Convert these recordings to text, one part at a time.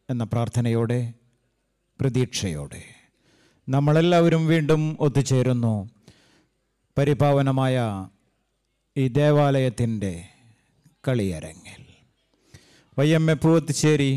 എന്ന പ്രാർത്ഥനയോടെ പ്രതീക്ഷയോടെ നമ്മളെല്ലാവരും വീണ്ടും ഒത്തുചേരുന്നു പരിപാവനമായ ഈ ദേവാലയത്തിൻ്റെ കളിയരങ്ങിൽ വയ്യമ്മ പൂവത്തുശ്ശേരി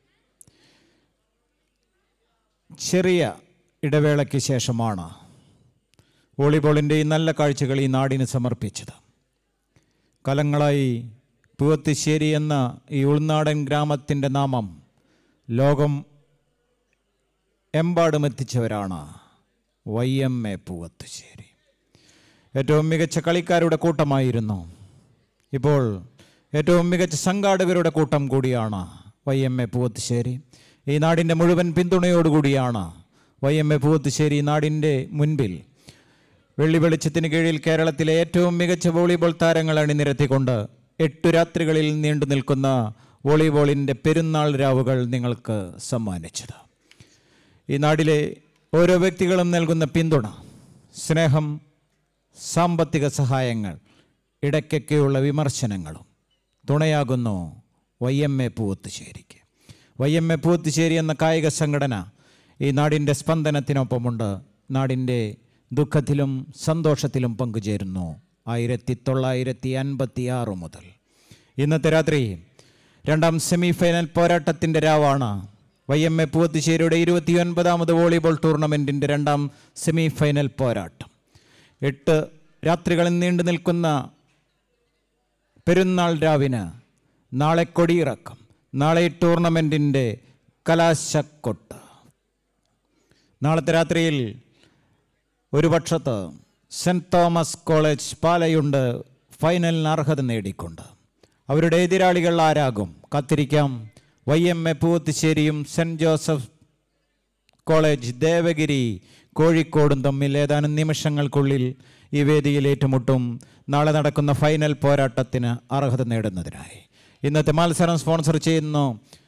ചെറിയ ഇടവേളയ്ക്ക് ശേഷമാണ് വോളിബോളിൻ്റെ ഈ നല്ല കാഴ്ചകൾ ഈ നാടിന് സമർപ്പിച്ചത് കലങ്ങളായി പൂവത്തുശ്ശേരി എന്ന ഈ ഉൾനാടൻ ഗ്രാമത്തിൻ്റെ നാമം ലോകം എമ്പാടും എത്തിച്ചവരാണ് വൈ എം എ പൂവത്തുശ്ശേരി ഏറ്റവും മികച്ച കളിക്കാരുടെ കൂട്ടമായിരുന്നു ഇപ്പോൾ ഏറ്റവും മികച്ച സംഘാടകരുടെ കൂട്ടം കൂടിയാണ് വൈ എം എ പൂവത്തുശ്ശേരി ഈ നാടിൻ്റെ മുഴുവൻ പിന്തുണയോടുകൂടിയാണ് വൈ എം എ പൂവത്തുശ്ശേരി ഈ നാടിൻ്റെ മുൻപിൽ വെള്ളി വെളിച്ചത്തിന് കീഴിൽ കേരളത്തിലെ ഏറ്റവും മികച്ച വോളിബോൾ താരങ്ങൾ അണിനിരത്തിക്കൊണ്ട് എട്ടു രാത്രികളിൽ നീണ്ടു നിൽക്കുന്ന വോളിബോളിൻ്റെ പെരുന്നാൾ രാവുകൾ നിങ്ങൾക്ക് സമ്മാനിച്ചത് ഈ നാടിലെ ഓരോ വ്യക്തികളും നൽകുന്ന പിന്തുണ സ്നേഹം സാമ്പത്തിക സഹായങ്ങൾ ഇടയ്ക്കൊക്കെയുള്ള വിമർശനങ്ങളും തുണയാകുന്നു വൈ എം എ പൂവത്തുശ്ശേരിക്ക് വൈ എം എ പൂവത്തുശ്ശേരി എന്ന കായിക സംഘടന ഈ നാടിൻ്റെ സ്പന്ദനത്തിനൊപ്പമുണ്ട് നാടിൻ്റെ ദുഃഖത്തിലും സന്തോഷത്തിലും പങ്കുചേരുന്നു ആയിരത്തി തൊള്ളായിരത്തി അൻപത്തി ആറ് മുതൽ ഇന്നത്തെ രാത്രി രണ്ടാം സെമി ഫൈനൽ പോരാട്ടത്തിൻ്റെ രാവാണ് വൈ എം എ പൂവത്തുശ്ശേരിയുടെ ഇരുപത്തിയൊൻപതാമത് വോളിബോൾ ടൂർണമെൻറ്റിൻ്റെ രണ്ടാം സെമി ഫൈനൽ പോരാട്ടം എട്ട് രാത്രികളിൽ നീണ്ടു നിൽക്കുന്ന പെരുന്നാൾ രാവിന് നാളെ കൊടിയിറക്കം നാളെ ഈ ടൂർണമെൻറ്റിൻ്റെ കലാശക്കൊട്ട് നാളത്തെ രാത്രിയിൽ ഒരു പക്ഷത്ത് സെൻറ് തോമസ് കോളേജ് പാലയുണ്ട് ഫൈനലിന് അർഹത നേടിക്കൊണ്ട് അവരുടെ എതിരാളികൾ ആരാകും കാത്തിരിക്കാം വൈ എം എ പൂവത്തുശ്ശേരിയും സെൻറ് ജോസഫ് കോളേജ് ദേവഗിരി കോഴിക്കോടും തമ്മിൽ ഏതാനും നിമിഷങ്ങൾക്കുള്ളിൽ ഈ വേദിയിൽ ഏറ്റുമുട്ടും നാളെ നടക്കുന്ന ഫൈനൽ പോരാട്ടത്തിന് അർഹത നേടുന്നതിനായി ഇന്നത്തെ മത്സരം സ്പോൺസർ ചെയ്യുന്നു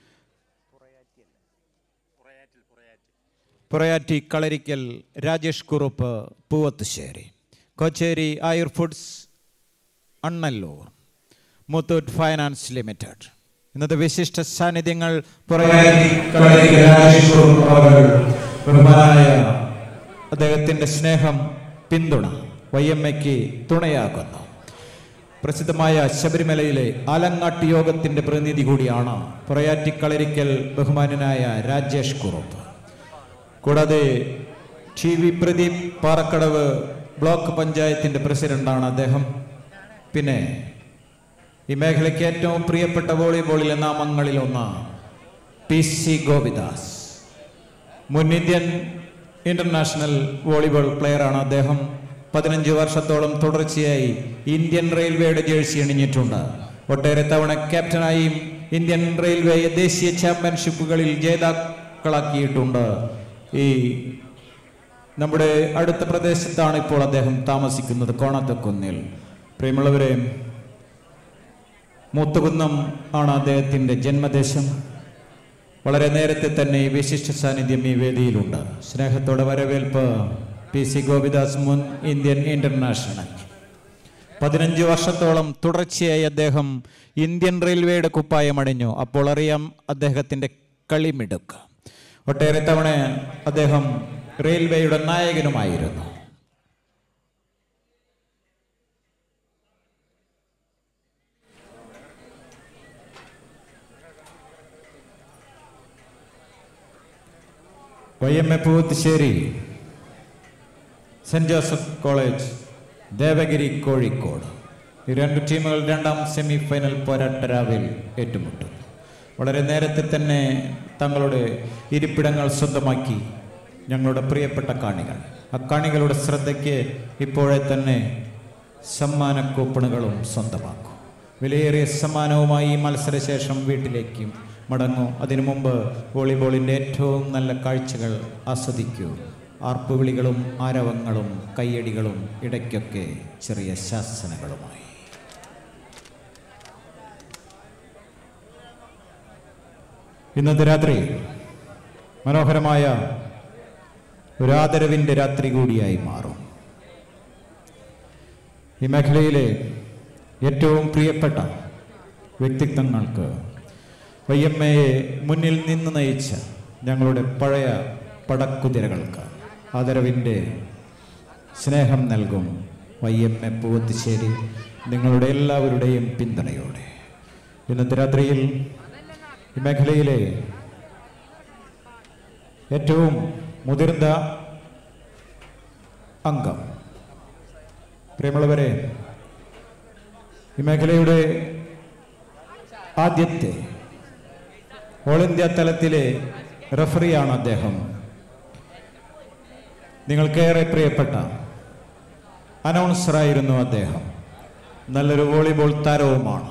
പുറയാറ്റി കളരിക്കൽ Rajesh Kurup Poovathussery Kochery Ayur foods Annallur Muthoot finance limited ഇന്നത്തെ വിശിഷ്ട സാന്നിധ്യങ്ങൾ പുറയാറ്റി കളരിക്കൽ രാജേഷ് കുറുപ്പ് അവർ ബഹുമാനായ അദ്ദേഹത്തിൻ്റെ സ്നേഹം പിന്തുണ വൈ എം എക്ക് തുണയാകുന്നു പ്രസിദ്ധമായ ശബരിമലയിലെ ആലങ്ങാട്ട് യോഗത്തിൻ്റെ പ്രതിനിധി കൂടിയാണ് പുറയാറ്റി കളരിക്കൽ ബഹുമാനനായ രാജേഷ് കുറുപ്പ് കൂടാതെ T V Pradeep Parakkadavu block പഞ്ചായത്തിൻ്റെ പ്രസിഡന്റാണ് അദ്ദേഹം പിന്നെ ഈ മേഖലയ്ക്ക് ഏറ്റവും പ്രിയപ്പെട്ട വോളിബോളിലെ നാമങ്ങളിൽ ഒന്ന് പി സി ഗോപിദാസ് മുൻ ഇന്ത്യൻ ഇന്റർനാഷണൽ വോളിബോൾ പ്ലെയറാണ് അദ്ദേഹം പതിനഞ്ച് വർഷത്തോളം തുടർച്ചയായി ഇന്ത്യൻ റെയിൽവേയുടെ ജേഴ്സി അണിഞ്ഞിട്ടുണ്ട് ഒട്ടേറെ തവണ ക്യാപ്റ്റനായും ഇന്ത്യൻ റെയിൽവേ ദേശീയ ചാമ്പ്യൻഷിപ്പുകളിൽ ജേതാക്കളാക്കിയിട്ടുണ്ട് ഈ നമ്മുടെ അടുത്ത പ്രദേശത്താണ് ഇപ്പോൾ അദ്ദേഹം താമസിക്കുന്നത് കോണത്തക്കുന്നിൽ പ്രിയമുള്ളവരെ മൂത്തുകുന്നം ആണ് അദ്ദേഹത്തിൻ്റെ ജന്മദേശം വളരെ നേരത്തെ തന്നെ ഈ വിശിഷ്ട സാന്നിധ്യം ഈ വേദിയിലുണ്ട് സ്നേഹത്തോടെ വരവേൽപ്പ് പി സി ഗോപിദാസ് മുൻ ഇന്ത്യൻ ഇന്റർനാഷണൽ പതിനഞ്ച് വർഷത്തോളം തുടർച്ചയായി അദ്ദേഹം ഇന്ത്യൻ റെയിൽവേയുടെ കുപ്പായം അണിഞ്ഞു അപ്പോൾ അറിയാം അദ്ദേഹത്തിൻ്റെ കളിമിടുക്ക് ഒട്ടേറെ തവണ അദ്ദേഹം റെയിൽവേയുടെ നായകനുമായിരുന്നു Y M A Poovathussery saint Joseph college Devagiri Kozhikode ഈ രണ്ട് ടീമുകൾ രണ്ടാം സെമി ഫൈനൽ പോരാട്ടരാവിൽ ഏറ്റുമുട്ടും വളരെ നേരത്തെ തന്നെ തങ്ങളുടെ ഇരിപ്പിടങ്ങൾ സ്വന്തമാക്കി ഞങ്ങളുടെ പ്രിയപ്പെട്ട കാണികൾ ആ കാണികളുടെ ശ്രദ്ധയ്ക്ക് ഇപ്പോഴെ തന്നെ സമ്മാന കൂപ്പണുകളും സ്വന്തമാക്കും വിലയേറിയ സമ്മാനവുമായി ഈ മത്സരശേഷം വീട്ടിലേക്ക് മടങ്ങൂ അതിനു മുമ്പ് വോളിബോളിൻ്റെ ഏറ്റവും നല്ല കാഴ്ചകൾ ആസ്വദിക്കൂ ആർപ്പുവിളികളും ആരവങ്ങളും കയ്യടികളും ഇടയ്ക്കൊക്കെ ചെറിയ ശാസനകളുമായി ഇന്നത്തെ രാത്രി മനോഹരമായ ഒരു ആദരവിൻ്റെ രാത്രി കൂടിയായി മാറും ഈ മേഖലയിലെ ഏറ്റവും പ്രിയപ്പെട്ട വ്യക്തിത്വങ്ങൾക്ക് വയ്യമ്മയെ മുന്നിൽ നിന്ന് നയിച്ച ഞങ്ങളുടെ പഴയ പടക്കുതിരകൾക്ക് ആദരവിൻ്റെ സ്നേഹം നൽകും വയ്യമ്മ പൂവത്തിശ്ശേരി നിങ്ങളുടെ എല്ലാവരുടെയും പിന്തുണയോടെ ഇന്നത്തെ രാത്രിയിൽ ഈ മേഖലയിലെ ഏറ്റവും മുതിർന്ന അംഗം പ്രിയമുള്ളവരെ ഈ മേഖലയുടെ ആദ്യത്തെ ഓൾ ഇന്ത്യ തലത്തിലെ റഫറിയാണ് അദ്ദേഹം നിങ്ങൾക്കേറെ പ്രിയപ്പെട്ട അനൗൺസറായിരുന്നു അദ്ദേഹം നല്ലൊരു വോളിബോൾ താരവുമാണ്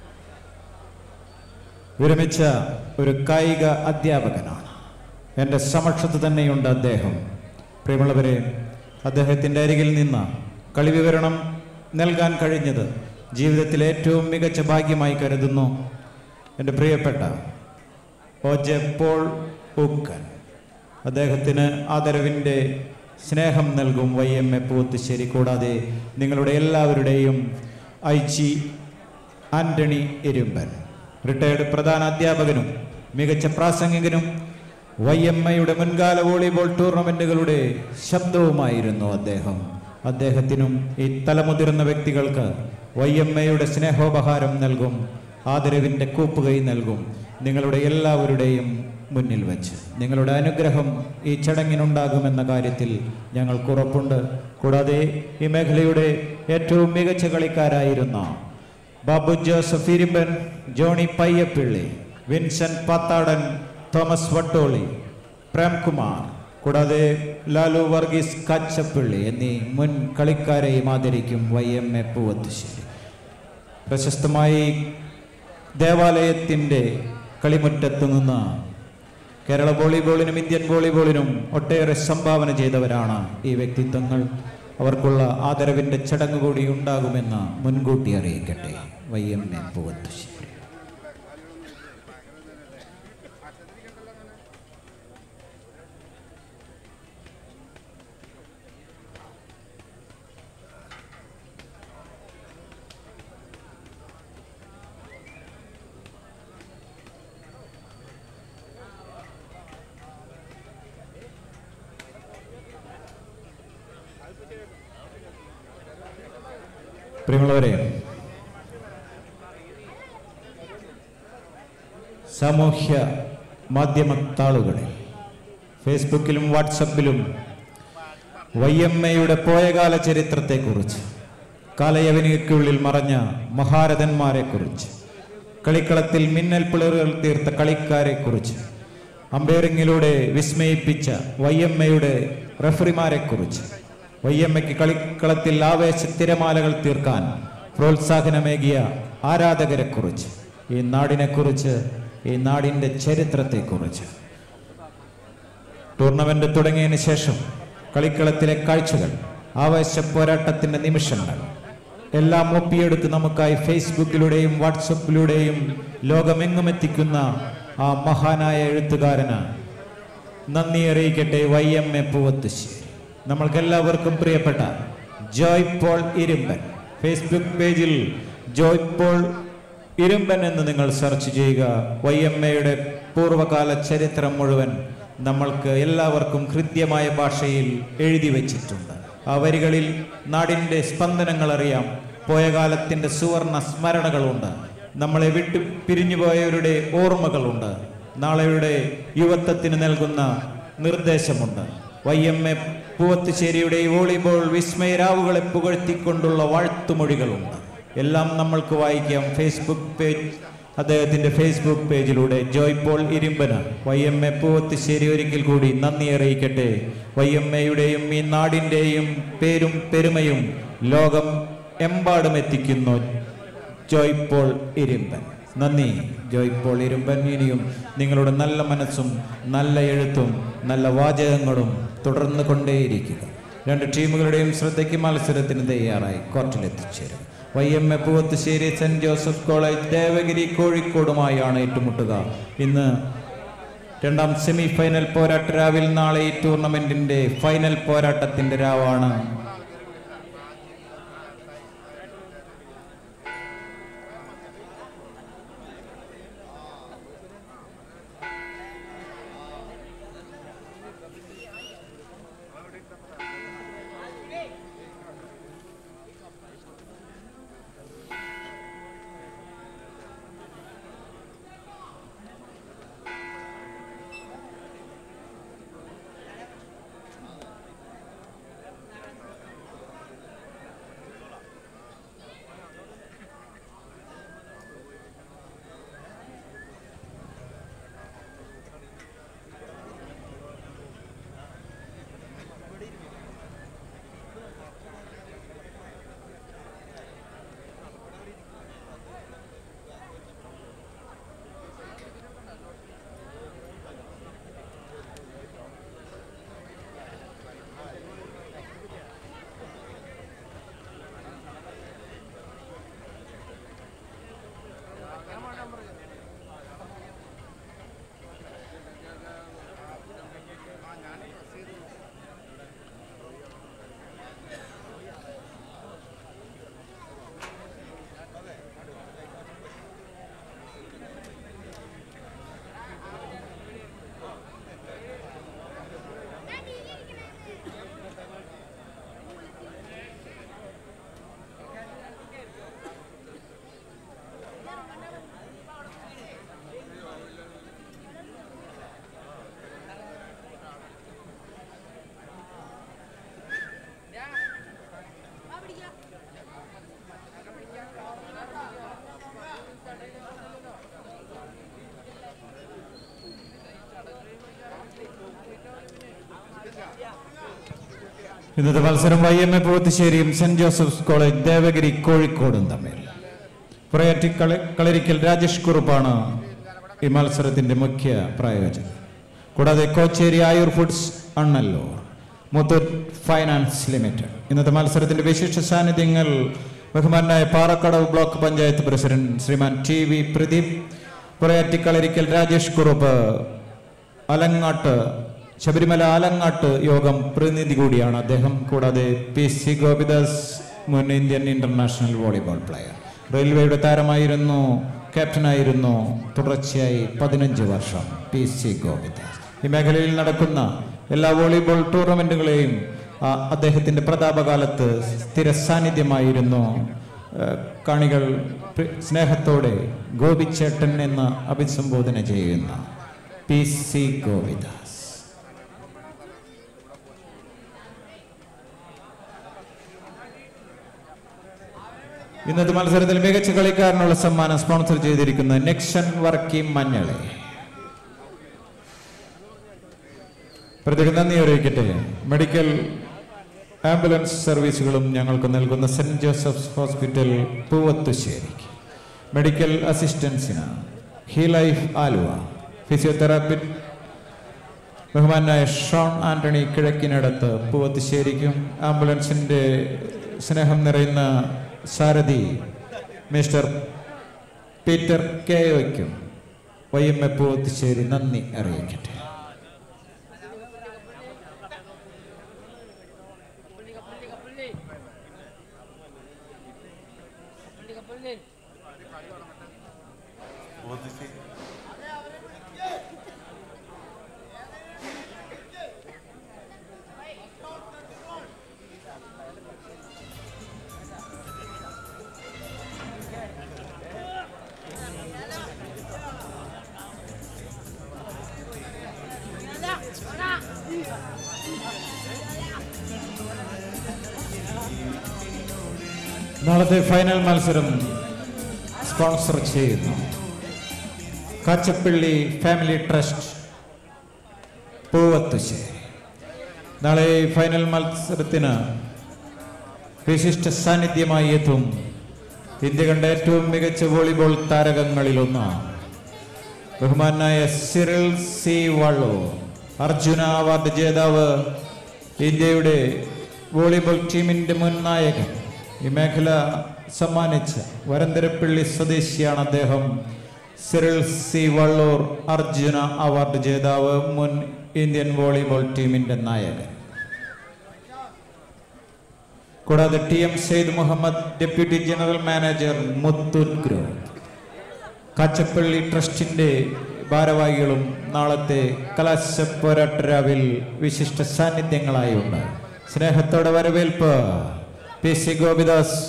വിരമിച്ച ഒരു കായിക അധ്യാപകനാണ് എൻ്റെ സമക്ഷത്ത് തന്നെയുണ്ട് അദ്ദേഹം പ്രിയമുള്ളവരെ അദ്ദേഹത്തിൻ്റെ അരികിൽ നിന്ന് കളി വിവരണം നൽകാൻ കഴിഞ്ഞത് ജീവിതത്തിലെ ഏറ്റവും മികച്ച ഭാഗ്യമായി കരുതുന്നു എൻ്റെ പ്രിയപ്പെട്ട ഒ ജെ പോൾ ഊക്കൻ അദ്ദേഹത്തിന് ആദരവിൻ്റെ സ്നേഹം നൽകും വൈ എം എ പൂത്തുശ്ശേരി കൂടാതെ നിങ്ങളുടെ എല്ലാവരുടെയും I G Antony Erumban retired പ്രധാന അധ്യാപകനും മികച്ച പ്രാസംഗികനും വൈ എം ഐയുടെ മുൻകാല വോളിബോൾ ടൂർണമെന്റുകളുടെ ശബ്ദവുമായിരുന്നു അദ്ദേഹം അദ്ദേഹത്തിനും ഈ തലമുതിർന്ന വ്യക്തികൾക്ക് വൈ എം ഐയുടെ സ്നേഹോപഹാരം നൽകും ആദരവിൻ്റെ കൂപ്പുകൈ നൽകും നിങ്ങളുടെ എല്ലാവരുടെയും മുന്നിൽ വെച്ച് നിങ്ങളുടെ അനുഗ്രഹം ഈ ചടങ്ങിനുണ്ടാകുമെന്ന കാര്യത്തിൽ ഞങ്ങൾക്ക് ഉറപ്പുണ്ട് കൂടാതെ ഈ മേഖലയുടെ ഏറ്റവും മികച്ച കളിക്കാരായിരുന്ന ബാബു ജോസഫ് ഇരിമ്പൻ ജോണി പയ്യപ്പിള്ളി വിൻസെന്റ് പാത്താടൻ തോമസ് വട്ടോളി പ്രേംകുമാർ കൂടാതെ ലാലു വർഗീസ് കാച്ചപ്പിള്ളി എന്നീ മുൻ കളിക്കാരെയും ആദരിക്കും വൈ എം എ പൂവത്തുശ്ശേരി പ്രശസ്തമായി ദേവാലയത്തിൻ്റെ കളിമുറ്റത്തു നിന്ന് കേരള വോളിബോളിനും ഇന്ത്യൻ വോളിബോളിനും ഒട്ടേറെ സംഭാവന ചെയ്തവരാണ് ഈ വ്യക്തിത്വങ്ങൾ അവർക്കുള്ള ആദരവിൻ്റെ ചടങ്ങ് കൂടി ഉണ്ടാകുമെന്ന് മുൻകൂട്ടി അറിയിക്കട്ടെ വൈ എം എ പൂവത്തുശ്ശേരി പ്രിയമുള്ളവരെ സാമൂഹ്യ മാധ്യമ താളുകളിൽ ഫേസ്ബുക്കിലും വാട്സപ്പിലും വൈ എം എയുടെ പോയകാല ചരിത്രത്തെക്കുറിച്ച് കാലയവനികയ്ക്കുള്ളിൽ മറഞ്ഞ മഹാരഥന്മാരെക്കുറിച്ച് കളിക്കളത്തിൽ മിന്നൽ പിളറുകൾ തീർത്ത കളിക്കാരെക്കുറിച്ച് അമ്പയറിങ്ങിലൂടെ വിസ്മയിപ്പിച്ച വൈ എം എയുടെ റഫറിമാരെക്കുറിച്ച് വൈ എം എക്ക് കളിക്കളത്തിൽ ആവേശ തിരമാലകൾ തീർക്കാൻ പ്രോത്സാഹനമേകിയ ആരാധകരെക്കുറിച്ച് ഈ നാടിനെക്കുറിച്ച് ഈ നാടിൻ്റെ ചരിത്രത്തെക്കുറിച്ച് ടൂർണമെന്റ് തുടങ്ങിയതിന് ശേഷം കളിക്കളത്തിലെ കാഴ്ചകൾ ആവേശ പോരാട്ടത്തിന്റെ നിമിഷങ്ങൾ എല്ലാം ഒപ്പിയെടുത്ത് നമുക്കായി ഫേസ്ബുക്കിലൂടെയും വാട്സപ്പിലൂടെയും ലോകമെങ്ങും എത്തിക്കുന്ന ആ മഹാനായ എഴുത്തുകാരന് നന്ദി അറിയിക്കട്ടെ വൈ എം എ പൂവത്തുശ്ശേരി നമ്മൾക്കെല്ലാവർക്കും പ്രിയപ്പെട്ട ജോയ് പോൾ ഇരുമ്പൻ ഫേസ്ബുക്ക് പേജിൽ ജോയ് പോൾ ഇരുമ്പൻ എന്ന് നിങ്ങൾ സെർച്ച് ചെയ്യുക വൈ എം എയുടെ പൂർവ്വകാല ചരിത്രം മുഴുവൻ നമ്മൾക്ക് എല്ലാവർക്കും ഹൃദ്യമായ ഭാഷയിൽ എഴുതി വച്ചിട്ടുണ്ട് ആ വരികളിൽ നാടിൻ്റെ സ്പന്ദനങ്ങൾ അറിയാം പോയ കാലത്തിൻ്റെ സുവർണ സ്മരണകളുണ്ട് നമ്മളെ വിട്ടു പിരിഞ്ഞുപോയവരുടെ ഓർമ്മകളുണ്ട് നാളെയുടെ യുവത്വത്തിന് നൽകുന്ന നിർദ്ദേശമുണ്ട് വൈ എം എ പൂവത്തുശ്ശേരിയുടെ ഈ വോളിബോൾ വിസ്മയരാവുകളെ പുകഴ്ത്തിക്കൊണ്ടുള്ള വാഴ്ത്തുമൊഴികളുണ്ട് എല്ലാം നമ്മൾക്ക് വായിക്കാം ഫേസ്ബുക്ക് പേജ് അദ്ദേഹത്തിന്റെ ഫേസ്ബുക്ക് പേജിലൂടെ ജോയ് പോൾ ഇരുമ്പന വൈ എം എ പൂവത്തുശ്ശേരി ഒരിക്കൽ കൂടി നന്ദി അറിയിക്കട്ടെ വൈ എം എയുടെയും ഈ നാടിൻ്റെയും പേരും പെരുമയും ലോകം എമ്പാടും എത്തിക്കുന്നു ജോയ് പോൾ ഇരുമ്പൻ നന്ദി ജോയ് പോൾ ഇരുമ്പൻ ഇനിയും നിങ്ങളുടെ നല്ല മനസ്സും നല്ല എഴുത്തും നല്ല വാചകങ്ങളും തുടർന്ന് കൊണ്ടേയിരിക്കുക രണ്ട് ടീമുകളുടെയും ശ്രദ്ധയ്ക്ക് മത്സരത്തിന് തയ്യാറായി കോർട്ടിലെത്തിച്ചേരും Y M A Poovathussery saint Joseph college Devagiri കോഴിക്കോടുമായാണ് ഏറ്റുമുട്ടുക ഇന്ന് രണ്ടാം സെമി ഫൈനൽ പോരാട്ട രാവിൽ നാളെ ഈ ടൂർണമെന്റിന്റെ ഫൈനൽ പോരാട്ടത്തിന്റെ രാവാണ് ഇന്നത്തെ മത്സരം വൈ എം എ പൂവത്തുശ്ശേരിയും സെന്റ് ജോസഫ്സ് കോളേജ് ദേവഗിരി കോഴിക്കോടും തമ്മിൽ പ്രയറ്റി കളി കളരിക്കൽ രാജേഷ് കുറുപ്പാണ് ഈ മത്സരത്തിന്റെ മുഖ്യ പ്രായോജകൻ കൂടാതെ Kochery Ayur foods Annallur Muthoot finance limited ഇന്നത്തെ മത്സരത്തിന്റെ വിശിഷ്ട സാന്നിധ്യങ്ങൾ ബഹുമാനായ Parakkadavu block panchayat president Shriman T V Pradeep Purayattikalarikkal Rajesh Kurup Alangad Sabarimala Alangad യോഗം പ്രതിനിധി കൂടിയാണ് അദ്ദേഹം കൂടാതെ പി സി ഗോപിദാസ് മുൻ ഇന്ത്യൻ ഇന്റർനാഷണൽ വോളിബോൾ പ്ലെയർ റെയിൽവേയുടെ താരമായിരുന്നു ക്യാപ്റ്റനായിരുന്നു തുടർച്ചയായി പതിനഞ്ച് വർഷം പി സി ഗോപിദാസ് ഈ മേഖലയിൽ നടക്കുന്ന എല്ലാ വോളിബോൾ ടൂർണമെന്റുകളെയും ആ, അദ്ദേഹത്തിന്റെ പ്രതാപകാലത്ത് സ്ഥിര സാന്നിധ്യമായിരുന്നു ആ, കാണികൾ പ്രി- സ്നേഹത്തോടെ ഗോപിച്ചേട്ടൻ എന്ന് അഭിസംബോധന ചെയ്യുന്ന പി സി ഗോപിദാസ് ഇന്നത്തെ മത്സരത്തിൽ മികച്ച കളിക്കാരനുള്ള സമ്മാനം സ്പോൺസർ ചെയ്തിരിക്കുന്ന നെക്ഷൻ വർക്കി മഞ്ഞളെ പ്രത്യേകം നന്ദി അറിയിക്കട്ടെ മെഡിക്കൽ ആംബുലൻസ് സർവീസുകളും ഞങ്ങൾക്ക് നൽകുന്ന സെന്റ് ജോസഫ്സ് ഹോസ്പിറ്റൽ പൂവത്തുശ്ശേരിക്ക് മെഡിക്കൽ അസിസ്റ്റൻസിന് ഹി ലൈഫ് ആലുവ ഫിസിയോതെറാപ്പി ബഹുമാനായ ഷോൺ ആന്റണി കിഴക്കിനടുത്ത് പൂവത്തുശ്ശേരിക്കും ആംബുലൻസിന്റെ സ്നേഹം നിറയുന്ന സാരഥി മിസ്റ്റർ പീറ്റർ കെയോയ്ക്കും വൈ എം എ പൂവത്തുശ്ശേരി നന്ദി അറിയിക്കട്ടെ നാളത്തെ ഫൈനൽ മത്സരം സ്പോൺസർ ചെയ്യുന്നു കാച്ചപ്പള്ളി ഫാമിലി ട്രസ്റ്റ് പൂവത്തുശ്ശേരി നാളെ ഈ ഫൈനൽ മത്സരത്തിന് വിശിഷ്ട സാന്നിധ്യമായി എത്തും ഇന്ത്യ കണ്ട ഏറ്റവും മികച്ച വോളിബോൾ താരകങ്ങളിലൊന്ന് ബഹുമാനായ സിറിൽ സി വള്ളൂർ അർജുന അവാർഡ് ജേതാവ് ഇന്ത്യയുടെ വോളിബോൾ ടീമിന്റെ മുൻ നായകൻ ഈ മേഖല സമ്മാനിച്ച വരന്തരപ്പള്ളി സ്വദേശിയാണ് അദ്ദേഹം സിറിൽ സി വള്ളൂർ അർജുന അവാർഡ് ജേതാവ് മുൻ ഇന്ത്യൻ വോളിബോൾ ടീമിന്റെ നായകൻ കൂടാതെ T M Sayed Muhammad deputy general manager Muthoot group Kachappilly ട്രസ്റ്റിന്റെ ഭാരവാഹികളും നാളത്തെ കലാശ പോരാട്ടരാവിൽ വിശിഷ്ട സാന്നിധ്യങ്ങളായി ഉണ്ട് സ്നേഹത്തോടെ വരവേൽപ്പ് പി സി ഗോപിദാസ്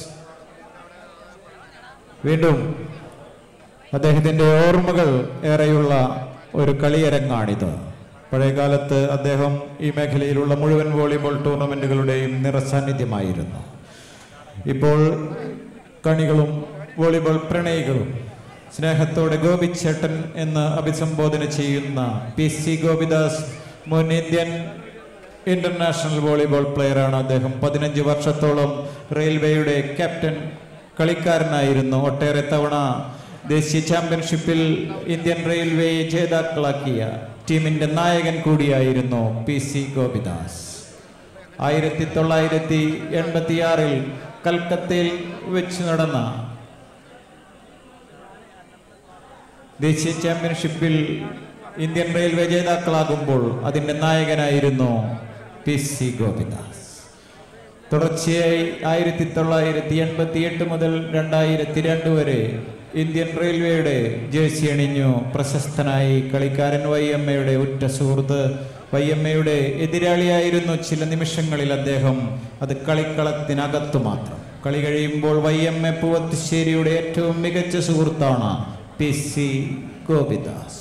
വീണ്ടും അദ്ദേഹത്തിന്റെ ഓർമ്മകൾ ഏറെയുള്ള ഒരു കളിയരങ്ങാണിത് പഴയകാലത്ത് അദ്ദേഹം ഈ മേഖലയിലുള്ള മുഴുവൻ വോളിബോൾ ടൂർണമെന്റുകളുടെയും നിറസാന്നിധ്യമായിരുന്നു ഇപ്പോൾ കണികളും വോളിബോൾ പ്രണയികളും സ്നേഹത്തോടെ ഗോപിച്ചേട്ടൻ എന്ന് അഭിസംബോധന ചെയ്യുന്ന പി സി ഗോപിദാസ് മുൻ ഇന്ത്യൻ ഇന്റർനാഷണൽ വോളിബോൾ പ്ലെയറാണ് അദ്ദേഹം പതിനഞ്ച് വർഷത്തോളം റെയിൽവേയുടെ ക്യാപ്റ്റൻ കളിക്കാരനായിരുന്നു ഒട്ടേറെ തവണ ദേശീയ ചാമ്പ്യൻഷിപ്പിൽ ഇന്ത്യൻ റെയിൽവേയെ ജേതാക്കളാക്കിയ ടീമിന്റെ നായകൻ കൂടിയായിരുന്നു പി സി ഗോപിദാസ് ആയിരത്തി തൊള്ളായിരത്തി എൺപത്തിയാറിൽ കൽക്കത്തയിൽ വെച്ച് നടന്ന ദേശീയ ചാമ്പ്യൻഷിപ്പിൽ ഇന്ത്യൻ റെയിൽവേ ജേതാക്കളാകുമ്പോൾ അതിന്റെ നായകനായിരുന്നു പി സി ഗോപിദാസ് തുടർച്ചയായി ആയിരത്തി തൊള്ളായിരത്തി എൺപത്തി എട്ട് മുതൽ രണ്ടായിരത്തി രണ്ട് വരെ ഇന്ത്യൻ റെയിൽവേയുടെ ജേഴ്സി അണിഞ്ഞു പ്രശസ്തനായി കളിക്കാരൻ വൈ എം എയുടെ ഉറ്റ സുഹൃത്ത് വൈ എം എയുടെ എതിരാളിയായിരുന്നു ചില നിമിഷങ്ങളിൽ അദ്ദേഹം അത് കളിക്കളത്തിനകത്തു മാത്രം കളി കഴിയുമ്പോൾ വൈ എം എ പൂവത്തുശ്ശേരിയുടെ ഏറ്റവും മികച്ച സുഹൃത്താണ് പി സി ഗോപിദാസ്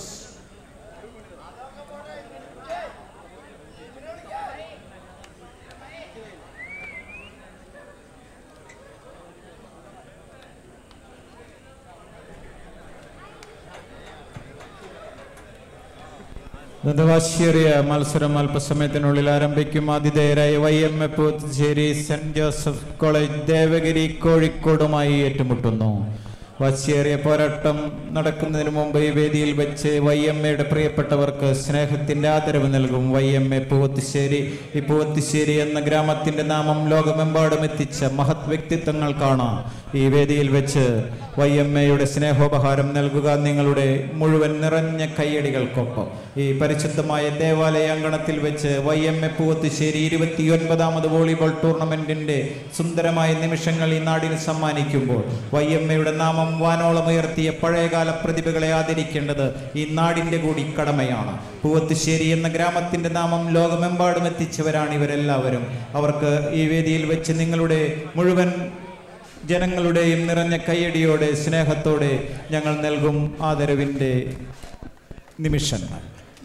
ഇന്നത്തെ വാശിയേറിയ മത്സരം അല്പസമയത്തിനുള്ളിൽ ആരംഭിക്കും ആതിഥേയരായ Y M A Poothussery saint Joseph college Devagiri കോഴിക്കോടുമായി ഏറ്റുമുട്ടുന്നു വാശിയേറിയ പോരാട്ടം നടക്കുന്നതിന് മുമ്പ് ഈ വേദിയിൽ വെച്ച് വൈ എം എയുടെ പ്രിയപ്പെട്ടവർക്ക് സ്നേഹത്തിന്റെ ആദരവ് നൽകും വൈ എം എ പൂവത്തിശ്ശേരി ഈ പൂവത്തിശ്ശേരി എന്ന ഗ്രാമത്തിന്റെ നാമം ലോകമെമ്പാടും എത്തിച്ച മഹത് വ്യക്തിത്വങ്ങൾക്കാണ് ഈ വേദിയിൽ വെച്ച് വൈ എം എയുടെ സ്നേഹോപഹാരം നൽകുക നിങ്ങളുടെ മുഴുവൻ നിറഞ്ഞ കയ്യടികൾക്കൊപ്പം ഈ പരിശുദ്ധമായ ദേവാലയ അങ്കണത്തിൽ വെച്ച് വൈ എം എ പൂവത്തുശ്ശേരി ഇരുപത്തിയൊൻപതാമത് വോളിബോൾ ടൂർണമെന്റിന്റെ സുന്ദരമായ നിമിഷങ്ങൾ ഈ നാടിന് സമ്മാനിക്കുമ്പോൾ വൈ എം എയുടെ നാമം വാനോളം ഉയർത്തിയ പഴയകാല പ്രതിഭകളെ ആദരിക്കേണ്ടത് ഈ നാടിന്റെ കൂടി കടമയാണ് പൂവത്തുശ്ശേരി എന്ന ഗ്രാമത്തിന്റെ നാമം ലോകമെമ്പാടും എത്തിച്ചവരാണ് ഇവരെല്ലാവരും അവർക്ക് ഈ വേദിയിൽ വെച്ച് നിങ്ങളുടെ മുഴുവൻ ജനങ്ങളുടെയും നിറഞ്ഞ കയ്യടിയോടെ സ്നേഹത്തോടെ ഞങ്ങൾ നൽകും ആദരവിൻ്റെ നിമിഷങ്ങൾ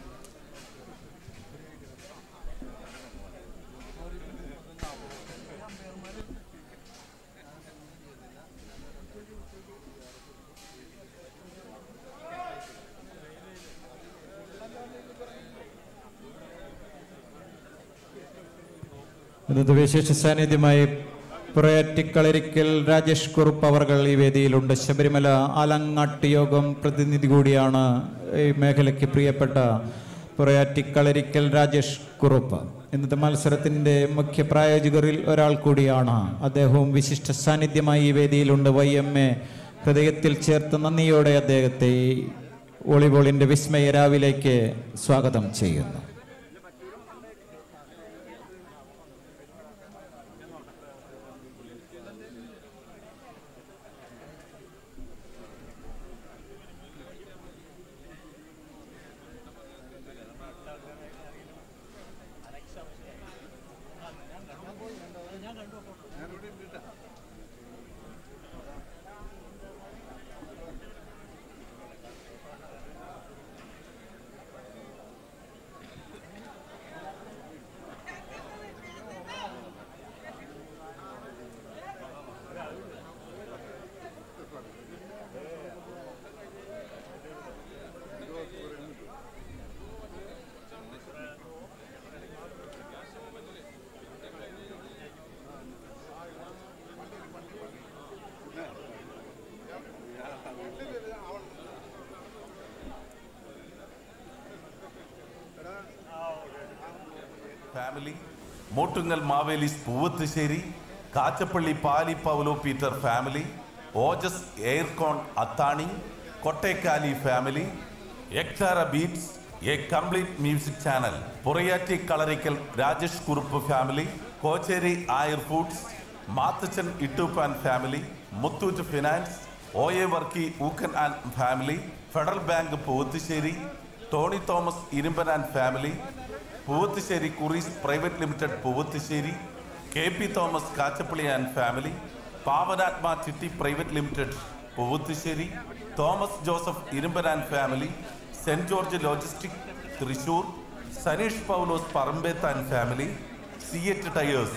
ഇന്നത്തെ വിശേഷ സാന്നിധ്യമായി പുറയറ്റിക്കളരിക്കൽ രാജേഷ് കുറുപ്പ് അവർകൾ ഈ വേദിയിലുണ്ട് ശബരിമല ആലങ്ങാട്ട് യോഗം പ്രതിനിധി കൂടിയാണ് ഈ മേഖലയ്ക്ക് പ്രിയപ്പെട്ട പുറയാറ്റിക്കളരിക്കൽ രാജേഷ് കുറുപ്പ് ഇന്നത്തെ മത്സരത്തിൻ്റെ മുഖ്യ പ്രായോജകരിൽ ഒരാൾ കൂടിയാണ് അദ്ദേഹവും വിശിഷ്ട സാന്നിധ്യമായി ഈ വേദിയിലുണ്ട് വൈ എം എ ഹൃദയത്തിൽ ചേർത്ത് നന്ദിയോടെ അദ്ദേഹത്തെ ഈ വോളിബോളിൻ്റെ വിസ്മയ രാവിലേക്ക് സ്വാഗതം ചെയ്യുന്നു family Mottungal Mavelis Poovathussery Kachappilly Pali Paulo Peter family Ojas aircon Athani Kottekkali family Exara beats a complete music channel Purayatti Kalarikkal Rajesh Kurup family Kochery Ayur foods Mathachan Ittooppan family Muthoot finance O A Varkey Ookkan and family federal bank Poovathussery Tony Thomas Irumban and family Poovathussery Kuries private limited Poovathussery K P Thomas Kachappilly and family Pavanathma chitty private limited Poovathussery Thomas Joseph Irumban and family saint George logistic Thrissur Saneesh Paulose Parambeth and family CEAT tyres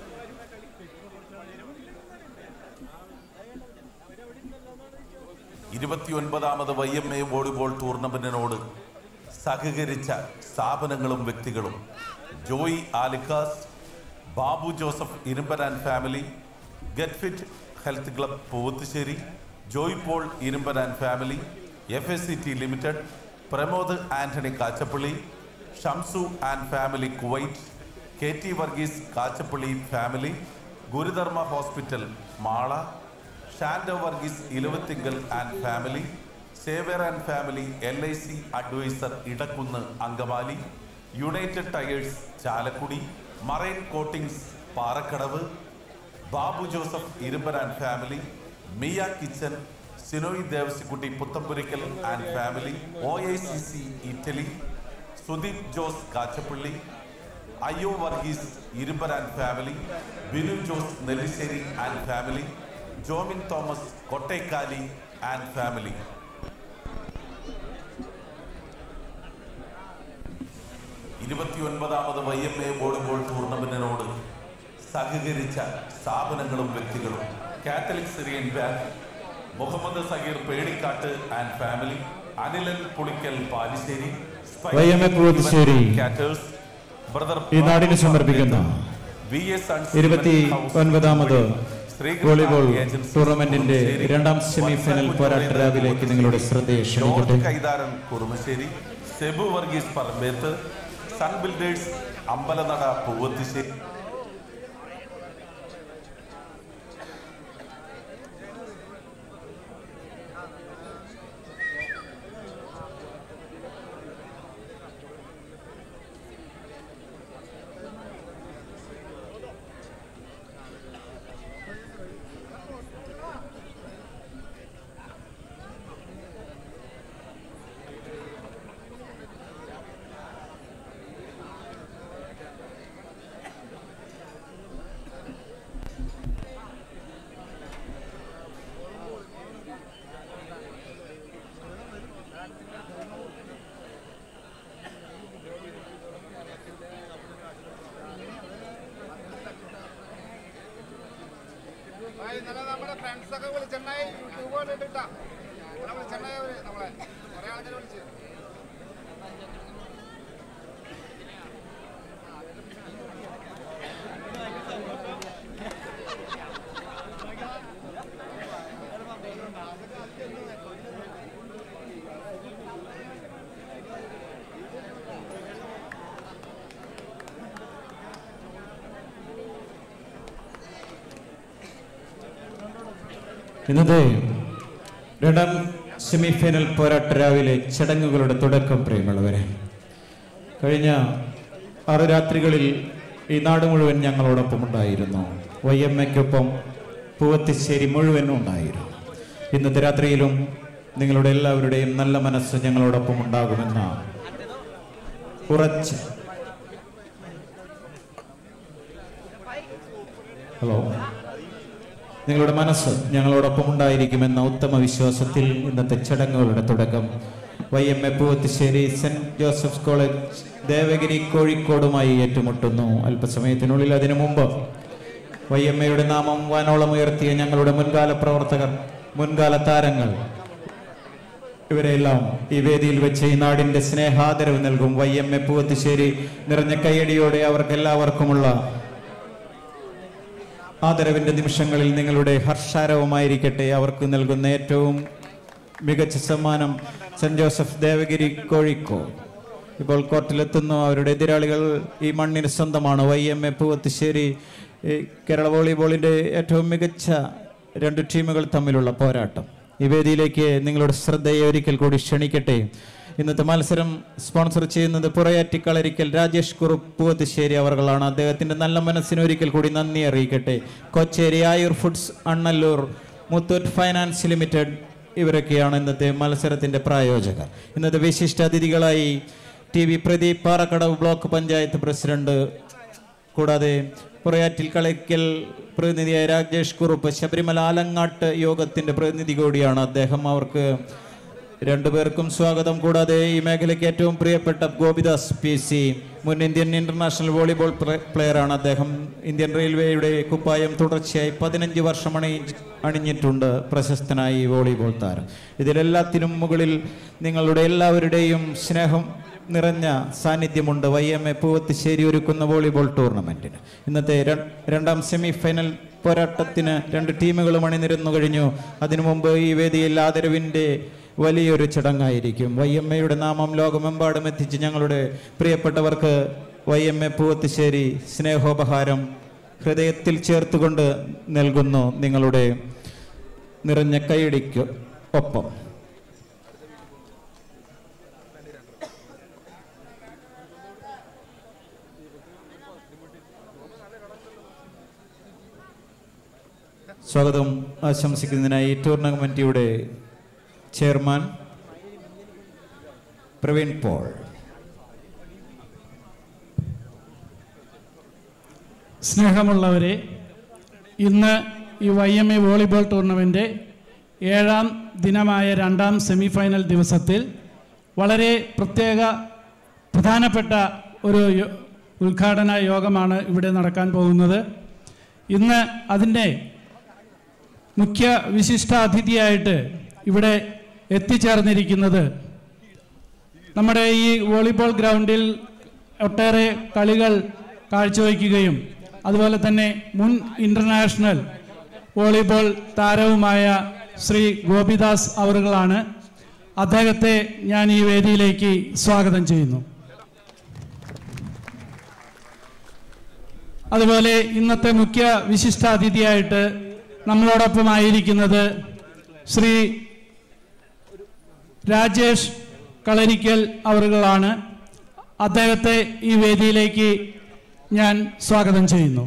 ഇരുപത്തിയൊൻപതാമത് Y M A volleyball ടൂർണമെന്റിനോട് സഹകരിച്ച സ്ഥാപനങ്ങളും വ്യക്തികളും Joy Alikkas Babu Joseph Irumban and family get fit health club Poovathussery Joy Paul Irumban and family F S C T limited Pramod Antony Kachappilly Shamsu and family Kuwait K T Varghese Kachappilly family Gurudharma hospital Mala Shando Varghese Elavathingal and family Xavier and family L I C adviser Edakkunnu Angamaly United tyres Chalakudy marine coatings Parakkadavu Babu Joseph Irumban and family Miya kitchen Sinoy Devassykutty Puthampurikkal and family O I C C Italy Sudeep Jose Kachappilly അയ്യോ Varghese Irumban and family Binu Jose Nellissery and family Jomin Thomas കൊട്ടേക്കാലി and family ഇരുപത്തിയൊൻപതാമത് Y M A volleyball ടൂർണമെന്റിനോട് സഹകരിച്ച സ്ഥാപനങ്ങളും വ്യക്തികളും Catholic Syrian bank Muhammad Sageer Pedikkattu and family Anilan Pulikkal Palissery Y M A Poovathussery caterers brother ഈ നാടിന് സമർപ്പിക്കുന്ന V S sons ഇരുപത്തി ഒൻപതാമത് ശ്രീകൃഷ്ണ വോളിബോൾ ഏജൻസി ടൂർണമെന്റിന്റെ കുറുമശ്ശേരി, രണ്ടാം സെമി ഫൈനൽ പോരാട്ട രാവിലേക്ക് നിങ്ങളുടെ ശ്രദ്ധയെ ക്ഷണിക്കട്ടെ ജോർജ് കൈതാരൻ കുറുമശ്ശേരി സെബു വർഗീസ് പറമ്പേത്ത് സൺ ബിൽഡേഴ്സ് അമ്പലനട പൂവത്തിശ്ശേരി ആ, ഇന്നലെ നമ്മുടെ ഫ്രണ്ട്സ് ഒക്കെ വിളിച്ചെണ്ണായി യൂട്യൂബ് കണ്ടിട്ടാ നമ്മളെ വിളിച്ചെണ്ണായി അവര് നമ്മളെ കുറെ ആൾക്കാർ വിളിച്ചു ഇന്നത്തെ രണ്ടാം സെമി ഫൈനൽ പോരാട്ട രാവിലെ ചടങ്ങുകളുടെ തുടക്കം പ്രിയമുള്ളവരെ കഴിഞ്ഞ ആറ് രാത്രികളിൽ ഈ നാട് മുഴുവൻ ഞങ്ങളോടൊപ്പം ഉണ്ടായിരുന്നു വൈ എം എക്കൊപ്പം പൂവത്തിശ്ശേരി മുഴുവനും ഉണ്ടായിരുന്നു ഇന്നത്തെ രാത്രിയിലും നിങ്ങളുടെ എല്ലാവരുടെയും നല്ല മനസ്സ് ഞങ്ങളോടൊപ്പം ഉണ്ടാകുമെന്ന ഉറച്ച ഹലോ നിങ്ങളുടെ മനസ്സ് ഞങ്ങളോടൊപ്പം ഉണ്ടായിരിക്കുമെന്ന ഉത്തമ വിശ്വാസത്തിൽ ഇന്നത്തെ ചടങ്ങുകളുടെ തുടക്കം Y M A പൂവത്തിശ്ശേരി saint Joseph's college Devagiri കോഴിക്കോടുമായി ഏറ്റുമുട്ടുന്നു അല്പസമയത്തിനുള്ളിൽ അതിനു മുമ്പ് വൈ എം എയുടെ നാമം വാനോളം ഉയർത്തിയ ഞങ്ങളുടെ മുൻകാല പ്രവർത്തകർ മുൻകാല താരങ്ങൾ ഇവരെല്ലാം ഈ വേദിയിൽ വെച്ച് ഈ നാടിന്റെ സ്നേഹാദരവ് നൽകും വൈ എം എ പൂവത്തിശ്ശേരി നിറഞ്ഞ കൈയടിയോടെ അവർക്കെല്ലാവർക്കുമുള്ള ആദരവിന്റെ നിമിഷങ്ങളിൽ നിങ്ങളുടെ ഹർഷാരവമായിരിക്കട്ടെ അവർക്ക് നൽകുന്ന ഏറ്റവും മികച്ച സമ്മാനം സെന്റ് ജോസഫ് ദേവഗിരി കോഴിക്കോട് ഇപ്പോൾ കോർട്ടിലെത്തുന്നു അവരുടെ എതിരാളികൾ ഈ മണ്ണിന് സ്വന്തമാണ് വൈ എം എ പൂവത്തുശ്ശേരി ഈ കേരള വോളിബോളിന്റെ ഏറ്റവും മികച്ച രണ്ട് ടീമുകൾ തമ്മിലുള്ള പോരാട്ടം ഈ വേദിയിലേക്ക് നിങ്ങളുടെ ശ്രദ്ധയെ ഒരിക്കൽ കൂടി ക്ഷണിക്കട്ടെ ഇന്നത്തെ മത്സരം സ്പോൺസർ ചെയ്യുന്നത് പുറയാറ്റിക്കളരിക്കൽ രാജേഷ് കുറുപ്പ് പൂവത്തുശ്ശേരി അവർകളാണ് അദ്ദേഹത്തിന്റെ നല്ല മനസ്സിന് ഒരിക്കൽ കൂടി നന്ദി അറിയിക്കട്ടെ Kochery Ayur foods Annallur Muthoot finance limited ഇവരൊക്കെയാണ് ഇന്നത്തെ മത്സരത്തിന്റെ പ്രായോജകർ ഇന്നത്തെ വിശിഷ്ട അതിഥികളായി T V Pradeep Parakkadavu block panchayat president കൂടാതെ പുറയാറ്റിൽ കളയ്ക്കൽ പ്രതിനിധിയായ രാജേഷ് കുറുപ്പ് ശബരിമല ആലങ്ങാട്ട് യോഗത്തിന്റെ പ്രതിനിധി കൂടിയാണ് അദ്ദേഹം അവർക്ക് രണ്ടുപേർക്കും സ്വാഗതം കൂടാതെ ഈ മേഖലയ്ക്ക് ഏറ്റവും പ്രിയപ്പെട്ട ഗോപിദാസ് പി സി മുൻ ഇന്ത്യൻ ഇന്റർനാഷണൽ വോളിബോൾ പ്ലേ- പ്ലെയറാണ് അദ്ദേഹം ഇന്ത്യൻ റെയിൽവേയുടെ കുപ്പായം തുടർച്ചയായി പതിനഞ്ച് വർഷം അണി അണിഞ്ഞിട്ടുണ്ട് പ്രശസ്തനായ ഈ വോളിബോൾ താരം ഇതിലെല്ലാത്തിനും മുകളിൽ നിങ്ങളുടെ എല്ലാവരുടെയും സ്നേഹം നിറഞ്ഞ സാന്നിധ്യമുണ്ട് വൈ എം എ പൂവത്തിശ്ശേരി ഒരുക്കുന്ന വോളിബോൾ ടൂർണമെന്റിന് ഇന്നത്തെ ര- രണ്ടാം സെമി ഫൈനൽ പോരാട്ടത്തിന് രണ്ട് ടീമുകളും അണിനിരന്നു കഴിഞ്ഞു അതിനു മുമ്പ് ഈ വേദിയിൽ ആദരവിൻ്റെ വലിയൊരു ചടങ്ങായിരിക്കും വൈ എം എയുടെ നാമം ലോകമെമ്പാടും എത്തിച്ച് ഞങ്ങളുടെ പ്രിയപ്പെട്ടവർക്ക് വൈ എം എ പൂവത്തിശ്ശേരി സ്നേഹോപഹാരം ഹൃദയത്തിൽ ചേർത്തുകൊണ്ട് നൽകുന്നു നിങ്ങളുടെ നിറഞ്ഞ കൈയടിക്ക് ഒപ്പം സ്വാഗതം ആശംസിക്കുന്നതിനായി ടൂർണമെന്റിയുടെ ചെയർമാൻ പ്രവീൺ പോൾ സ്നേഹമുള്ളവരെ ഇന്ന് ഈ Y M A volleyball tournament ഏഴാം ദിനമായ രണ്ടാം സെമിഫൈനൽ ദിവസത്തിൽ വളരെ പ്രത്യേക പ്രധാനപ്പെട്ട ഒരു യോ- ഉദ്ഘാടന യോഗമാണ് ഇവിടെ നടക്കാൻ പോകുന്നത് ഇന്ന് അതിൻ്റെ മുഖ്യ വിശിഷ്ട അതിഥിയായിട്ട് ഇവിടെ എത്തിച്ചേർന്നിരിക്കുന്നത് നമ്മുടെ ഈ വോളിബോൾ ഗ്രൗണ്ടിൽ ഒട്ടേറെ കളികൾ കാഴ്ചവെക്കുകയും അതുപോലെ തന്നെ മുൻ ഇന്റർനാഷണൽ വോളിബോൾ താരവുമായ ശ്രീ ഗോപിദാസ് അവറുകളാണ് അദ്ദേഹത്തെ ഞാൻ ഈ വേദിയിലേക്ക് സ്വാഗതം ചെയ്യുന്നു അതുപോലെ ഇന്നത്തെ മുഖ്യ വിശിഷ്ടാതിഥിയായിട്ട് നമ്മളോടൊപ്പം ആയിരിക്കുന്നത് ശ്രീ രാജേഷ് കളരിക്കൽ അവറുകളാണ് അദ്ദേഹത്തെ ഈ വേദിയിലേക്ക് ഞാൻ സ്വാഗതം ചെയ്യുന്നു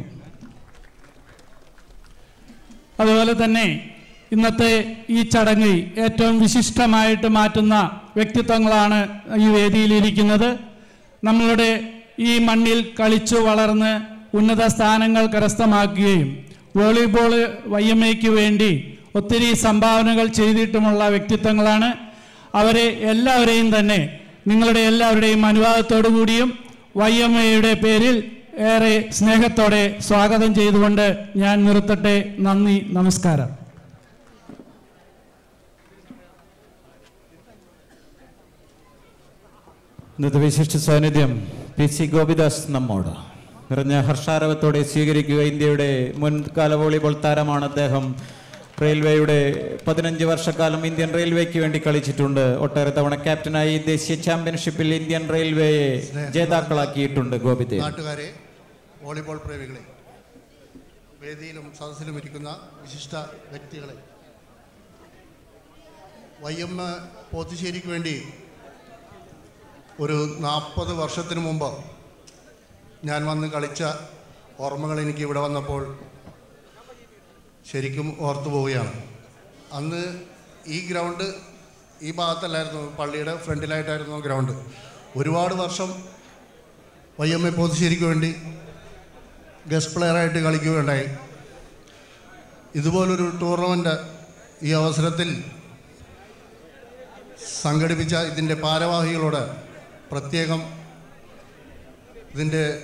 അതുപോലെ തന്നെ ഇന്നത്തെ ഈ ചടങ്ങ് ഏറ്റവും വിശിഷ്ടമായിട്ട് മാറ്റുന്ന വ്യക്തിത്വങ്ങളാണ് ഈ വേദിയിലിരിക്കുന്നത് നമ്മളുടെ ഈ മണ്ണിൽ കളിച്ചു വളർന്ന് ഉന്നത സ്ഥാനങ്ങൾ കരസ്ഥമാക്കുകയും വോളിബോൾ വൈ എം എക്ക് വേണ്ടി ഒത്തിരി സംഭാവനകൾ ചെയ്തിട്ടുമുള്ള വ്യക്തിത്വങ്ങളാണ് അവരെ എല്ലാവരെയും തന്നെ നിങ്ങളുടെ എല്ലാവരുടെയും അനുവാദത്തോടു കൂടിയും വൈ എം എയുടെ പേരിൽ ഏറെ സ്നേഹത്തോടെ സ്വാഗതം ചെയ്തുകൊണ്ട് ഞാൻ നിർത്തട്ടെ നന്ദി നമസ്കാരം ഇന്നത്തെ വിശിഷ്ട സാന്നിധ്യം പി സി ഗോപിദാസ് നമ്മോട് നിറഞ്ഞ ഹർഷാരവത്തോടെ സ്വീകരിക്കുക ഇന്ത്യയുടെ മുൻകാല വോളിബോൾ താരമാണ് അദ്ദേഹം റെയിൽവേയുടെ പതിനഞ്ച് വർഷക്കാലം ഇന്ത്യൻ റെയിൽവേക്ക് വേണ്ടി കളിച്ചിട്ടുണ്ട് ഒട്ടേറെ തവണ ക്യാപ്റ്റനായി ദേശീയ ചാമ്പ്യൻഷിപ്പിൽ ഇന്ത്യൻ റെയിൽവേയെ ജേതാക്കളാക്കിയിട്ടുണ്ട് ഗോപിദേവ് നാട്ടുകാരെ വോളിബോൾ പ്രേമികളെ വേദിയിലും സദസ്സിലും ഇരിക്കുന്ന വിശിഷ്ട വ്യക്തികളെ വൈ എം പോത്തുശ്ശേരിക്ക് വേണ്ടി ഒരു നാൽപ്പത് വർഷത്തിന് മുമ്പ് ഞാൻ വന്ന് കളിച്ച ഓർമ്മകൾ എനിക്ക് ഇവിടെ വന്നപ്പോൾ ശരിക്കും ഓർത്തു പോവുകയാണ് അന്ന് ഈ ഗ്രൗണ്ട് ഈ ഭാഗത്തല്ലായിരുന്നു പള്ളിയുടെ ഫ്രണ്ടിലായിട്ടായിരുന്നു ഗ്രൗണ്ട് ഒരുപാട് വർഷം വൈ എം എ പോത്തുശ്ശേരിക്ക് വേണ്ടി ഗസ്റ്റ് പ്ലെയറായിട്ട് കളിക്കുകയുണ്ടായി ഇതുപോലൊരു ടൂർണമെൻ്റ് ഈ അവസരത്തിൽ സംഘടിപ്പിച്ച ഇതിൻ്റെ ഭാരവാഹികളോട് പ്രത്യേകം ഇതിൻ്റെ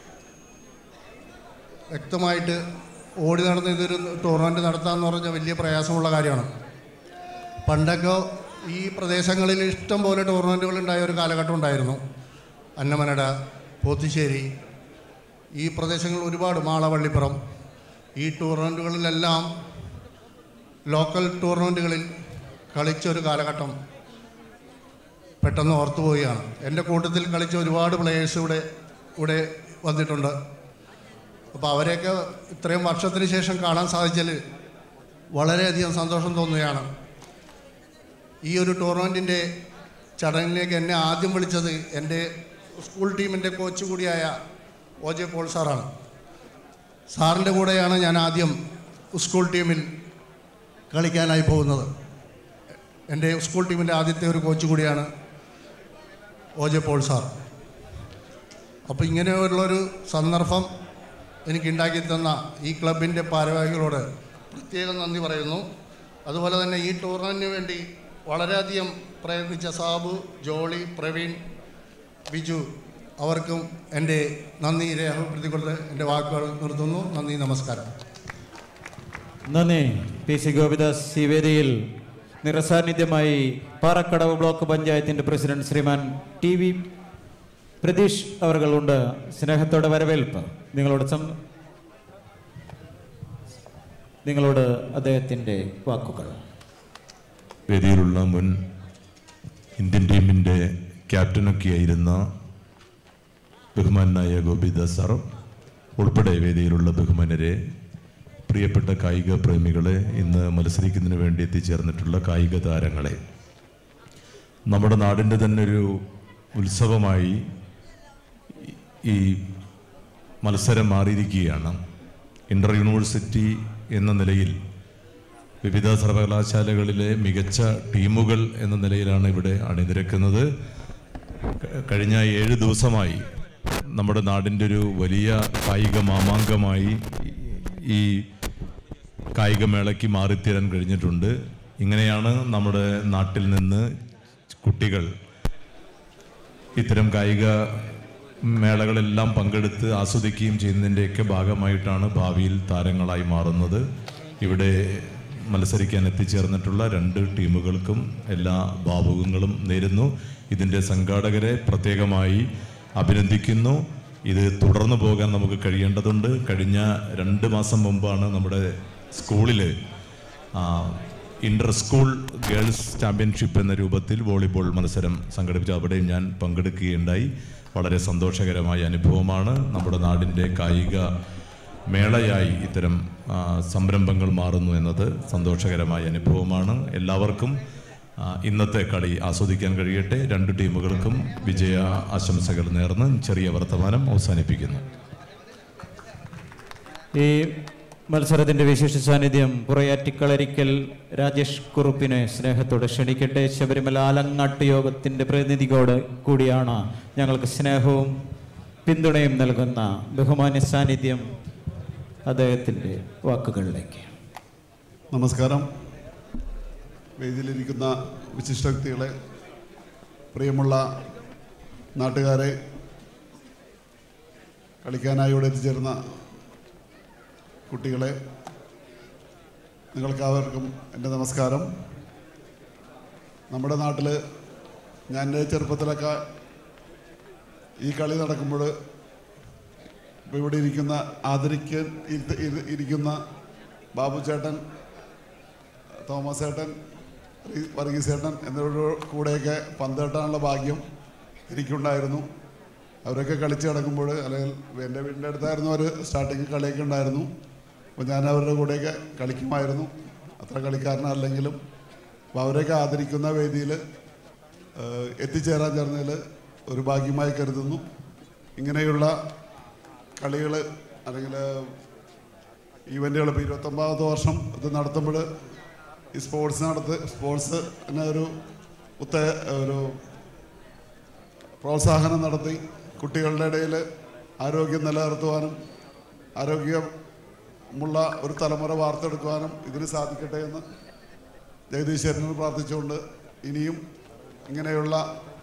വ്യക്തമായിട്ട് ഓടി നടന്ന് ഇതൊരു ടൂർണമെൻറ്റ് നടത്താമെന്ന് പറഞ്ഞാൽ വലിയ പ്രയാസമുള്ള കാര്യമാണ് പണ്ടൊക്കെ ഈ പ്രദേശങ്ങളിൽ ഇഷ്ടം പോലെ ടൂർണമെൻറ്റുകൾ ഉണ്ടായ ഒരു കാലഘട്ടം ഉണ്ടായിരുന്നു അന്നമനട പോത്തിശ്ശേരി ഈ പ്രദേശങ്ങൾ ഒരുപാട് മാളവള്ളിപ്പുറം ഈ ടൂർണമെൻറ്റുകളിലെല്ലാം ലോക്കൽ ടൂർണമെൻറ്റുകളിൽ കളിച്ചൊരു കാലഘട്ടം പെട്ടെന്ന് ഓർത്തു പോവുകയാണ് എൻ്റെ കൂട്ടത്തിൽ കളിച്ച ഒരുപാട് പ്ലേയേഴ്സ് ഇവിടെ ഇവിടെ വന്നിട്ടുണ്ട് അപ്പോൾ അവരെയൊക്കെ ഇത്രയും വർഷത്തിന് ശേഷം കാണാൻ സാധിച്ചാൽ വളരെയധികം സന്തോഷം തോന്നുകയാണ് ഈ ഒരു ടൂർണമെൻറ്റിൻ്റെ ചടങ്ങിലേക്ക് എന്നെ ആദ്യം വിളിച്ചത് എൻ്റെ സ്കൂൾ ടീമിൻ്റെ കോച്ച് കൂടിയായ ഒ ജെ പോൾ സാറാണ് സാറിൻ്റെ കൂടെയാണ് ഞാൻ ആദ്യം സ്കൂൾ ടീമിൽ കളിക്കാനായി പോകുന്നത് എൻ്റെ സ്കൂൾ ടീമിൻ്റെ ആദ്യത്തെ ഒരു കോച്ച് കൂടിയാണ് ഒ ജെ പോൾ സാർ അപ്പോൾ ഇങ്ങനെയുള്ളൊരു സന്ദർഭം എനിക്ക് ഉണ്ടാക്കി തന്ന ഈ ക്ലബിൻ്റെ ഭാരവാഹികളോട് പ്രത്യേകം നന്ദി പറയുന്നു അതുപോലെ തന്നെ ഈ ടൂർണമെൻറ്റിന് വേണ്ടി വളരെയധികം പ്രയത്നിച്ച സാബു ജോളി പ്രവീൺ ബിജു അവർക്കും എൻ്റെ നന്ദി രേഖപ്പെടുത്തിക്കൊണ്ട് എൻ്റെ വാക്കുകൾ നിർത്തുന്നു നന്ദി നമസ്കാരം നന്ദി പി സി ഗോപിദാസ് ഈ വേദിയിൽ നിറസാന്നിധ്യമായി പാറക്കടവ് ബ്ലോക്ക് പഞ്ചായത്തിന്റെ president Shriman T V Pratheesh അവർകളുണ്ട് സ്നേഹത്തോടെ വരവേൽപ്പ് നിങ്ങളോട് സം നിങ്ങളോട് അദ്ദേഹത്തിന്റെ വാക്കുകൾ വേദിയിലുള്ള മുൻ ഇന്ത്യൻ ടീമിൻ്റെ ക്യാപ്റ്റനൊക്കെയായിരുന്ന ബഹുമാനായ ഗോപിദാസ് സാർ ഉൾപ്പെടെ വേദിയിലുള്ള ബഹുമാനരെ പ്രിയപ്പെട്ട കായിക പ്രേമികളെ ഇന്ന് മത്സരിക്കുന്നതിന് വേണ്ടി എത്തിച്ചേർന്നിട്ടുള്ള കായിക താരങ്ങളെ നമ്മുടെ നാടിൻ്റെ തന്നെ ഒരു ഉത്സവമായി ഈ മത്സരം മാറിയിരിക്കുകയാണ് ഇൻ്റർ യൂണിവേഴ്സിറ്റി എന്ന നിലയിൽ വിവിധ സർവകലാശാലകളിലെ മികച്ച ടീമുകൾ എന്ന നിലയിലാണ് ഇവിടെ അണിനിരക്കുന്നത് ക- കഴിഞ്ഞ ഏഴ് ദിവസമായി നമ്മുടെ നാടിൻ്റെ ഒരു വലിയ കായിക മാമാങ്കമായി ഈ കായികമേളയ്ക്ക് മാറിത്തീരാൻ കഴിഞ്ഞിട്ടുണ്ട് ഇങ്ങനെയാണ് നമ്മുടെ നാട്ടിൽ നിന്ന് കുട്ടികൾ ഇത്തരം കായിക മേളകളെല്ലാം പങ്കെടുത്ത് ആസ്വദിക്കുകയും ചെയ്യുന്നതിൻ്റെയൊക്കെ ഭാഗമായിട്ടാണ് ഭാവിയിൽ താരങ്ങളായി മാറുന്നത് ഇവിടെ മത്സരിക്കാൻ എത്തിച്ചേർന്നിട്ടുള്ള രണ്ട് ടീമുകൾക്കും എല്ലാ ഭാവുകങ്ങളും നേരുന്നു ഇതിൻ്റെ സംഘാടകരെ പ്രത്യേകമായി അഭിനന്ദിക്കുന്നു ഇത് തുടർന്നു പോകാൻ നമുക്ക് കഴിയേണ്ടതുണ്ട് കഴിഞ്ഞ രണ്ട് മാസം മുമ്പാണ് നമ്മുടെ സ്കൂളിൽ ഇന്റർ സ്കൂൾ ഗേൾസ് ചാമ്പ്യൻഷിപ്പ് എന്ന രൂപത്തിൽ വോളിബോൾ മത്സരം സംഘടിപ്പിച്ചു അവിടെയും ഞാൻ പങ്കെടുക്കുകയുണ്ടായി വളരെ സന്തോഷകരമായ അനുഭവമാണ് നമ്മുടെ നാടിൻ്റെ കായിക മേളയായി ഇത്തരം ആ, സംരംഭങ്ങൾ മാറുന്നു എന്നത് സന്തോഷകരമായ അനുഭവമാണ് എല്ലാവർക്കും ആ, ഇന്നത്തെ കളി ആസ്വദിക്കാൻ കഴിയട്ടെ രണ്ട് ടീമുകൾക്കും വിജയ ആശംസകൾ നേർന്ന് ചെറിയ വർത്തമാനം അവസാനിപ്പിക്കുന്നു ഈ മത്സരത്തിന്റെ വിശേഷ സാന്നിധ്യം പുറയാറ്റിക്കളരിക്കൽ രാജേഷ് കുറുപ്പിനെ സ്നേഹത്തോടെ ക്ഷണിക്കട്ടെ ശബരിമല ആലങ്ങാട്ട് യോഗത്തിന്റെ പ്രതിനിധിയോട് കൂടിയാണ് ഞങ്ങൾക്ക് സ്നേഹവും പിന്തുണയും നൽകുന്ന ബഹുമാന്യ സാന്നിധ്യം അദ്ദേഹത്തിന്റെ വാക്കുകളിലേക്ക് നമസ്കാരം വേദിയിലിരിക്കുന്ന വിശിഷ്ട വ്യക്തികളെ പ്രിയമുള്ള നാട്ടുകാരെ കളിക്കാനായി ഇവിടെ എത്തിച്ചേർന്ന കുട്ടികളെ നിങ്ങൾക്കാവർക്കും എൻ്റെ നമസ്കാരം നമ്മുടെ നാട്ടിൽ ഞാൻ എൻ്റെ ചെറുപ്പത്തിലൊക്കെ ഈ കളി നടക്കുമ്പോൾ ഇപ്പോൾ ഇവിടെ ഇരിക്കുന്ന ആദരിക്കാൻ ഇരുത്ത- ഇരി- ഇരിക്കുന്ന ബാബു ചേട്ടൻ തോമസ് ഏട്ടൻ ഈ- വർഗീസ് ഏട്ടൻ എന്നിവരുടെ കൂടെയൊക്കെ പന്ത് തട്ടാനുള്ള ഭാഗ്യം എനിക്കുണ്ടായിരുന്നു അവരൊക്കെ കളിച്ച് കിടക്കുമ്പോൾ അല്ലെങ്കിൽ എൻ്റെ വീടിൻ്റെ അടുത്തായിരുന്നു അവർ സ്റ്റാർട്ടിങ് കളിയൊക്കെ ഉണ്ടായിരുന്നു അപ്പോൾ ഞാൻ അവരുടെ കൂടെയൊക്കെ കളിക്കുമായിരുന്നു അത്ര കളിക്കാരനല്ലെങ്കിലും അപ്പോൾ അവരെയൊക്കെ ആദരിക്കുന്ന വേദിയിൽ എത്തിച്ചേരാൻ ചേർന്നതിൽ ഒരു ഭാഗ്യമായി കരുതുന്നു ഇങ്ങനെയുള്ള കളികൾ അല്ലെങ്കിൽ ഈവൻറ്റുകൾ ഇപ്പോൾ ഇരുപത്തൊമ്പതാമത്തെ വർഷം ഇത് നടത്തുമ്പോൾ ഈ സ്പോർട്സ് നടത്ത് സ്പോർട്സ് എന്നെ ഒരു ഉത്ത ഒരു പ്രോത്സാഹനം നടത്തി കുട്ടികളുടെ ഇടയിൽ ആരോഗ്യം നിലനിർത്തുവാനും ആരോഗ്യമുള്ള ഒരു തലമുറ വാർത്തെടുക്കുവാനും ഇതിന് സാധിക്കട്ടെ എന്ന് ജഗദീശ്വരനോട് പ്രാർത്ഥിച്ചുകൊണ്ട് ഇനിയും ഇങ്ങനെയുള്ള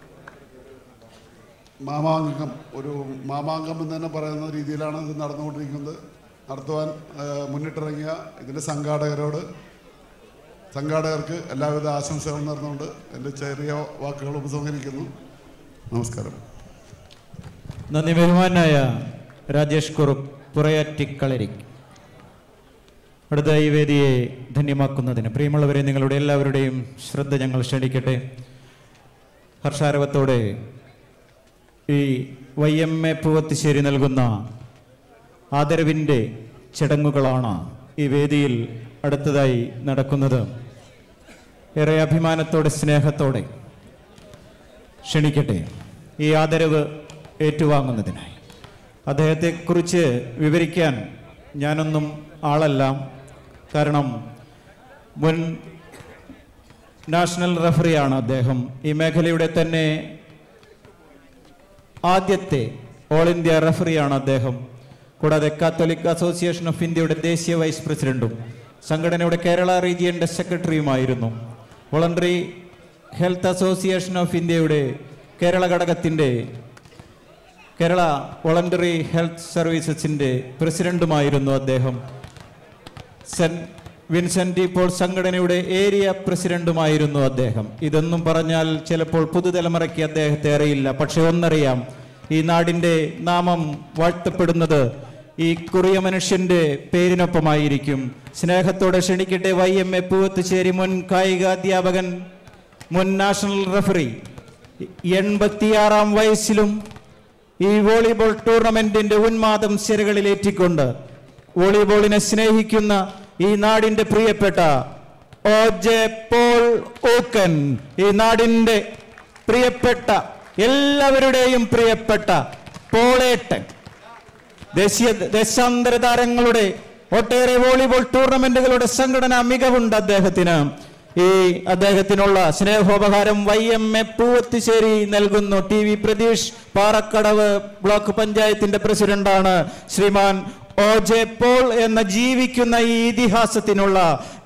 മാമാങ്കം ഒരു മാമാങ്കം എന്ന് തന്നെ പറയുന്ന രീതിയിലാണ് ഇത് നടന്നുകൊണ്ടിരിക്കുന്നത് നടത്തുവാൻ ആ, മുന്നിട്ടിറങ്ങിയ ഇതിൻ്റെ സംഘാടകരോട് സംഘാടകർക്ക് എല്ലാവിധ ആശംസകളും നേർന്നുകൊണ്ട് എൻ്റെ ചെറിയ വാക്കുകൾ ഉപസംഹരിക്കുന്നു നമസ്കാരം നന്ദി ബഹുമാനായ രാജേഷ് കുറുപ്പ് പുറയാറ്റിക്കളരി അടുത്ത ഈ വേദിയെ ധന്യമാക്കുന്നതിന് പ്രിയമുള്ളവരെ നിങ്ങളുടെ എല്ലാവരുടെയും ശ്രദ്ധ ഞങ്ങൾ ക്ഷണിക്കട്ടെ ഹർഷാരവത്തോടെ ഈ വൈ എം എ പൂവത്തിശ്ശേരി നൽകുന്ന ആദരവിൻ്റെ ചടങ്ങുകളാണ് ഈ വേദിയിൽ അടുത്തതായി നടക്കുന്നത് ഏറെ അഭിമാനത്തോടെ സ്നേഹത്തോടെ ക്ഷണിക്കട്ടെ ഈ ആദരവ് ഏറ്റുവാങ്ങുന്നതിനായി അദ്ദേഹത്തെക്കുറിച്ച് വിവരിക്കാൻ ഞാനൊന്നും ആളല്ല കാരണം മുൻ നാഷണൽ റഫറിയാണ് അദ്ദേഹം ഈ മേഖലയുടെ തന്നെ ആദ്യത്തെ ഓൾ ഇന്ത്യ റഫറിയാണ് അദ്ദേഹം കൂടാതെ കാത്തോലിക് അസോസിയേഷൻ ഓഫ് ഇന്ത്യയുടെ ദേശീയ വൈസ് പ്രസിഡന്റും സംഘടനയുടെ കേരള റീജിയന്റെ സെക്രട്ടറിയുമായിരുന്നു വോളണ്ടറി ഹെൽത്ത് അസോസിയേഷൻ ഓഫ് ഇന്ത്യയുടെ കേരള ഘടകത്തിൻ്റെ കേരള വോളണ്ടറി ഹെൽത്ത് സർവീസസിൻ്റെ പ്രസിഡന്റുമായിരുന്നു അദ്ദേഹം സെന്റ് വിൻസെന്റ് ഇപ്പോൾ സംഘടനയുടെ ഏരിയ പ്രസിഡന്റുമായിരുന്നു അദ്ദേഹം ഇതൊന്നും പറഞ്ഞാൽ ചിലപ്പോൾ പുതുതലമുറയ്ക്ക് അദ്ദേഹത്തെ അറിയില്ല പക്ഷെ ഒന്നറിയാം ഈ നാടിൻ്റെ നാമം വാഴ്ത്തപ്പെടുന്നത് ഈ കുറിയ മനുഷ്യന്റെ പേരിനൊപ്പമായിരിക്കും സ്നേഹത്തോടെ ക്ഷണിക്കട്ടെ വൈ എം എ പൂവത്തുശ്ശേരി മുൻ കായിക അധ്യാപകൻ മുൻ നാഷണൽ റഫറി എൺപത്തിയാറാം വയസ്സിലും ഈ വോളിബോൾ ടൂർണമെന്റിന്റെ ഉന്മാദം സിരകളിലേറ്റിക്കൊണ്ട് വോളിബോളിനെ സ്നേഹിക്കുന്ന ഈ നാടിന്റെ പ്രിയപ്പെട്ട ഒ ജെ പോൾ ഓക്കൻ ഈ നാടിന്റെ പ്രിയപ്പെട്ട എല്ലാവരുടെയും പ്രിയപ്പെട്ട പോളേട്ടൻ ദേശീയ ദേശാന്തര താരങ്ങളുടെ ഒട്ടേറെ വോളിബോൾ ടൂർണമെന്റുകളുടെ സംഘടനാ മികവുണ്ട് അദ്ദേഹത്തിന് ഈ അദ്ദേഹത്തിനുള്ള സ്നേഹോപഹാരം വൈ എം എ പൂവത്തിശ്ശേരി നൽകുന്നു T V Pratheesh Parakkadavu block പഞ്ചായത്തിന്റെ പ്രസിഡന്റാണ് ശ്രീമാൻ ഒ ജെ പോൾ എന്ന ജീവിക്കുന്ന ഈ ഇതിഹാസത്തിനുള്ള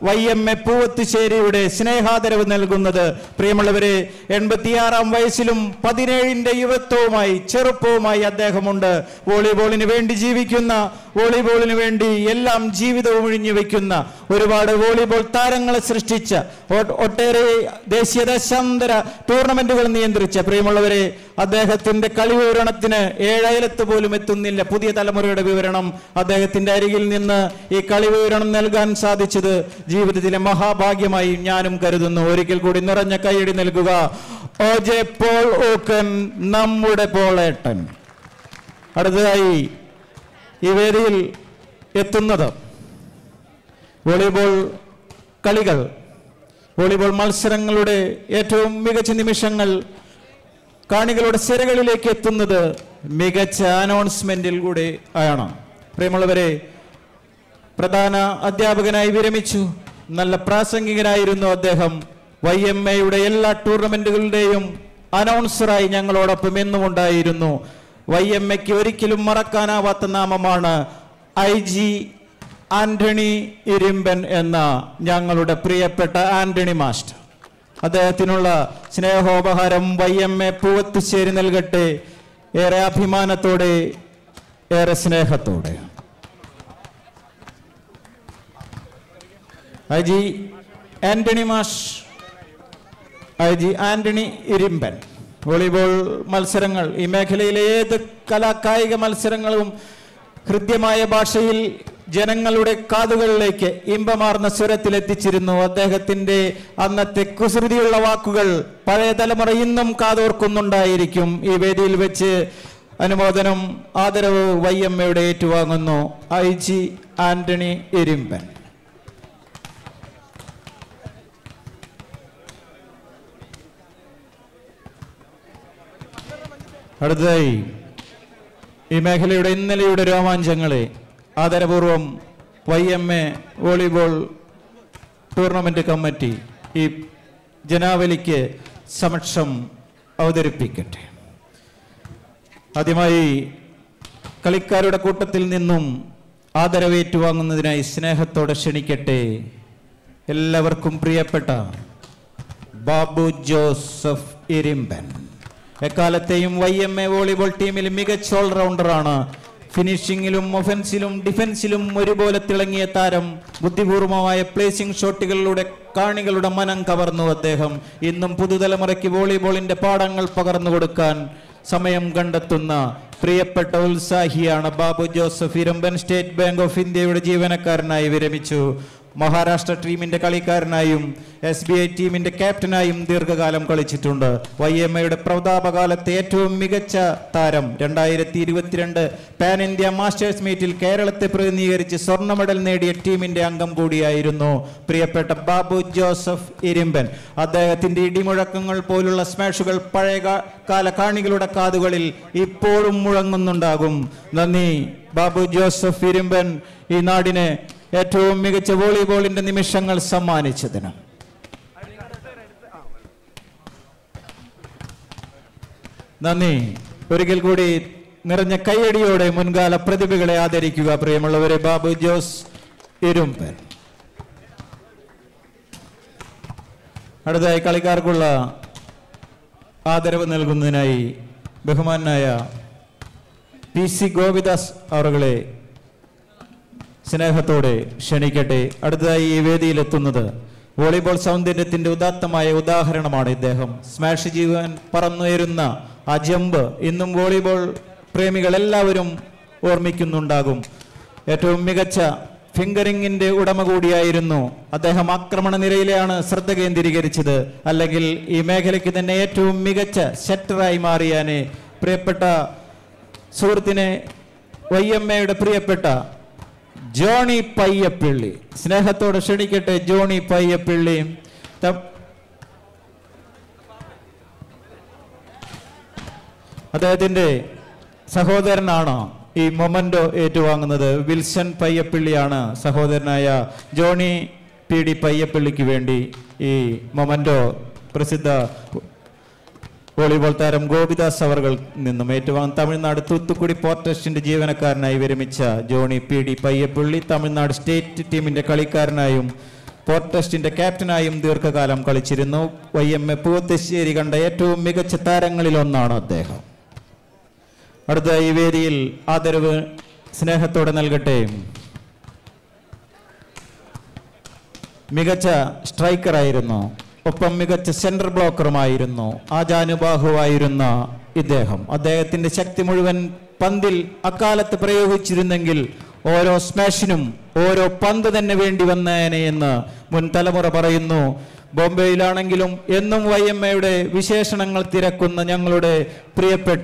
വൈ എം എ പൂവത്തുശ്ശേരിയുടെ സ്നേഹാദരവ് നൽകുന്നത് പ്രിയമുള്ളവരെ എൺപത്തിയാറാം വയസ്സിലും പതിനേഴിന്റെ യുവത്വവുമായി ചെറുപ്പവുമായി അദ്ദേഹമുണ്ട് വോളിബോളിന് വേണ്ടി ജീവിക്കുന്ന വോളിബോളിന് വേണ്ടി എല്ലാം ജീവിതവും ഒഴിഞ്ഞു വെക്കുന്ന ഒരുപാട് വോളിബോൾ താരങ്ങളെ സൃഷ്ടിച്ച ഒ- ഒട്ടേറെ ദേശീയ ദശാന്തര ടൂർണമെന്റുകൾ നിയന്ത്രിച്ച പ്രിയമുള്ളവരെ അദ്ദേഹത്തിന്റെ കളി വിവരണത്തിന് ഏഴയലത്ത് പോലും എത്തുന്നില്ല പുതിയ തലമുറയുടെ വിവരണം അദ്ദേഹത്തിന്റെ അരികിൽ നിന്ന് ഈ കളി വിവരണം നൽകാൻ സാധിച്ചത് ജീവിതത്തിലെ മഹാഭാഗ്യമായി ഞാനും കരുതുന്നു ഒരിക്കൽ കൂടി നിറഞ്ഞ കൈയടി നൽകുക ഓ ജെ പോൾ ഓക്കൻ നമ്മുടെ പോളേട്ടൻ അടുത്തതായി ഈ വേദിയിൽ എത്തുന്നത് വോളിബോൾ കളികൾ വോളിബോൾ മത്സരങ്ങളുടെ ഏറ്റവും മികച്ച നിമിഷങ്ങൾ കാണികളുടെ സിരകളിലേക്ക് എത്തുന്നത് മികച്ച അനൗൺസ്മെന്റിൽ കൂടി ആണ് പ്രിയമുള്ളവരെ പ്രധാന അധ്യാപകനായി വിരമിച്ചു നല്ല പ്രാസംഗികനായിരുന്നു അദ്ദേഹം വൈ എം എയുടെ എല്ലാ ടൂർണമെന്റുകളുടെയും അനൗൺസറായി ഞങ്ങളോടൊപ്പം എന്നും ഉണ്ടായിരുന്നു വൈ എം എക്ക് ഒരിക്കലും മറക്കാനാവാത്ത നാമമാണ് ഐ ജി ആന്റണി ഇരിമ്പൻ എന്ന ഞങ്ങളുടെ പ്രിയപ്പെട്ട ആന്റണി മാസ്റ്റർ അദ്ദേഹത്തിനുള്ള സ്നേഹോപഹാരം വൈ എം എ പൂവത്തുശ്ശേരി നൽകട്ടെ ഏറെ അഭിമാനത്തോടെ ഏറെ സ്നേഹത്തോടെ ഐ ജി ആന്റണി മാഷ് I G Antony Irimban volleyball മത്സരങ്ങൾ ഈ മേഖലയിലെ ഏത് കലാകായിക മത്സരങ്ങളും ഹൃദ്യമായ ഭാഷയിൽ ജനങ്ങളുടെ കാതുകളിലേക്ക് ഇമ്പമാർന്ന സ്വരത്തിൽ എത്തിച്ചിരുന്നു അദ്ദേഹത്തിന്റെ അന്നത്തെ കുസൃതിയുള്ള വാക്കുകൾ പഴയ തലമുറ ഇന്നും കാതോർക്കുന്നുണ്ടായിരിക്കും ഈ വേദിയിൽ വെച്ച് അനുമോദനം ആദരവ് വൈ എം എയുടെ ഏറ്റുവാങ്ങുന്നു ഐ ജി ആന്റണി എരിമ്പൻ അടുത്തതായി ഈ മേഖലയുടെ ഇന്നലെയുടെ രോമാഞ്ചങ്ങളെ ആദരപൂർവം Y M A volleyball tournament committee ഈ ജനാവലിക്ക് സമക്ഷം അവതരിപ്പിക്കട്ടെ ആദ്യമായി കളിക്കാരുടെ കൂട്ടത്തിൽ നിന്നും ആദരവേറ്റുവാങ്ങുന്നതിനായി സ്നേഹത്തോടെ ക്ഷണിക്കട്ടെ എല്ലാവർക്കും പ്രിയപ്പെട്ട ബാബു ജോസഫ് ഇരിമ്പൻ എക്കാലത്തെയും വൈ എം എ വോളിബോൾ ടീമിൽ മികച്ച ഓൾറൗണ്ടറാണ് ഫിനിഷിങ്ങിലും ഒഫൻസിലും ഡിഫൻസിലും ഒരുപോലെ തിളങ്ങിയ താരം ബുദ്ധിപൂർവമായ പ്ലേസിംഗ് ഷോട്ടുകളിലൂടെ കാണികളുടെ മനം കവർന്നു അദ്ദേഹം ഇന്നും പുതുതലമുറയ്ക്ക് വോളിബോളിന്റെ പാഠങ്ങൾ പകർന്നു കൊടുക്കാൻ സമയം കണ്ടെത്തുന്ന പ്രിയപ്പെട്ട ഉത്സാഹിയാണ് Babu Joseph Iramban state bank of ഇന്ത്യയുടെ ജീവനക്കാരനായി വിരമിച്ചു മഹാരാഷ്ട്ര ടീമിന്റെ കളിക്കാരനായും എസ് ബി ഐ ടീമിന്റെ ക്യാപ്റ്റനായും ദീർഘകാലം കളിച്ചിട്ടുണ്ട് വൈ എം എയുടെ പ്രതാപകാലത്തെ ഏറ്റവും മികച്ച താരം രണ്ടായിരത്തി ഇരുപത്തിരണ്ട് പാൻ ഇന്ത്യ മാസ്റ്റേഴ്സ് മീറ്റിൽ കേരളത്തെ പ്രതിനിധീകരിച്ച് സ്വർണ്ണ മെഡൽ നേടിയ ടീമിന്റെ അംഗം കൂടിയായിരുന്നു പ്രിയപ്പെട്ട ബാബു ജോസഫ് ഇരിമ്പൻ അദ്ദേഹത്തിന്റെ ഇടിമുഴക്കങ്ങൾ പോലുള്ള സ്മാഷുകൾ പഴയ കാ- കാല കാണികളുടെ കാതുകളിൽ ഇപ്പോഴും മുഴങ്ങുന്നുണ്ടാകും നന്ദി ബാബു ജോസഫ് ഇരിമ്പൻ ഈ നാടിന് ഏറ്റവും മികച്ച വോളിബോളിന്റെ നിമിഷങ്ങൾ സമ്മാനിച്ചതിന് നന്ദി ഒരിക്കൽ കൂടി നിറഞ്ഞ കയ്യടിയോടെ മുൻകാല പ്രതിഭകളെ ആദരിക്കുക പ്രിയമുള്ളവരെ ബാബു ജോസ് ഇരുമ്പൻ അടുത്തതായി കളിക്കാർക്കുള്ള ആദരവ് നൽകുന്നതിനായി ബഹുമാനായ പി സി ഗോപിദാസ് അവറുകളെ സ്നേഹത്തോടെ ക്ഷണിക്കട്ടെ അടുത്തതായി ഈ വേദിയിലെത്തുന്നത് വോളിബോൾ സൗന്ദര്യത്തിന്റെ ഉദാത്തമായ ഉദാഹരണമാണ് ഇദ്ദേഹം സ്മാഷ് ജീവൻ പറന്നുയരുന്ന ആ ജമ്പ് ഇന്നും വോളിബോൾ പ്രേമികൾ എല്ലാവരും ഓർമ്മിക്കുന്നുണ്ടാകും ഏറ്റവും മികച്ച ഫിംഗറിങ്ങിന്റെ ഉടമ കൂടിയായിരുന്നു അദ്ദേഹം ആക്രമണ നിരയിലാണ് ശ്രദ്ധ കേന്ദ്രീകരിച്ചത് അല്ലെങ്കിൽ ഈ മേഖലയ്ക്ക് തന്നെ ഏറ്റവും മികച്ച സെറ്ററായി മാറിയാനെ പ്രിയപ്പെട്ട സുഹൃത്തിനെ വൈ എം എയുടെ പ്രിയപ്പെട്ട ജോണി പയ്യപ്പിള്ളി സ്നേഹത്തോടെ ക്ഷണിക്കട്ടെ ജോണി പയ്യപ്പിള്ളി ത- അദ്ദേഹത്തിന്റെ സഹോദരനാണ് ഈ മൊമൻറ്റോ ഏറ്റുവാങ്ങുന്നത് വിൽസൺ പയ്യപ്പിള്ളിയാണ് സഹോദരനായ ജോണി പി ഡി പയ്യപ്പിള്ളിക്ക് വേണ്ടി ഈ മൊമൻറ്റോ പ്രസിദ്ധ വോളിബോൾ താരം ഗോപിദാസ് അവർകൾ നിന്നും ഏറ്റുവാങ്ങും തമിഴ്നാട് തൂത്തുക്കുടി പോർട്ട് ട്രസ്റ്റിന്റെ ജീവനക്കാരനായി വിരമിച്ച Johnny P D Payyappilly Tamil Nadu state ടീമിന്റെ കളിക്കാരനായും പോർട്ട് ടെസ്റ്റിന്റെ ക്യാപ്റ്റനായും ദീർഘകാലം കളിച്ചിരുന്നു വൈ എം എ പൂവത്തശ്ശേരി കണ്ട ഏറ്റവും മികച്ച താരങ്ങളിൽ ഒന്നാണ് അദ്ദേഹം അടുത്ത ഈ വേദിയിൽ ആദരവ് സ്നേഹത്തോടെ നൽകട്ടെ മികച്ച സ്ട്രൈക്കറായിരുന്നു ഒപ്പം മികച്ച സെൻട്രൽ ബ്ലോക്കറുമായിരുന്നു ആജാനുബാഹുവായിരുന്ന ഇദ്ദേഹം അദ്ദേഹത്തിന്റെ ശക്തി മുഴുവൻ പന്തിൽ അക്കാലത്ത് പ്രയോഗിച്ചിരുന്നെങ്കിൽ ഓരോ സ്മാഷിനും ഓരോ പന്ത് തന്നെ വേണ്ടി വന്നേനെ എന്ന് മുൻ തലമുറ പറയുന്നു ബോംബെയിലാണെങ്കിലും എന്നും വൈ എം എയുടെ വിശേഷണങ്ങൾ തിരക്കുന്ന ഞങ്ങളുടെ പ്രിയപ്പെട്ട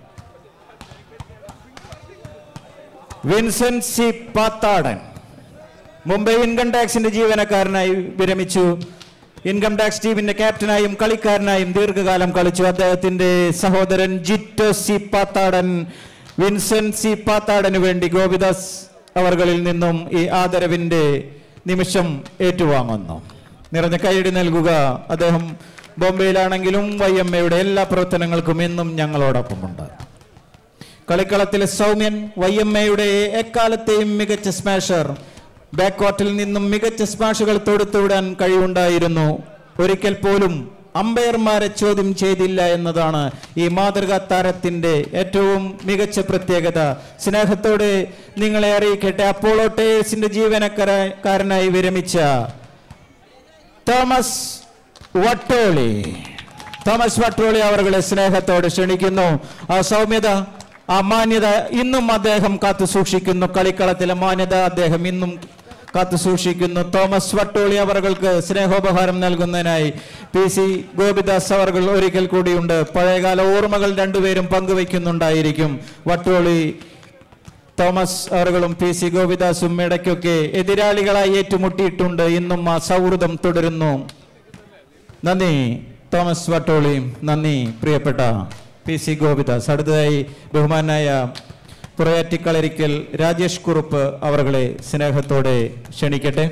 വിൻസെന്റ് സി പാത്താടൻ മുംബൈ ഇൻകം ടാക്സിന്റെ ജീവനക്കാരനായി വിരമിച്ചു ഇൻകം ടാക്സ് ടീമിന്റെ ക്യാപ്റ്റനായും കളിക്കാരനായും ദീർഘകാലം കളിച്ചു അദ്ദേഹത്തിന്റെ സഹോദരൻ ജിറ്റോ സി പാത്താടൻ വിൻസെന്റ് സി പാത്താടന് വേണ്ടി ഗോപിദാസ് അവർകളിൽ നിന്നും ഈ ആദരവിന്റെ നിമിഷം ഏറ്റുവാങ്ങുന്നു നിറഞ്ഞ കൈയടി നൽകുക അദ്ദേഹം ബോംബെയിലാണെങ്കിലും വൈ എം എയുടെ എല്ലാ പ്രവർത്തനങ്ങൾക്കും എന്നും ഞങ്ങളോടൊപ്പമുണ്ട് കളിക്കളത്തിലെ സൗമ്യൻ വൈ എം എയുടെ എക്കാലത്തെയും മികച്ച സ്മാഷർ ബാക്ക്വാർട്ടിൽ നിന്നും മികച്ച സ്മാഷുകൾ തൊടുത്തുവിടാൻ കഴിവുണ്ടായിരുന്നു ഒരിക്കൽ പോലും അമ്പയർമാരെ ചോദ്യം ചെയ്തില്ല എന്നതാണ് ഈ മാതൃകാ താരത്തിന്റെ ഏറ്റവും മികച്ച പ്രത്യേകത സ്നേഹത്തോടെ നിങ്ങളെ അറിയിക്കട്ടെ അപ്പോളോ ടേഴ്സിന്റെ ജീവനക്കാരനായി വിരമിച്ച തോമസ് വട്ടോളി തോമസ് വട്ടോളി അവരുടെ സ്നേഹത്തോടെ ക്ഷണിക്കുന്നു ആ സൗമ്യത ആ മാന്യത ഇന്നും അദ്ദേഹം കാത്തു സൂക്ഷിക്കുന്നു കളിക്കളത്തിലെ മാന്യത അദ്ദേഹം ഇന്നും കാത്തു സൂക്ഷിക്കുന്നു തോമസ് വട്ടോളി അവർക്ക് സ്നേഹോപഹാരം നൽകുന്നതിനായി പി സി ഗോപിദാസ് അവർ ഒരിക്കൽ കൂടിയുണ്ട് പഴയകാല ഓർമ്മകൾ രണ്ടുപേരും പങ്കുവയ്ക്കുന്നുണ്ടായിരിക്കും വട്ടോളി തോമസ് അവറുകളും പി സി ഗോപിദാസും ഇടയ്ക്കൊക്കെ എതിരാളികളായി ഏറ്റുമുട്ടിയിട്ടുണ്ട് ഇന്നും ആ സൗഹൃദം തുടരുന്നു നന്ദി തോമസ് വട്ടോളി നന്ദി പ്രിയപ്പെട്ട പി സി ഗോപിദാസ് അടുത്തതായി ബഹുമാനായ പുറയാറ്റിക്കളരിക്കൽ രാജേഷ് കുറുപ്പ് അവരുടെ സ്നേഹത്തോടെ ക്ഷണിക്കട്ടെ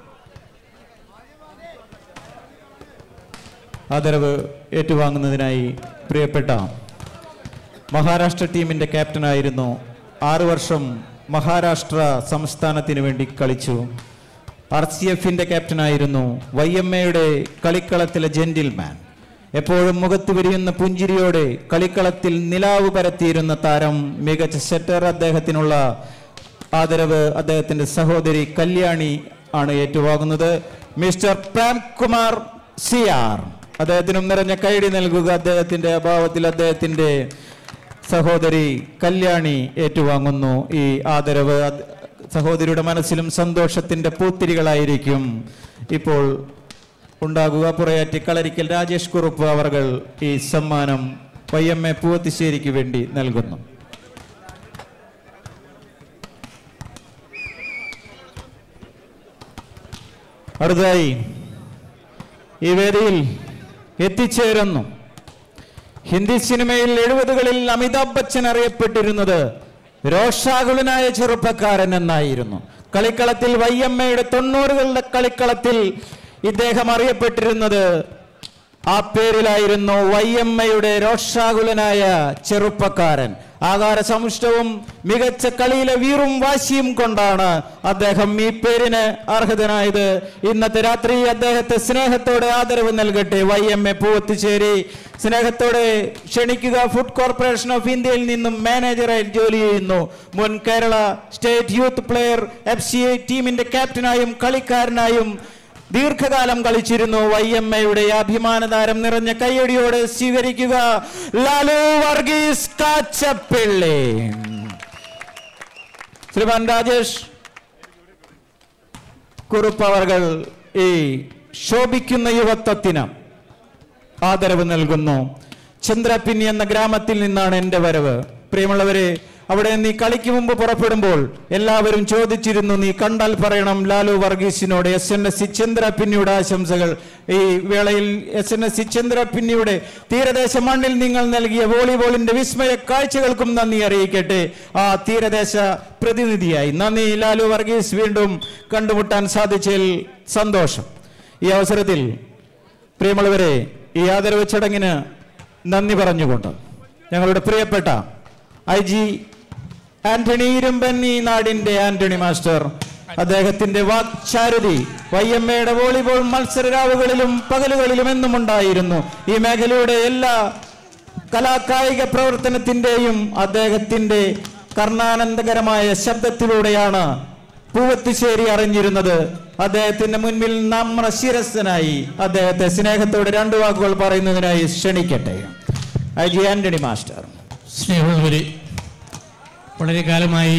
ആദരവ് ഏറ്റുവാങ്ങുന്നതിനായി പ്രിയപ്പെട്ട മഹാരാഷ്ട്ര ടീമിന്റെ ക്യാപ്റ്റനായിരുന്നു ആറു വർഷം മഹാരാഷ്ട്ര സംസ്ഥാനത്തിന് വേണ്ടി കളിച്ചു ആർ സി എഫിന്റെ ക്യാപ്റ്റനായിരുന്നു വൈ എം എയുടെ കളിക്കളത്തിലെ ജെന്റിൽമാൻ എപ്പോഴും മുഖത്ത് വിരിയുന്ന പുഞ്ചിരിയോടെ കളിക്കളത്തിൽ നിലാവ് പരത്തിയിരുന്ന താരം മികച്ച സെറ്റർ അദ്ദേഹത്തിനുള്ള ആദരവ് അദ്ദേഹത്തിന്റെ സഹോദരി കല്യാണി ആണ് ഏറ്റുവാങ്ങുന്നത് മിസ്റ്റർ പ്രേംകുമാർ സി ആർ അദ്ദേഹത്തിനും നിറഞ്ഞ കൈഡി നൽകുക അദ്ദേഹത്തിന്റെ അഭാവത്തിൽ അദ്ദേഹത്തിന്റെ സഹോദരി കല്യാണി ഏറ്റുവാങ്ങുന്നു ഈ ആദരവ് അത് സഹോദരിയുടെ മനസ്സിലും സന്തോഷത്തിന്റെ പൂത്തിരികളായിരിക്കും ഇപ്പോൾ ഉണ്ടാകുക പുറയാറ്റി കളരിക്കൽ രാജേഷ് കുറുപ്പ് അവർ ഈ സമ്മാനം വൈ എം എ പൂവത്തിശ്ശേരിക്ക് വേണ്ടി നൽകുന്നു അടുത്തതായി ഈ വേദിയിൽ എത്തിച്ചേരുന്നു ഹിന്ദി സിനിമയിൽ എഴുപതുകളിൽ അമിതാഭ് ബച്ചൻ അറിയപ്പെട്ടിരുന്നത് രോഷാകുലനായ ചെറുപ്പക്കാരൻ എന്നായിരുന്നു കളിക്കളത്തിൽ വൈ എം എയുടെ തൊണ്ണൂറുകളുടെ കളിക്കളത്തിൽ ഇദ്ദേഹം അറിയപ്പെട്ടിരുന്നത് ആ പേരിലായിരുന്നു വൈ എം എയുടെ രോഷാകുലനായ ചെറുപ്പക്കാരൻ ആകാര സമുഷ്ടവും മികച്ച കളിയിലെ വീറും വാശിയും കൊണ്ടാണ് അദ്ദേഹം ഈ പേരിന് അർഹതനായത് ഇന്നത്തെ രാത്രി അദ്ദേഹത്തെ സ്നേഹത്തോടെ ആദരവ് നൽകട്ടെ വൈ എം എ പൂവത്തുചേരി സ്നേഹത്തോടെ ക്ഷണിക്കുക ഫുഡ് കോർപ്പറേഷൻ ഓഫ് ഇന്ത്യയിൽ നിന്നും മാനേജറായി ജോലി ചെയ്യുന്നു മുൻ Kerala state youth player F C I ടീമിന്റെ ക്യാപ്റ്റനായും കളിക്കാരനായും ദീർഘകാലം കളിച്ചിരുന്നു വൈ എം എയുടെ അഭിമാനതാരം നിറഞ്ഞ കയ്യടിയോടെ സ്വീകരിക്കുക ലാലു വർഗീസ് കാച്ചപ്പിള്ളി ശ്രീമാൻ രാജേഷ് കുറുപ്പ് അവർകൾ ഈ ശോഭിക്കുന്ന യുവത്വത്തിന് ആദരവ് നൽകുന്നു ചന്ദ്രപ്പിന്നി എന്ന ഗ്രാമത്തിൽ നിന്നാണ് എൻ്റെ വരവ് പ്രിയമുള്ളവരെ അവിടെ നീ കളിക്ക് മുമ്പ് പുറപ്പെടുമ്പോൾ എല്ലാവരും ചോദിച്ചിരുന്നു നീ കണ്ടാൽ പറയണം ലാലു വർഗീസിനോട് എസ് എൻ എസ് സി ചന്ദ്രപ്പിന്നിയുടെ ആശംസകൾ ഈ വേളയിൽ എസ് എൻ എസ് സി ചന്ദ്രപ്പിന്നിയുടെ തീരദേശ മണ്ണിൽ നിങ്ങൾ നൽകിയ വോളിബോളിന്റെ വിസ്മയ കാഴ്ചകൾക്കും നന്ദി അറിയിക്കട്ടെ ആ തീരദേശ പ്രതിനിധിയായി നന്ദി ലാലു വർഗീസ് വീണ്ടും കണ്ടുമുട്ടാൻ സാധിച്ചതിൽ സന്തോഷം ഈ അവസരത്തിൽ പ്രിയമുള്ളവരെ ഈ ആദരവ് ചടങ്ങിന് നന്ദി പറഞ്ഞുകൊണ്ട് ഞങ്ങളുടെ പ്രിയപ്പെട്ട ഐ ജി ആന്റണി ഇരുമ്പൻ ഈ നാടിന്റെ ആന്റണി മാസ്റ്റർ അദ്ദേഹത്തിന്റെ വാക്ചാരുതി വയ്യമ്മയുടെ വോളിബോൾ മത്സരരാവുകളിലും പകലുകളിലും എന്നും ഉണ്ടായിരുന്നു ഈ മേഖലയുടെ എല്ലാ കലാകായിക പ്രവർത്തനത്തിന്റെയും അദ്ദേഹത്തിന്റെ കർണാനന്ദകരമായ ശബ്ദത്തിലൂടെയാണ് പൂവത്തുശ്ശേരി അറിഞ്ഞിരുന്നത് അദ്ദേഹത്തിന്റെ മുൻപിൽ നമ്മുടെ ശിരസ്സനായി അദ്ദേഹത്തെ സ്നേഹത്തോടെ രണ്ടു വാക്കുകൾ പറയുന്നതിനായി ക്ഷണിക്കട്ടെ ഐ ജി ആന്റണി മാസ്റ്റർ സ്നേഹമുള്ളവരെ വളരെ കാലമായി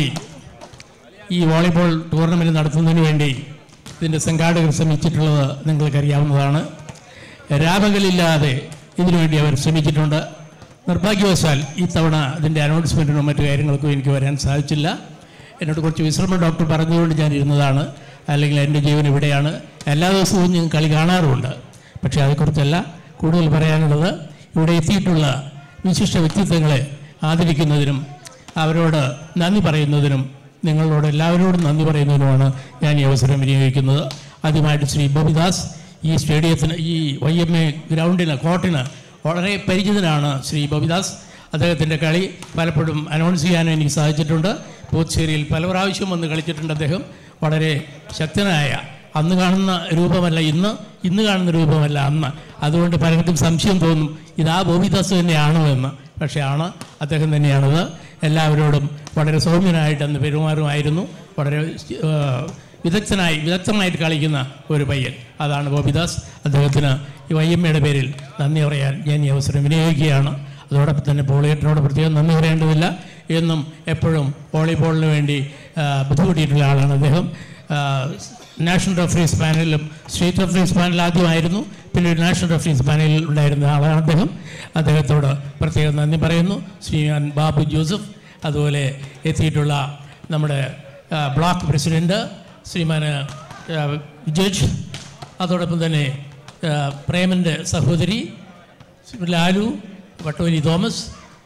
ഈ വോളിബോൾ ടൂർണമെൻറ്റ് നടത്തുന്നതിന് വേണ്ടി ഇതിൻ്റെ സംഘാടകർ ശ്രമിച്ചിട്ടുള്ളത് നിങ്ങൾക്കറിയാവുന്നതാണ് രാപകലില്ലാതെ ഇതിനുവേണ്ടി അവർ ശ്രമിച്ചിട്ടുണ്ട് നിർഭാഗ്യവശാൽ ഇത്തവണ ഇതിൻ്റെ അനൗൺസ്മെൻറ്റിനും മറ്റു കാര്യങ്ങൾക്കും എനിക്ക് വരാൻ സാധിച്ചില്ല എന്നോട് കുറച്ച് വിശ്രമ ഡോക്ടർ പറഞ്ഞുകൊണ്ട് ഞാൻ ഇരുന്നതാണ് അല്ലെങ്കിൽ എൻ്റെ ജീവൻ ഇവിടെയാണ് എല്ലാ ദിവസവും ഞാൻ കളി കാണാറുമുണ്ട് പക്ഷേ അതേക്കുറിച്ചല്ല കൂടുതൽ പറയാനുള്ളത് ഇവിടെ എത്തിയിട്ടുള്ള വിശിഷ്ട വ്യക്തിത്വങ്ങളെ ആദരിക്കുന്നതിനും അവരോട് നന്ദി പറയുന്നതിനും നിങ്ങളോട് എല്ലാവരോടും നന്ദി പറയുന്നതിനുമാണ് ഞാൻ ഈ അവസരം വിനിയോഗിക്കുന്നത് ആദ്യമായിട്ട് ശ്രീ ബോബിദാസ് ഈ സ്റ്റേഡിയത്തിന് ഈ വൈ എം എ ഗ്രൗണ്ടിന് കോർട്ടിന് വളരെ പരിചിതനാണ് ശ്രീ ബോബിദാസ് അദ്ദേഹത്തിൻ്റെ കളി പലപ്പോഴും അനൗൺസ് ചെയ്യാനും എനിക്ക് സാധിച്ചിട്ടുണ്ട് പോച്ചേരിയിൽ പല പ്രാവശ്യം വന്ന് കളിച്ചിട്ടുണ്ട് അദ്ദേഹം വളരെ ശക്തനായ അന്ന് കാണുന്ന രൂപമല്ല ഇന്ന് ഇന്ന് കാണുന്ന രൂപമല്ല അന്ന് അതുകൊണ്ട് പലർക്കും സംശയം തോന്നും ഇതാ ബോബിദാസ് തന്നെയാണോ എന്ന് പക്ഷേ ആണ് അദ്ദേഹം തന്നെയാണത് എല്ലാവരോടും വളരെ സൗമ്യനായിട്ട് അന്ന് പെരുമാറുമായിരുന്നു വളരെ ആ, വിദഗ്ധനായി വിദഗ്ധമായിട്ട് കളിക്കുന്ന ഒരു പയ്യൻ അതാണ് ബോബിദാസ് അദ്ദേഹത്തിന് ഈ വയ്യമ്മയുടെ പേരിൽ നന്ദി പറയാൻ ഞാൻ ഈ അവസരം വിനിയോഗിക്കുകയാണ് അതോടൊപ്പം തന്നെ പോളിയേറ്ററിനോട് പ്രത്യേകം നന്ദി പറയേണ്ടതില്ല എന്നും എപ്പോഴും വോളിബോളിന് വേണ്ടി ആ, ബുദ്ധിമുട്ടിയിട്ടുള്ള ആളാണ് അദ്ദേഹം ആ, നാഷണൽ റഫറീസ് പാനലിലും സ്റ്റേറ്റ് റഫറീസ് പാനൽ ആദ്യമായിരുന്നു പിന്നെ ഒരു നാഷണൽ റഫറീസ് പാനലിൽ ഉണ്ടായിരുന്ന ആളാണ് അദ്ദേഹം അദ്ദേഹത്തോട് പ്രത്യേകം നന്ദി പറയുന്നു ശ്രീമാൻ ബാബു ജോസഫ് അതുപോലെ എത്തിയിട്ടുള്ള നമ്മുടെ ആ, ബ്ലോക്ക് പ്രസിഡൻറ്റ് ശ്രീമാൻ ആ, ജഡ്ജ് അതോടൊപ്പം തന്നെ ആ, പ്രേമൻ്റെ സഹോദരി ശ്രീ ലാലു വട്ടോലി തോമസ്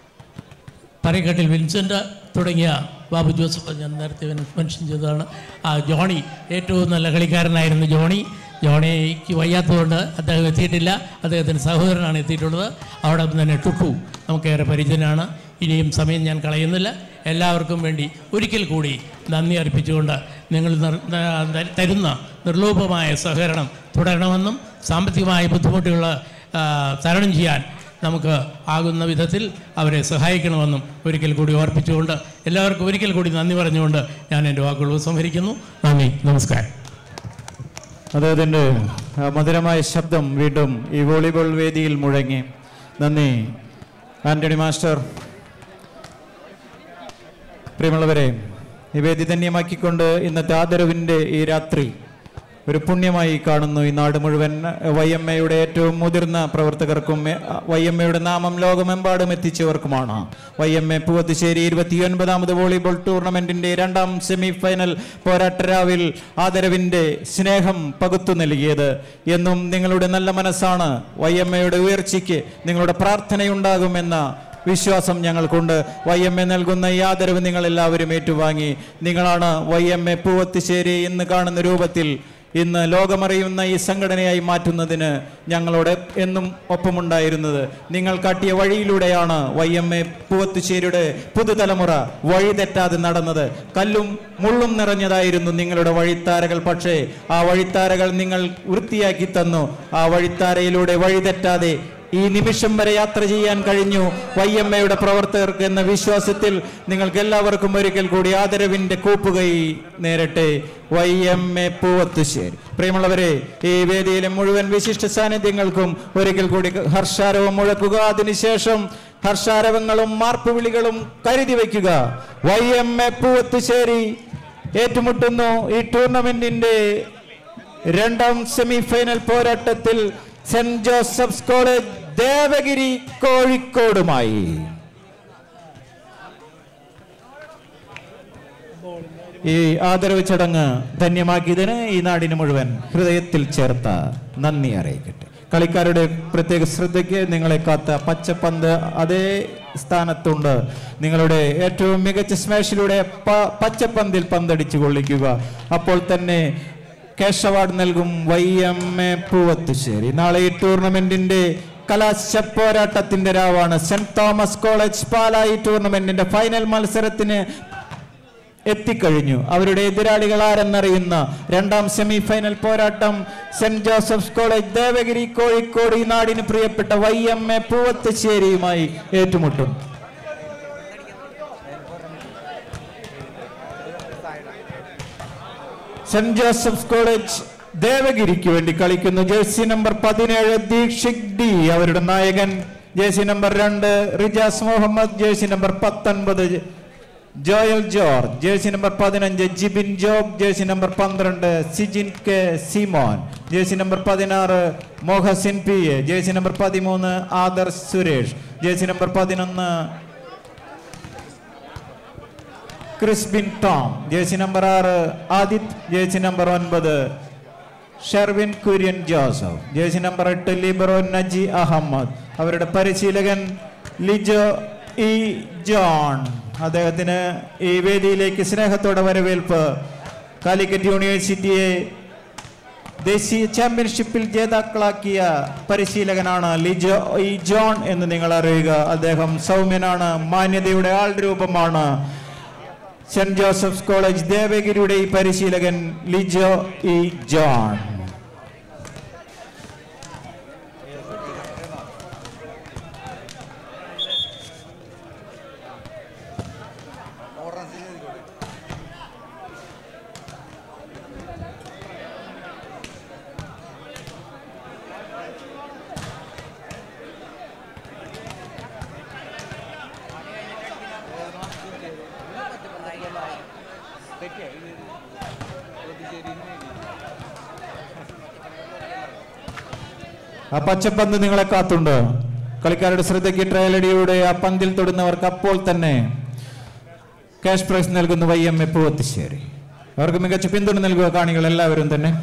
പറയക്കട്ടിൽ വിൻസെൻ്റ് തുടങ്ങിയ ബാബു ജോസഫ് ഞാൻ നേരത്തെ മെൻഷൻ ചെയ്തതാണ് ആ ജോണി ഏറ്റവും നല്ല കളിക്കാരനായിരുന്നു ജോണി ജോണിക്ക് വയ്യാത്തതുകൊണ്ട് അദ്ദേഹം എത്തിയിട്ടില്ല അദ്ദേഹത്തിൻ്റെ സഹോദരനാണ് എത്തിയിട്ടുള്ളത് അവിടെ തന്നെ ടുട്ടു നമുക്കേറെ പരിചയനാണ് ഇനിയും സമയം ഞാൻ കളയുന്നില്ല എല്ലാവർക്കും വേണ്ടി ഒരിക്കൽ കൂടി നന്ദി അർപ്പിച്ചുകൊണ്ട് നിങ്ങൾ നിർ- ന- തരുന്ന നിർലോഭമായ സഹകരണം തുടരണമെന്നും സാമ്പത്തികമായ ബുദ്ധിമുട്ടുകൾ ആ, തരണം ചെയ്യാൻ നമുക്ക് ആകുന്ന വിധത്തിൽ അവരെ സഹായിക്കണമെന്നും ഒരിക്കൽ കൂടി ഓർപ്പിച്ചുകൊണ്ട് എല്ലാവർക്കും ഒരിക്കൽ കൂടി നന്ദി പറഞ്ഞുകൊണ്ട് ഞാൻ എൻ്റെ വാക്കുകൾ ഉപസംഹരിക്കുന്നു നന്ദി നമസ്കാരം അദ്ദേഹത്തിൻ്റെ ആ, മധുരമായ ശബ്ദം വീണ്ടും ഈ വോളിബോൾ വേദിയിൽ മുഴങ്ങി നന്ദി ആന്റണി മാസ്റ്റർ പ്രിയമുള്ളവരെ ഈ വേദി ധന്യമാക്കിക്കൊണ്ട് ഇന്നത്തെ ആദരവിൻ്റെ ഈ രാത്രി ഒരു പുണ്യമായി കാണുന്നു ഈ നാട് മുഴുവൻ വൈ എം എയുടെ ഏറ്റവും മുതിർന്ന പ്രവർത്തകർക്കും വൈ എം എയുടെ നാമം ലോകമെമ്പാടും എത്തിച്ചവർക്കുമാണ് വൈ എം എ പൂവത്തുശ്ശേരി ഇരുപത്തിയൊൻപതാമത് വോളിബോൾ ടൂർണമെന്റിന്റെ രണ്ടാം സെമി ഫൈനൽ പോരാട്ടരാവിൽ ആദരവിന്റെ സ്നേഹം പകുത്തു നൽകിയത് എന്നും നിങ്ങളുടെ നല്ല മനസ്സാണ് വൈ എം എയുടെ ഉയർച്ചയ്ക്ക് നിങ്ങളുടെ പ്രാർത്ഥനയുണ്ടാകുമെന്ന വിശ്വാസം ഞങ്ങൾക്കുണ്ട് വൈ എം എ നൽകുന്ന ഈ ആദരവ് നിങ്ങൾ എല്ലാവരും ഏറ്റുവാങ്ങി നിങ്ങളാണ് വൈ എം എ പൂവത്തുശ്ശേരി എന്ന് കാണുന്ന രൂപത്തിൽ ഇന്ന് ലോകമറിയുന്ന ഈ സംഘടനയായി മാറ്റുന്നതിന് ഞങ്ങളോട് എന്നും ഒപ്പമുണ്ടായിരുന്നത് നിങ്ങൾ കാട്ടിയ വഴിയിലൂടെയാണ് വൈ എം എ പൂവത്തുശ്ശേരിയുടെ പുതുതലമുറ വഴി തെറ്റാതെ നടന്നത് കല്ലും മുള്ളും നിറഞ്ഞതായിരുന്നു നിങ്ങളുടെ വഴിത്താരകൾ പക്ഷേ ആ വഴിത്താരകൾ നിങ്ങൾ വൃത്തിയാക്കി തന്നു ആ വഴിത്താരയിലൂടെ വഴി തെറ്റാതെ ഈ നിമിഷം വരെ യാത്ര ചെയ്യാൻ കഴിഞ്ഞു വൈ എം എയുടെ പ്രവർത്തകർക്ക് എന്ന വിശ്വാസത്തിൽ നിങ്ങൾക്ക് എല്ലാവർക്കും ഒരിക്കൽ കൂടി ആദരവിന്റെ കൂപ്പുകൈ നേരട്ടെ വൈ എം എ പൂവത്തുശ്ശേരി പ്രിയമുള്ളവരെ ഈ വേദിയിലെ മുഴുവൻ വിശിഷ്ട സാന്നിധ്യങ്ങൾക്കും ഒരിക്കൽ കൂടി ഹർഷാരവം മുഴക്കുക അതിനുശേഷം ഹർഷാരവങ്ങളും മാർപ്പുവിളികളും കരുതി വയ്ക്കുക വൈ എം എ പൂവത്തുശ്ശേരി ഏറ്റുമുട്ടുന്നു ഈ ടൂർണമെന്റിന്റെ രണ്ടാം സെമി ഫൈനൽ പോരാട്ടത്തിൽ സെന്റ് ജോസഫ്സ് കോളേജ് ദേവഗിരി കോഴിക്കോടുമായി ഈ ആദരവ് ചടങ്ങ് ധന്യമാക്കിയതിന് ഈ നാടിന് മുഴുവൻ ഹൃദയത്തിൽ ചേർത്ത നന്ദി അറിയിക്കട്ടെ കളിക്കാരുടെ പ്രത്യേക ശ്രദ്ധയ്ക്ക് നിങ്ങളെ കാത്ത പച്ചപ്പന്ത് അതേ സ്ഥാനത്തുണ്ട് നിങ്ങളുടെ ഏറ്റവും മികച്ച സ്മാഷിലൂടെ പ- പച്ചപ്പന്തിൽ പന്തടിച്ചു കൊള്ളിക്കുക അപ്പോൾ തന്നെ ക്യാഷ് അവാർഡ് നൽകും വൈ എം എ പൂവത്തുശ്ശേരി നാളെ ഈ ടൂർണമെന്റിന്റെ കലാശ പോരാട്ടത്തിന്റെ രാവാണ് സെന്റ് തോമസ് കോളേജ് പാലായി ടൂർണമെന്റിന്റെ ഫൈനൽ മത്സരത്തിന് എത്തിക്കഴിഞ്ഞു അവരുടെ എതിരാളികൾ ആരെന്നറിയുന്ന രണ്ടാം സെമി ഫൈനൽ പോരാട്ടം Saint Joseph's college Devagiri Kozhikode ഈ നാടിന് പ്രിയപ്പെട്ട വൈ എം എ പൂവത്തുശ്ശേരിയുമായി ഏറ്റുമുട്ടും സെന്റ് ജോസഫ്സ് കോളേജ് ദേവഗിരിക്ക് വേണ്ടി കളിക്കുന്നു ജേഴ്സി നമ്പർ പതിനേഴ് ദീക്ഷിക് ഡി അവരുടെ നായകൻ ജേഴ്സി നമ്പർ രണ്ട് റിജാസ് മുഹമ്മദ് ജേഴ്സി നമ്പർ പത്തൊൻപത് ജോയൽ ജോർജ് ജേഴ്സി നമ്പർ പതിനഞ്ച് ജിബിൻ ജോബ് ജേഴ്സി നമ്പർ പന്ത്രണ്ട് Sijin K Simon jersey number പതിനാറ് Mohsin P A jersey number പതിമൂന്ന് ആദർശ് സുരേഷ് ജേഴ്സി നമ്പർ പതിനൊന്ന് ക്രിസ്ബിൻ ടോം ജേഴ്സി നമ്പർ ആറ് ആദിത് ജേഴ്സി നമ്പർ ഒൻപത് Sherwin Kurian Joseph jersey number എട്ട് ലിബറോ നജി അഹമ്മദ് അവരുടെ പരിശീലകൻ ലിജോ ഇ ജോൺ അദ്ദേഹത്തിന് ഈ വേദിയിലേക്ക് സ്നേഹത്തോടെ വരവേൽപ്പ് കാലിക്കറ്റ് യൂണിവേഴ്സിറ്റിയെ ദേശീയ ചാമ്പ്യൻഷിപ്പിൽ ജേതാക്കളാക്കിയ പരിശീലകനാണ് ലിജോ ഇ ജോൺ എന്ന് നിങ്ങൾ അറിയുക അദ്ദേഹം സൗമ്യനാണ് മാന്യതയുടെ ആൾ രൂപമാണ് സെന്റ് ജോസഫ്സ് കോളേജ് ദേവഗിരിയുടെ ഈ പരിശീലകൻ ലിജോ ഇ ജോൺ ആ പച്ചപ്പന്ത് നിങ്ങളെ കാത്തുണ്ട് കളിക്കാരുടെ ശ്രദ്ധയ്ക്ക് ട്രയലടിയുടെ ആ പന്തിൽ തൊടുന്നവർക്ക് അപ്പോൾ തന്നെ ക്യാഷ് പ്രൈസ് നൽകുന്നു വൈ എം എ പൂവത്തിശ്ശേരി അവർക്ക് മികച്ച പിന്തുണ നൽകുക കാണികൾ എല്ലാവരും തന്നെ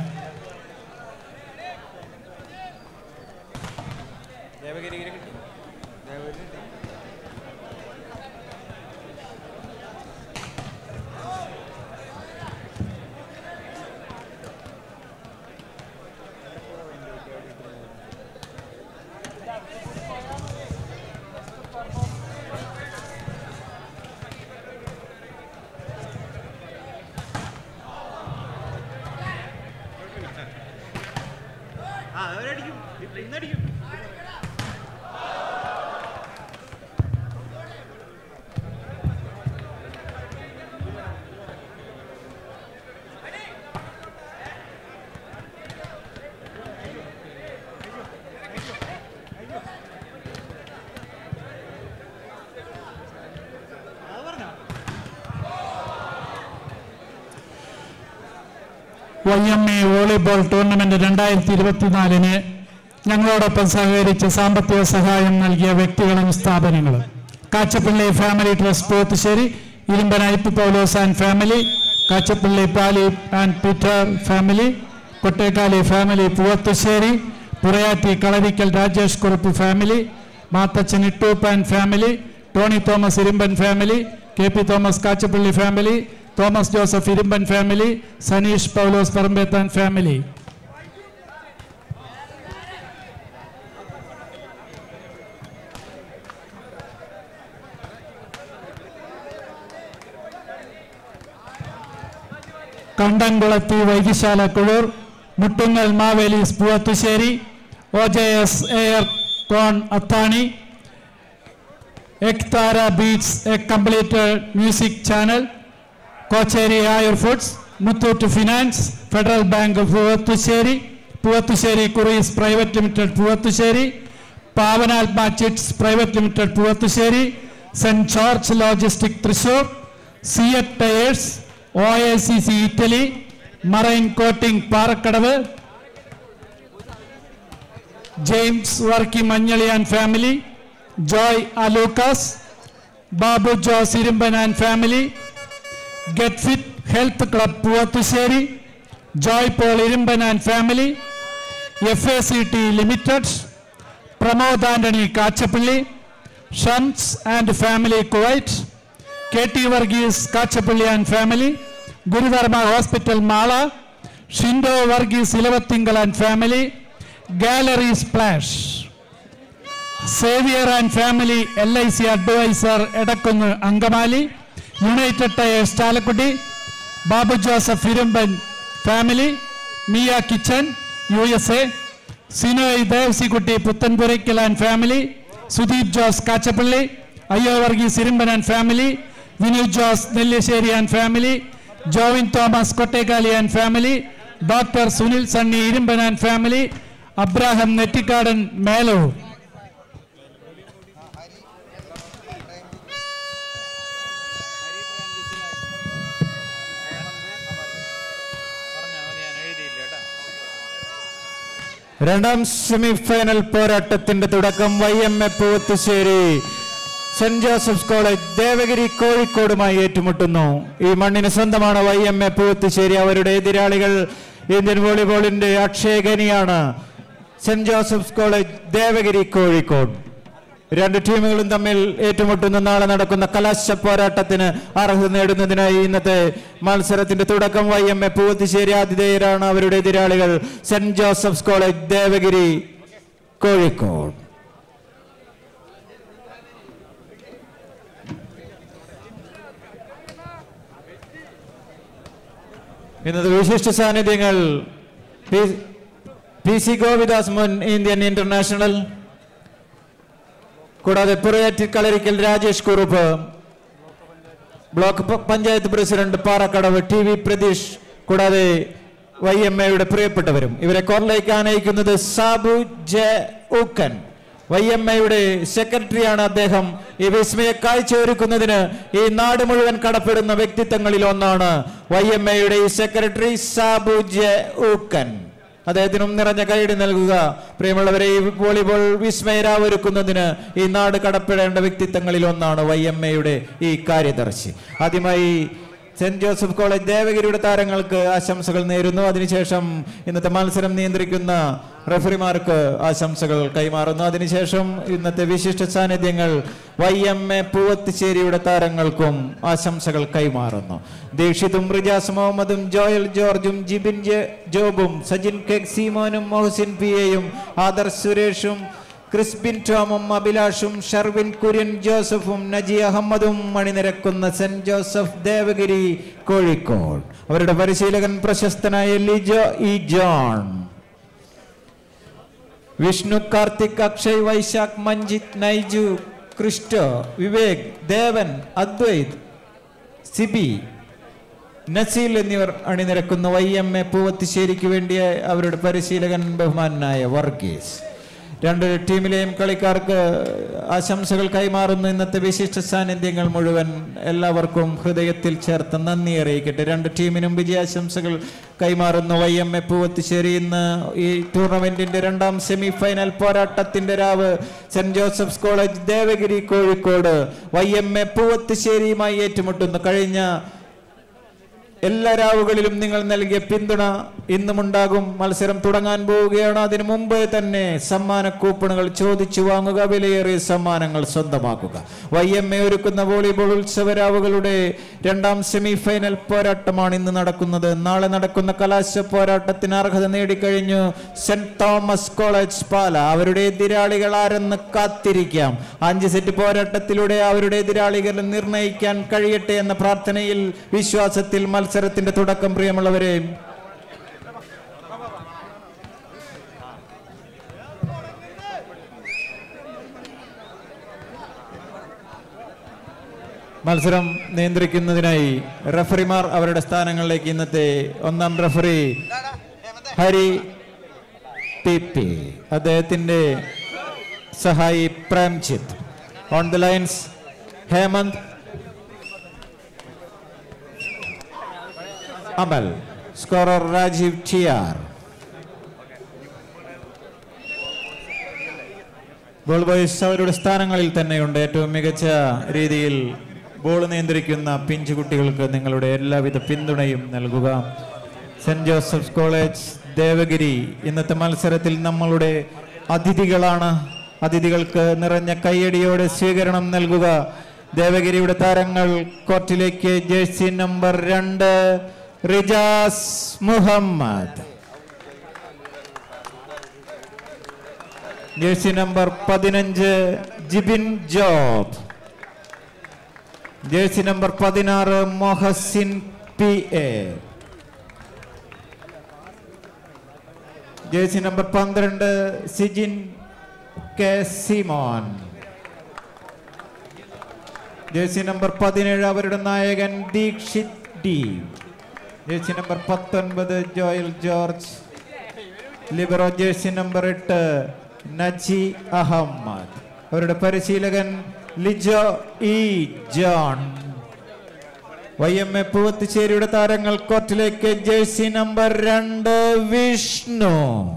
Y M A volleyball tournament രണ്ടായിരത്തി ഇരുപത്തിനാലിന് ഞങ്ങളോടൊപ്പം സഹകരിച്ച് സാമ്പത്തിക സഹായം നൽകിയ വ്യക്തികളും സ്ഥാപനങ്ങളും Kachappilly family trust Pothussery Irumban Aipe Paulose and family Kachappilly Pali and Peter family Kottekali family Poovathussery Purayatti Kalarikkal Rajesh Kurup family Mathachan Ittoop and family Tony Thomas Irumban family K P Thomas Kachappilly family Thomas Joseph Irumban family Saneesh Paulose Parambethan family Kandamkulathi Vaikisala Kuzhur Muttungal Mavelis Poovathussery O J S Air Con Athani Ektara Beats A completed music Channel Kocheri Ayur foods Muthoot finance federal bank Poovathussery Poovathussery Kuries private limited Poovathussery Pavanatma chits private limited Poovathussery Saint George logistic Thrissur SEAT tyres O A C C Italy marine coating Parakkadavu James Varkey Manjaly and family Joy Alukkas Babu Jose Irumban and family get fit health club Poovathussery Joy Paul Irumban and family F A C T limited Pramod Antony Kachappilly Shams and family Kuwait K T Varghese Kachappilly and family Gurudharma hospital Mala Shindo Varghese Elavathingal and family gallery splash Xavier and family L I C advisor Edakkunnu Angamaly United tyres Chalakudy Babu Joseph Irumban family Miya Kitchen U S A Sinoy Devasikutty Puthenpurackal and family Sudeep Jose Kachappilly അയ്യോ Varghese Irumban and family Vinu Jose Nellissery and family Jovin Thomas കൊട്ടേക്കാലി and family doctor Sunil Sunny Irumban and family Abraham Nettikadan Melur രണ്ടാം semi final പോരാട്ടത്തിന്റെ തുടക്കം Y M A Poovathussery Saint Joseph's college Devagiri കോഴിക്കോടുമായി ഏറ്റുമുട്ടുന്നു ഈ മണ്ണിന് സ്വന്തമാണ് Y M A Poovathussery അവരുടെ എതിരാളികൾ ഇന്ത്യൻ വോളിബോളിന്റെ അക്ഷയഖനിയാണ് Saint Joseph's college Devagiri Kozhikode രണ്ട് ടീമുകളും തമ്മിൽ ഏറ്റുമുട്ടുന്ന നാളെ നടക്കുന്ന കലാശ പോരാട്ടത്തിന് അർഹത നേടുന്നതിനായി ഇന്നത്തെ മത്സരത്തിന്റെ തുടക്കം വൈ എം എ പൂവത്തിശ്ശേരി ആതിഥേയരാണ് അവരുടെ എതിരാളികൾ Saint Joseph's college Devagiri Kozhikode ഇന്നത്തെ വിശിഷ്ട സാന്നിധ്യങ്ങൾ പി- പി സി ഗോപിദാസ് മുൻ ഇന്ത്യൻ ഇന്റർനാഷണൽ കൂടാതെ പുറയാറ്റിൽ കളരിക്കൽ രാജേഷ് കുറുപ്പ് ബ്ലോക്ക് പ- panchayat president Parakkadavu T V Pratheesh കൂടാതെ വൈ എം എയുടെ പ്രിയപ്പെട്ടവരും ഇവരെ കോറിലേക്ക് ആനയിക്കുന്നത് Sabu J Ookken Y M എയുടെ സെക്രട്ടറിയാണ് അദ്ദേഹം ഈ വിസ്മയ കാഴ്ചയൊരുക്കുന്നതിന് ഈ നാട് മുഴുവൻ കടപ്പെടുന്ന വ്യക്തിത്വങ്ങളിൽ ഒന്നാണ് വൈ എം എയുടെ ഈ സെക്രട്ടറി സാബു ജെ ഊക്കൻ അദ്ദേഹത്തിനും നിറഞ്ഞ കൈയടി നൽകുക പ്രിയമുള്ളവരെ ഈ വോളിബോൾ വിസ്മയരാവൊരുക്കുന്നതിന് ഈ നാട് കടപ്പെടേണ്ട വ്യക്തിത്വങ്ങളിൽ ഒന്നാണ് വൈ എം എയുടെ ഈ കാര്യദർശി ആദ്യമായി സെന്റ് ജോസഫ് കോളേജ് ദേവഗിരിയുടെ താരങ്ങൾക്ക് ആശംസകൾ നേരുന്നു അതിനുശേഷം ഇന്നത്തെ മത്സരം നിയന്ത്രിക്കുന്ന റഫറിമാർക്ക് ആശംസകൾ കൈമാറുന്നു അതിനുശേഷം ഇന്നത്തെ വിശിഷ്ട സാന്നിധ്യങ്ങൾ വൈ എം എ പൂവത്തിശ്ശേരിയുടെ താരങ്ങൾക്കും ആശംസകൾ കൈമാറുന്നു ദീക്ഷിതും റിജാസ് മുഹമ്മദും ജോയൽ ജോർജും ജിബിൻ ജെ ജോബും സജിൻ കെ സീമോനും മൊഹസിൻ പി എയും ആദർ സുരേഷും ക്രിസ്ബിൻ ടോമും അഭിലാഷും ഷർവിൻ കുര്യൻ ജോസഫും നജി അഹമ്മദും മണിനിരക്കുന്ന സെന്റ് ജോസഫ് ദേവഗിരി കോഴിക്കോട് അവരുടെ പരിശീലകൻ പ്രശസ്തനായ Lijo E John Vishnu Karthik Akshay Vaishakh Manjith Naiju Christo Vivek Devan Adwaith Sibi Naseel എന്നിവർ അണിനിരക്കുന്ന വൈ എം എ പൂവത്തിശ്ശേരിക്ക് വേണ്ടിയ അവരുടെ പരിശീലകൻ ബഹുമാനായ വർഗീസ് രണ്ട് ടീമിലെയും കളിക്കാർക്ക് ആശംസകൾ കൈമാറുന്ന ഇന്നത്തെ വിശിഷ്ട സാന്നിധ്യങ്ങൾ മുഴുവൻ എല്ലാവർക്കും ഹൃദയത്തിൽ ചേർത്ത് നന്ദി അറിയിക്കട്ടെ രണ്ട് ടീമിനും വിജയാശംസകൾ കൈമാറുന്ന വൈ എം എ പൂവത്തിശ്ശേരി ഇന്ന് ഈ ടൂർണമെന്റിന്റെ രണ്ടാം സെമി ഫൈനൽ പോരാട്ടത്തിന്റെ രാവ് Saint Joseph's college Devagiri Kozhikode Y M A പൂവത്തിശ്ശേരിയുമായി ഏറ്റുമുട്ടുന്നു കഴിഞ്ഞ എല്ലാ രാവുകളിലും നിങ്ങൾ നൽകിയ പിന്തുണ ഇന്നുമുണ്ടാകും മത്സരം തുടങ്ങാൻ പോവുകയാണ് അതിനു മുമ്പ് തന്നെ സമ്മാന കൂപ്പണുകൾ ചോദിച്ചു വാങ്ങുക വിലയേറിയ സമ്മാനങ്ങൾ സ്വന്തമാക്കുക വൈ എം എ ഒരുക്കുന്ന വോളിബോൾ ഉത്സവരാവുകളുടെ രണ്ടാം സെമി ഫൈനൽ പോരാട്ടമാണ് ഇന്ന് നടക്കുന്നത് നാളെ നടക്കുന്ന കലാശ പോരാട്ടത്തിന് അർഹത നേടിക്കഴിഞ്ഞു സെന്റ് തോമസ് കോളേജ് പാല അവരുടെ എതിരാളികൾ ആരെന്ന് കാത്തിരിക്കാം അഞ്ച് സെറ്റ് പോരാട്ടത്തിലൂടെ അവരുടെ എതിരാളികളെ നിർണയിക്കാൻ കഴിയട്ടെ എന്ന പ്രാർത്ഥനയിൽ വിശ്വാസത്തിൽ മത്സരത്തിന്റെ തുടക്കം പ്രിയമുള്ളവരെ മത്സരം നിയന്ത്രിക്കുന്നതിനായി റഫറിമാർ അവരുടെ സ്ഥാനങ്ങളിലേക്ക് ഇന്നത്തെ ഒന്നാം റഫറി ഹരി പി പി അദ്ദേഹത്തിന്റെ സഹായി Premjith on the lines Hemanth Amal scorer Rajeev T R ball boys അവരുടെ സ്ഥാനങ്ങളിൽ തന്നെയുണ്ട് ഏറ്റവും മികച്ച രീതിയിൽ ബോൾ നിയന്ത്രിക്കുന്ന പിഞ്ചു കുട്ടികൾക്ക് നിങ്ങളുടെ എല്ലാവിധ പിന്തുണയും നൽകുക സെന്റ് ജോസഫ്സ് കോളേജ് ദേവഗിരി ഇന്നത്തെ മത്സരത്തിൽ നമ്മളുടെ അതിഥികളാണ് അതിഥികൾക്ക് നിറഞ്ഞ കയ്യടിയോടെ സ്വീകരണം നൽകുക ദേവഗിരിയുടെ താരങ്ങൾ കോർട്ടിലേക്ക് ജേഴ്സി നമ്പർ രണ്ട് റിജാസ് മുഹമ്മദ് ജേഴ്സി നമ്പർ പതിനഞ്ച് ജിബിൻ ജോബ് ജേഴ്സി നമ്പർ പതിനാറ് Mohsin P A jersey number പന്ത്രണ്ട് Sijin K Simon jersey number പതിനേഴ് അവരുടെ നായകൻ ദീക്ഷിത് ഡി ജേഴ്സി നമ്പർ പത്തൊൻപത് Joel George libero jersey number എട്ട് നജി അഹമ്മദ് അവരുടെ പരിശീലകൻ Lijo E John Y M A പൂവത്തുശ്ശേരിയുടെ താരങ്ങൾ കോർട്ടിലേക്ക് ജേഴ്സി നമ്പർ രണ്ട് വിഷ്ണു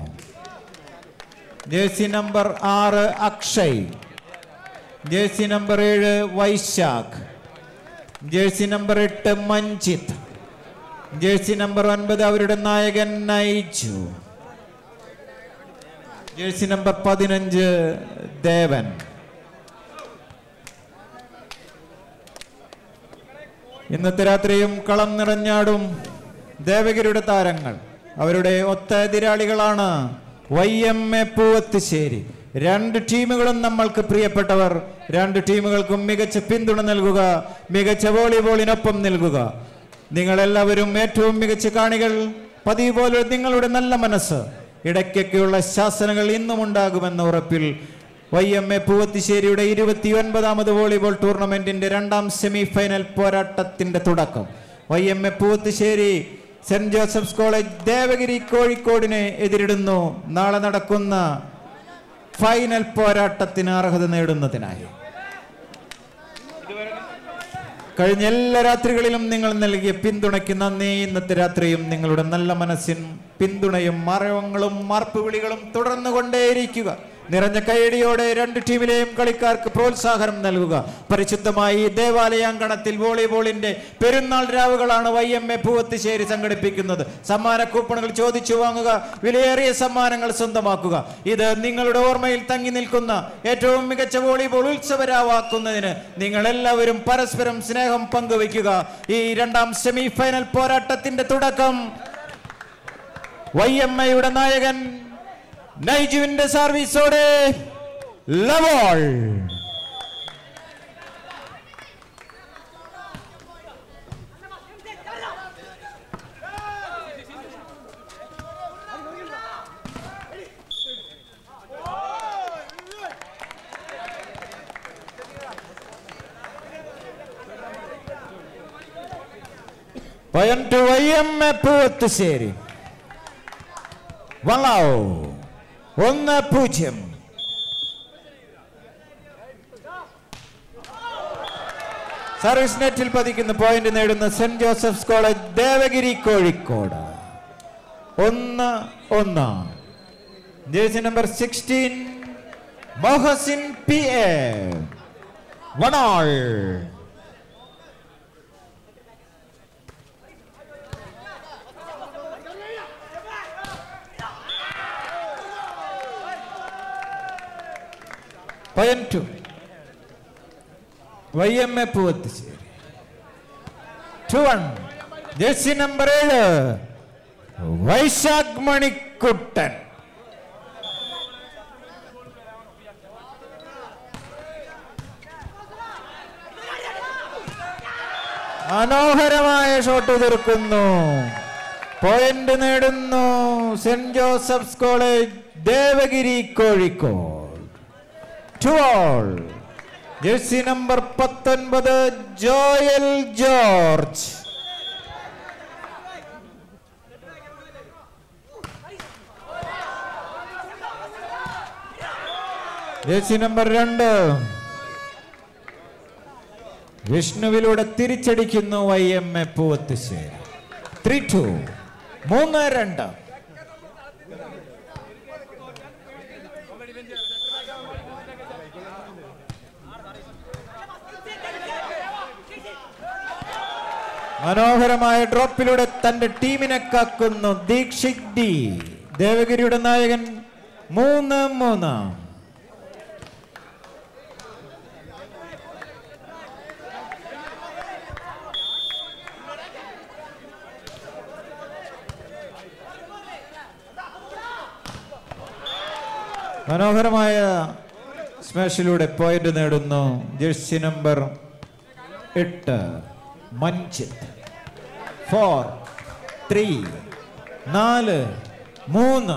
ജേഴ്സി നമ്പർ ആറ് അക്ഷയ് ജേഴ്സി നമ്പർ ഏഴ് വൈശാഖ് ജേഴ്സി നമ്പർ എട്ട് മഞ്ജിത്ത് ജേഴ്സി നമ്പർ ഒൻപത് അവരുടെ നായകൻ നൈജു ജേഴ്സി നമ്പർ പതിനഞ്ച് ദേവൻ ഇന്നത്തെ രാത്രിയും കളം നിറഞ്ഞാടും ദേവഗിരിയുടെ താരങ്ങൾ അവരുടെ ഒത്ത എതിരാളികളാണ് വൈ എം എ പൂവത്തുശ്ശേരി രണ്ട് ടീമുകളും നമ്മൾക്ക് പ്രിയപ്പെട്ടവർ രണ്ട് ടീമുകൾക്കും മികച്ച പിന്തുണ നൽകുക മികച്ച വോളിബോളിനൊപ്പം നൽകുക നിങ്ങളെല്ലാവരും ഏറ്റവും മികച്ച കാണികൾ പതിവ് പോലെ നിങ്ങളുടെ നല്ല മനസ്സ് ഇടയ്ക്കൊക്കെയുള്ള ശാസനകൾ ഇന്നും ഉണ്ടാകുമെന്ന ഉറപ്പിൽ വൈ എം എ പൂവത്തിശ്ശേരിയുടെ ഇരുപത്തി ഒൻപതാമത് വോളിബോൾ ടൂർണമെന്റിന്റെ രണ്ടാം സെമി ഫൈനൽ പോരാട്ടത്തിന്റെ തുടക്കം Y M A പൂവത്തിശ്ശേരി saint Joseph's college Devagiri കോഴിക്കോടിനെ എതിരിടുന്നു നാളെ നടക്കുന്ന ഫൈനൽ പോരാട്ടത്തിന് അർഹത നേടുന്നതിനായി കഴിഞ്ഞ എല്ലാ രാത്രികളിലും നിങ്ങൾ നൽകിയ പിന്തുണയ്ക്ക് നന്ദി ഇന്നത്തെ രാത്രിയും നിങ്ങളുടെ നല്ല മനസ്സിൻ പിന്തുണയും മറവങ്ങളും മാർപ്പുവിളികളും തുടർന്നു കൊണ്ടേയിരിക്കുക നിറഞ്ഞ കൈയടിയോടെ രണ്ട് ടീമിലെയും കളിക്കാർക്ക് പ്രോത്സാഹനം നൽകുക പരിശുദ്ധമായി ഈ ദേവാലയാങ്കണത്തിൽ വോളിബോളിന്റെ പെരുന്നാൾ രാവുകളാണ് വൈ എം എ പൂവത്തുശ്ശേരി സംഘടിപ്പിക്കുന്നത് സമ്മാന കൂപ്പണുകൾ ചോദിച്ചു വാങ്ങുക വിലയേറിയ സമ്മാനങ്ങൾ സ്വന്തമാക്കുക ഇത് നിങ്ങളുടെ ഓർമ്മയിൽ തങ്ങി നിൽക്കുന്ന ഏറ്റവും മികച്ച വോളിബോൾ ഉത്സവരാവാക്കുന്നതിന് നിങ്ങൾ എല്ലാവരും പരസ്പരം സ്നേഹം പങ്കുവയ്ക്കുക ഈ രണ്ടാം സെമി ഫൈനൽ പോരാട്ടത്തിന്റെ തുടക്കം വൈ എം എയുടെ നായകൻ നൈജുവിന്റെ സർവീസോടെ love all point Y M A Poovathussery വള്ളാവോ ഒന്ന് പൂജ്യം സർവീസ് നെറ്റിൽ പതിക്കുന്ന പോയിന്റ് നേടുന്ന Saint Joseph's college Devagiri Kozhikode ഒന്ന് ഒന്ന് jersey number sixteen Mohsin P A one all point to Y M A Poovathussery two one jersey number ഏഴ് വൈശാഖ് മണിക്കുട്ടൻ മനോഹരമായ ഷോട്ട് തീർക്കുന്നു പോയിന്റ് നേടുന്നു saint Joseph's college Devagiri Kozhikode two all jersey number പത്തൊൻപത് ജോയൽ ജോർജ് ജേഴ്സി നമ്പർ രണ്ട് വിഷ്ണുവിലൂടെ തിരിച്ചടിക്കുന്നു Y M A Poovathussery three two മൂന്ന് രണ്ട് മനോഹരമായ ഡ്രോപ്പിലൂടെ തന്റെ ടീമിനെ കാക്കുന്നു ദീക്ഷിത് ഡി ദേവഗിരിയുടെ നായകൻ മൂന്ന് മൂന്ന് മനോഹരമായ സ്മാഷിലൂടെ പോയിന്റ് നേടുന്നു ജേഴ്സി നമ്പർ എട്ട് മഞ്ജിത്ത് ഫോർ ത്രീ നാല് മൂന്ന്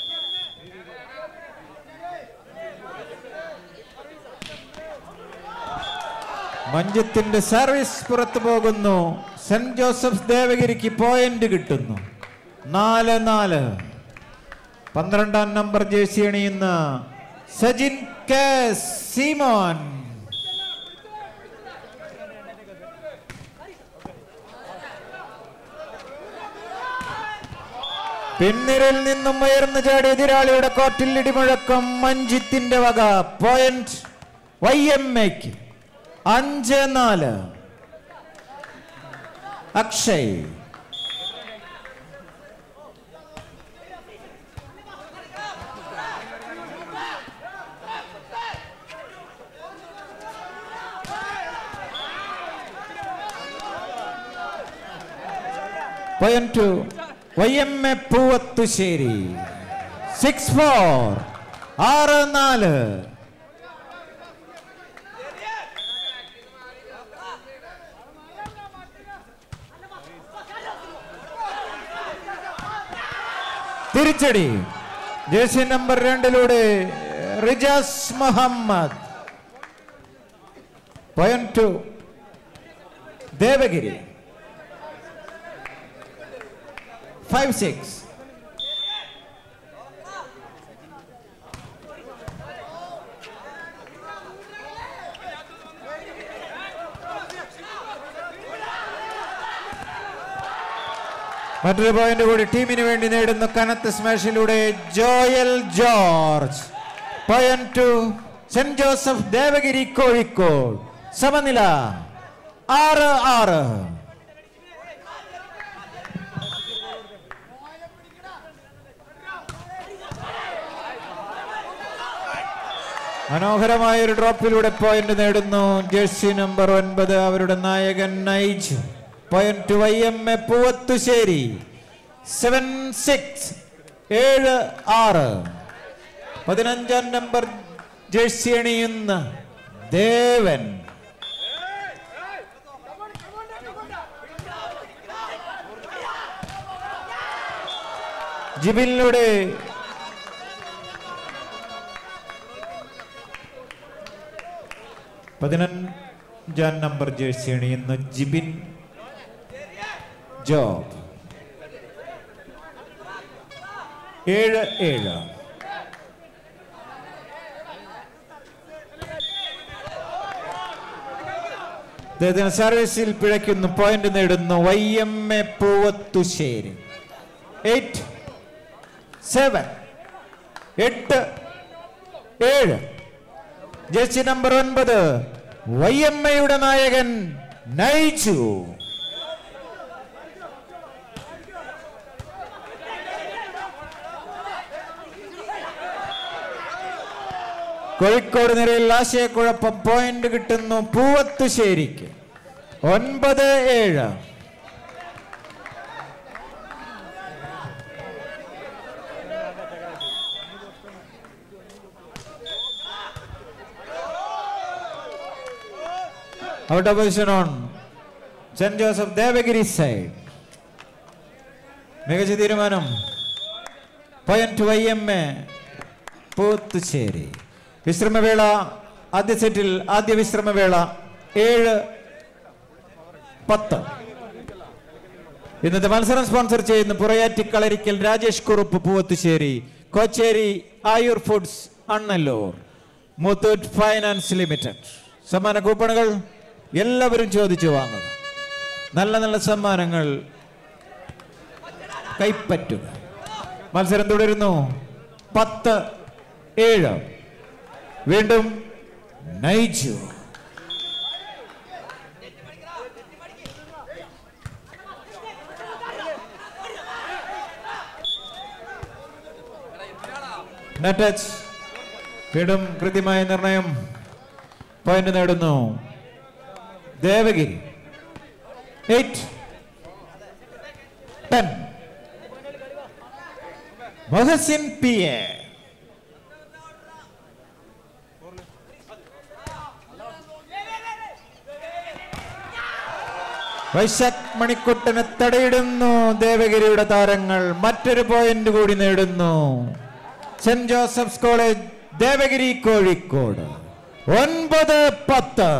മഞ്ജിത്തിന്റെ സർവീസ് പുറത്തു പോകുന്നു സെന്റ് ജോസഫ് ദേവഗിരിക്ക് പോയിന്റ് കിട്ടുന്നു നാല് നാല് പന്ത്രണ്ടാം നമ്പർ ജേഴ്സി അണിയുന്ന സജിൻ കെ സീമോൻ പിൻനിരയിൽ നിന്നും ഉയർന്നു ചാടി എതിരാളിയുടെ കോർട്ടിൽ ഇടിമുഴക്കം മഞ്ജിത്തിന്റെ വക പോയിന്റ് വൈ എം എക്ക് അഞ്ച് നാല് Akshay point to Y M A Poovathussery six four ആറ് നാല് തിരിച്ചടി ജേഴ്സി നമ്പർ രണ്ടിലൂടെ Rijas Muhammad point to Devagiri five six മറ്റൊരു പോയിന്റ് കൂടി ടീമിന് വേണ്ടി നേടുന്ന കനത്ത സ്മാഷിലൂടെ Joel George point to Saint Joseph Devagiri Kozhikode സമനില ആറ് ആറ് മനോഹരമായ ഒരു ഡ്രോപ്പിലൂടെ പോയിന്റ് നേടുന്നു ജേഴ്സി നമ്പർ ഒൻപത് അവരുടെ നായകൻ Naiju point to Y M A Poovathussery seven six ഏഴ് ആറ് പതിനഞ്ചാം നമ്പർ ജേഴ്സി അണിയുന്ന ദേവൻ ജിബിലിലൂടെ പതിനഞ്ചാം നമ്പർ ജേഴ്സി അണിയുന്ന ജിബിൻ ജോബ് ഏഴ് ഏഴ് അദ്ദേഹത്തിന് സർവീസിൽ പിഴയ്ക്കുന്നു പോയിന്റ് നേടുന്നു Y M A Poovathussery eight seven എട്ട് ഏഴ് ജേഴ്സി നമ്പർ ഒൻപത് വൈ എം എയുടെ നായകൻ നയിച്ചു കോഴിക്കോട് നിരയിൽ ആശയക്കുഴപ്പം പോയിന്റ് കിട്ടുന്നു പൂവത്തുശ്ശേരിക്ക് ഒൻപത് ഏഴ് out of position on Saint Joseph Devagiri side മികച്ച തീരുമാനം point Y M A Poovathussery വിശ്രമവേള ആദ്യ സെറ്റിൽ ആദ്യ വിശ്രമവേള ഏഴ് പത്ത് ഇന്നത്തെ മത്സരം സ്പോൺസർ ചെയ്യുന്ന Purayattikalarikkal Rajesh Kurup Poovathussery Kocheri Ayur foods Annallur Muthoot finance Limited സമ്മാന കൂപ്പണുകൾ എല്ലാവരും ചോദിച്ചു വാങ്ങുക നല്ല നല്ല സമ്മാനങ്ങൾ കൈപ്പറ്റുക മത്സരം തുടരുന്നു പത്ത് ഏഴ് വീണ്ടും നയിച്ചു നെറ്റച്ച് വീണ്ടും കൃത്യമായ നിർണയം പോയിന്റ് നേടുന്നു Devagiri eight ten Mohsin P A Vaishakh മണിക്കുട്ടനെ തടയിടുന്നു ദേവഗിരിയുടെ താരങ്ങൾ മറ്റൊരു പോയിന്റ് കൂടി നേടുന്നു saint Joseph's college Devagiri Kozhikode ഒൻപത് പത്ത്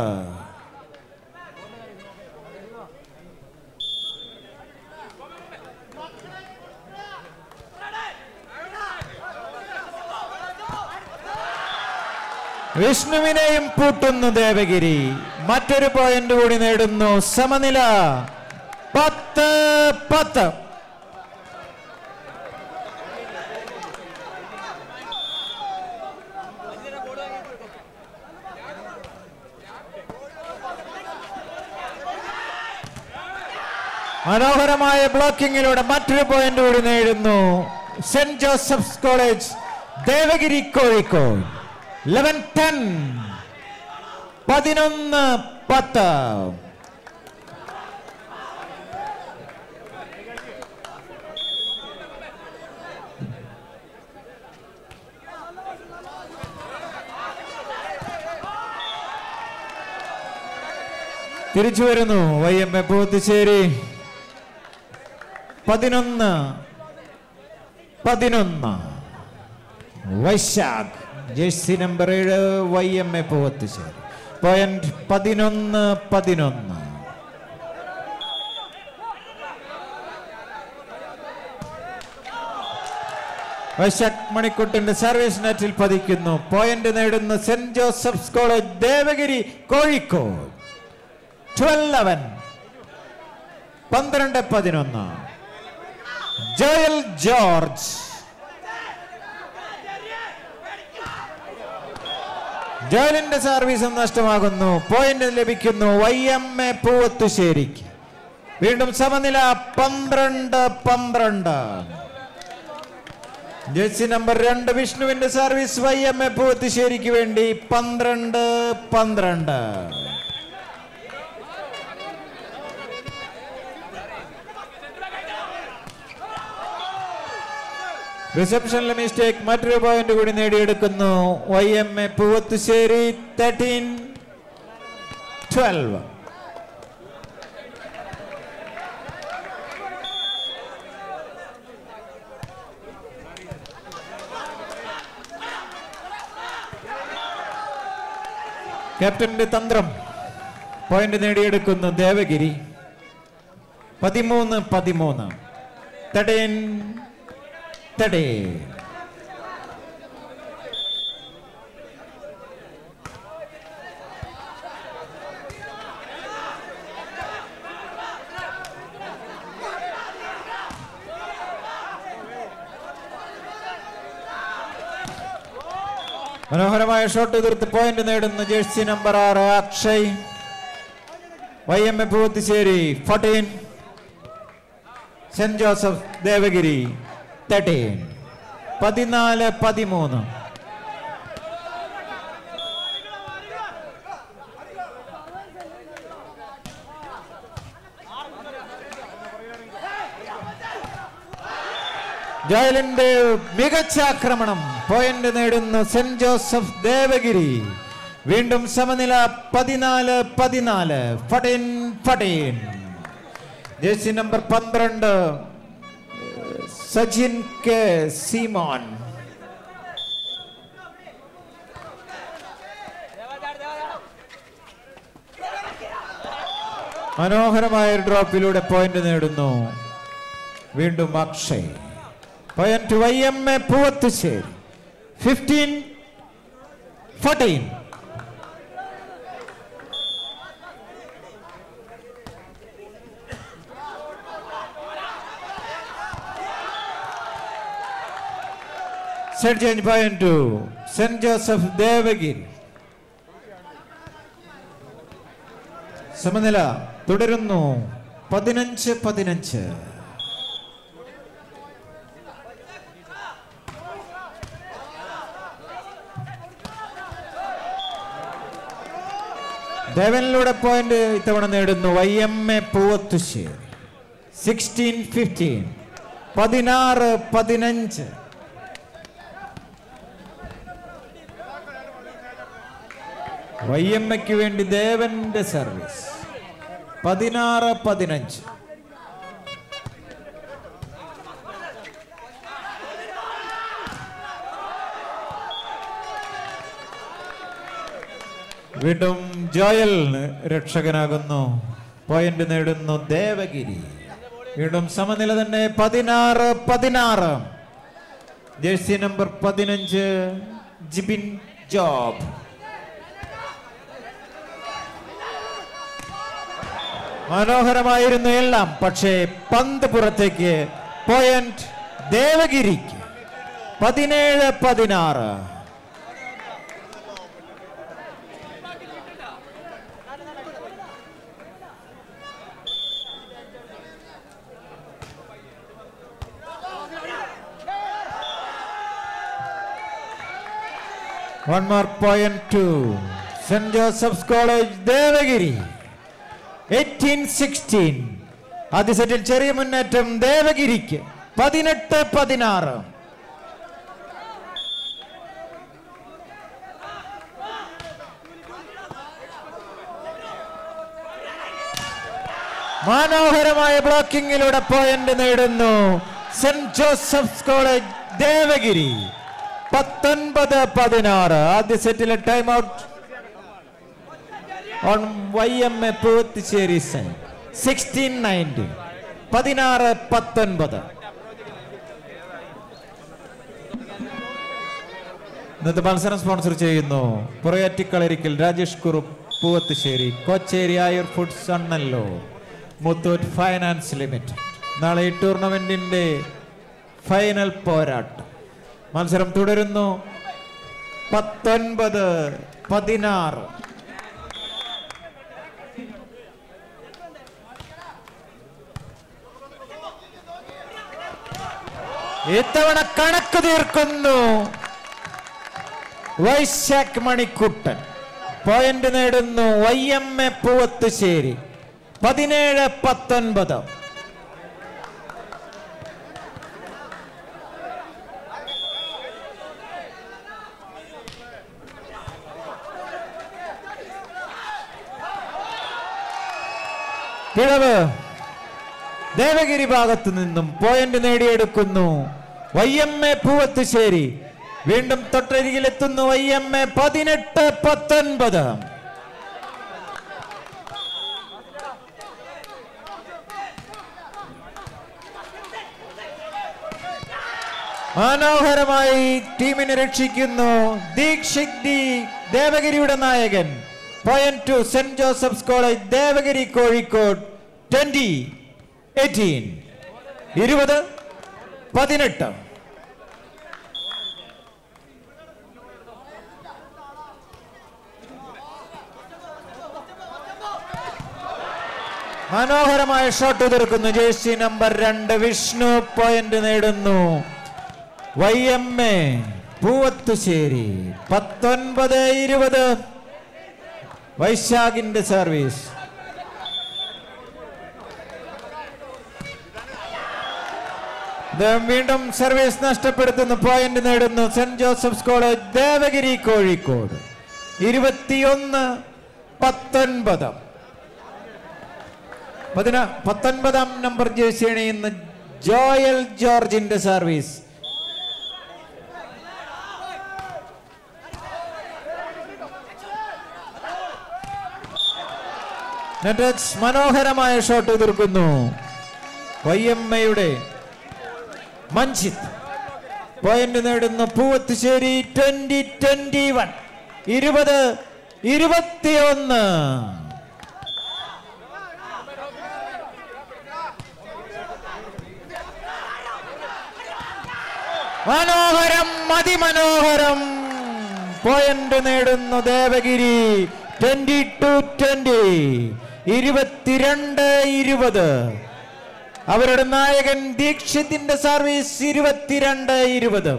വിഷ്ണുവിനെയും പൂട്ടുന്നു ദേവഗിരി മറ്റൊരു പോയിന്റ് കൂടി നേടുന്നു സമനില പത്ത് പത്ത് മനോഹരമായ ബ്ലോക്കിങ്ങിലൂടെ മറ്റൊരു പോയിന്റ് കൂടി നേടുന്നു saint Joseph's college Devagiri Kozhikode eleven ten പതിനൊന്ന് പത്ത് തിരിച്ചു വരുന്നു വൈ എം എ പൂത്തുശ്ശേരി പതിനൊന്ന് പതിനൊന്ന് വൈശാഖ് ജേഴ്സി നമ്പർ ഏഴ് Y M A Poovathussery point പതിനൊന്ന് പതിനൊന്ന് വൈശാഖ് മണിക്കുട്ടിന്റെ സർവീസ് നെറ്റിൽ പതിക്കുന്നു പോയിന്റ് നേടുന്ന Saint Joseph's college Devagiri Kozhikode twelve eleven പന്ത്രണ്ട് പതിനൊന്ന് ജോയൽ ജോർജ് ജോയലിന്റെ സർവീസും നഷ്ടമാകുന്നു പോയിന്റ് ലഭിക്കുന്നു വൈ എം എ പൂവത്തുശ്ശേരിക്ക് വീണ്ടും സമനില പന്ത്രണ്ട് പന്ത്രണ്ട് ജേഴ്സി നമ്പർ രണ്ട് വിഷ്ണുവിന്റെ സർവീസ് വൈ എം എ പൂവത്തുശ്ശേരിക്ക് വേണ്ടി പന്ത്രണ്ട് പന്ത്രണ്ട് റിസപ്ഷനിലെ മിസ്റ്റേക്ക് മറ്റൊരു പോയിന്റ് കൂടി നേടിയെടുക്കുന്നു Y M A Poovathussery thirteen twelve ക്യാപ്റ്റന്റെ തന്ത്രം പോയിന്റ് നേടിയെടുക്കുന്നു ദേവഗിരി പതിമൂന്ന് പതിമൂന്ന് തടയൻ തടേ മനോഹരമായ ഷോട്ട് എതിർത്ത് പോയിന്റ് നേടുന്ന ജേഴ്സി നമ്പർ ആറ് Akshay Y M A Poovathussery fourteen Saint Joseph Devagiri thirteen പതിനാല് പതിമൂന്ന് ജയലിന്റെ മികച്ച ആക്രമണം പോയിന്റ് നേടുന്നു സെന്റ് ജോസഫ് ദേവഗിരി വീണ്ടും സമനില പതിനാല് പതിനാല് ഫടീൻ ഫടീൻ ജേഴ്സി നമ്പർ പന്ത്രണ്ട് സജിൻ കെ സീമോൻ മനോഹരമായ ഒരു ഡ്രോപ്പിലൂടെ പോയിന്റ് നേടുന്നു വീണ്ടും Akshay point Y M A Poovathussery fifteen fourteen സെന്റ് change point to Saint Joseph Devagiri സമനില തുടരുന്നു പതിനഞ്ച് പതിനഞ്ച് ദേവനിലൂടെ പോയിന്റ് ഇത്തവണ നേടുന്നു Y M A Poovathussery sixteen fifteen പതിനാറ് പതിനഞ്ച് വൈ എം എക്ക് വേണ്ടി ദേവന്റെ സർവീസ് പതിനാറ് പതിനഞ്ച് വീണ്ടും ജോയൽ രക്ഷകനാകുന്നു പോയിന്റ് നേടുന്നു ദേവഗിരി വീണ്ടും സമനില തന്നെ പതിനാറ് പതിനാറ് ജേഴ്സി നമ്പർ പതിനഞ്ച് ജിബിൻ ജോബ് മനോഹരമായിരുന്നു എല്ലാം പക്ഷേ പന്ത് പുറത്തേക്ക് പോയിന്റ് ദേവഗിരിക്ക് പതിനേഴ് പതിനാറ് One more point to St. Joseph's College, Devagiri eighteen sixteen ആദ്യ സെറ്റിൽ ചെറിയ മുന്നേറ്റം ദേവഗിരിക്ക് പതിനെട്ട് പതിനാറ് മനോഹരമായ ബ്ലോക്കിങ്ങിലൂടെ പോയിന്റ് നേടുന്നു സെന്റ് ജോസഫ്സ് കോളേജ് ദേവഗിരി പത്തൊൻപത് പതിനാറ് ആദ്യ സെറ്റിലെ time out on Y M A Poovathussery sixteen nineteen പതിനാറ് പത്തൊൻപത് ഇന്നത്തെ മത്സരം സ്പോൺസർ ചെയ്യുന്നു Purayattikalarikkal Rajesh Kurup Poovathussery Kocheri Ayur Foods Annallur Muthoot finance Limited നാളെ ഈ ടൂർണമെന്റിന്റെ ഫൈനൽ പോരാട്ടം മത്സരം തുടരുന്നു പത്തൊൻപത് പതിനാറ് ഇത്തവണ കണക്ക് തീർക്കുന്നു വൈശാഖ് മണിക്കുട്ടൻ പോയിന്റ് നേടുന്നു വൈ എം എ പൂവത്തുശ്ശേരി പതിനേഴ് പത്തൊൻപത് പിഴവ് ദേവഗിരി ഭാഗത്തു നിന്നും പോയിന്റ് നേടിയെടുക്കുന്നു വൈ എം എ പൂവത്തുശ്ശേരി വീണ്ടും തൊട്ടരികിലെത്തുന്നു വൈ എം എ പതിനെട്ട് പത്തൊൻപത് മനോഹരമായി ടീമിനെ രക്ഷിക്കുന്നു ദീക്ഷിത് ദി ദേവഗിരിയുടെ നായകൻ point to Saint Joseph's college Devagiri Kozhikode twenty eighteen ഇരുപത് പതിനെട്ട് മനോഹരമായ ഷോട്ട് തീർക്കുന്നു ജേഴ്സി നമ്പർ രണ്ട് വിഷ്ണു പോയിന്റ് നേടുന്നു വൈ എം എ പൂവത്തുശ്ശേരി പത്തൊൻപത് ഇരുപത് വൈശാഖിന്റെ സർവീസ് അദ്ദേഹം വീണ്ടും സർവീസ് നഷ്ടപ്പെടുത്തുന്നു പോയിന്റ് നേടുന്നു saint Joseph's college Devagiri Kozhikode ഇരുപത്തിയൊന്ന് പത്തൊൻപത് പതിന പത്തൊൻപതാം നമ്പർ ജേഴ്സി അണിയുന്ന ജോയൽ ജോർജിന്റെ സർവീസ് നെറ്റക്സ് മനോഹരമായ ഷോട്ട് എതിർക്കുന്നു വൈ എം എയുടെ മഞ്ജിത്ത് പോയിന്റ് നേടുന്നു പൂവത്തുശ്ശേരി ട്വന്റി ട്വന്റി വൺ ഇരുപത് ഇരുപത്തിയൊന്ന് മനോഹരം അതിമനോഹരം പോയിന്റ് നേടുന്നു ദേവഗിരി ട്വന്റി ടു ട്വന്റി ഇരുപത്തിരണ്ട് ഇരുപത് അവരുടെ നായകൻ ദീക്ഷിത്തിന്റെ സർവീസ് ഇരുപത്തിരണ്ട് ഇരുപത്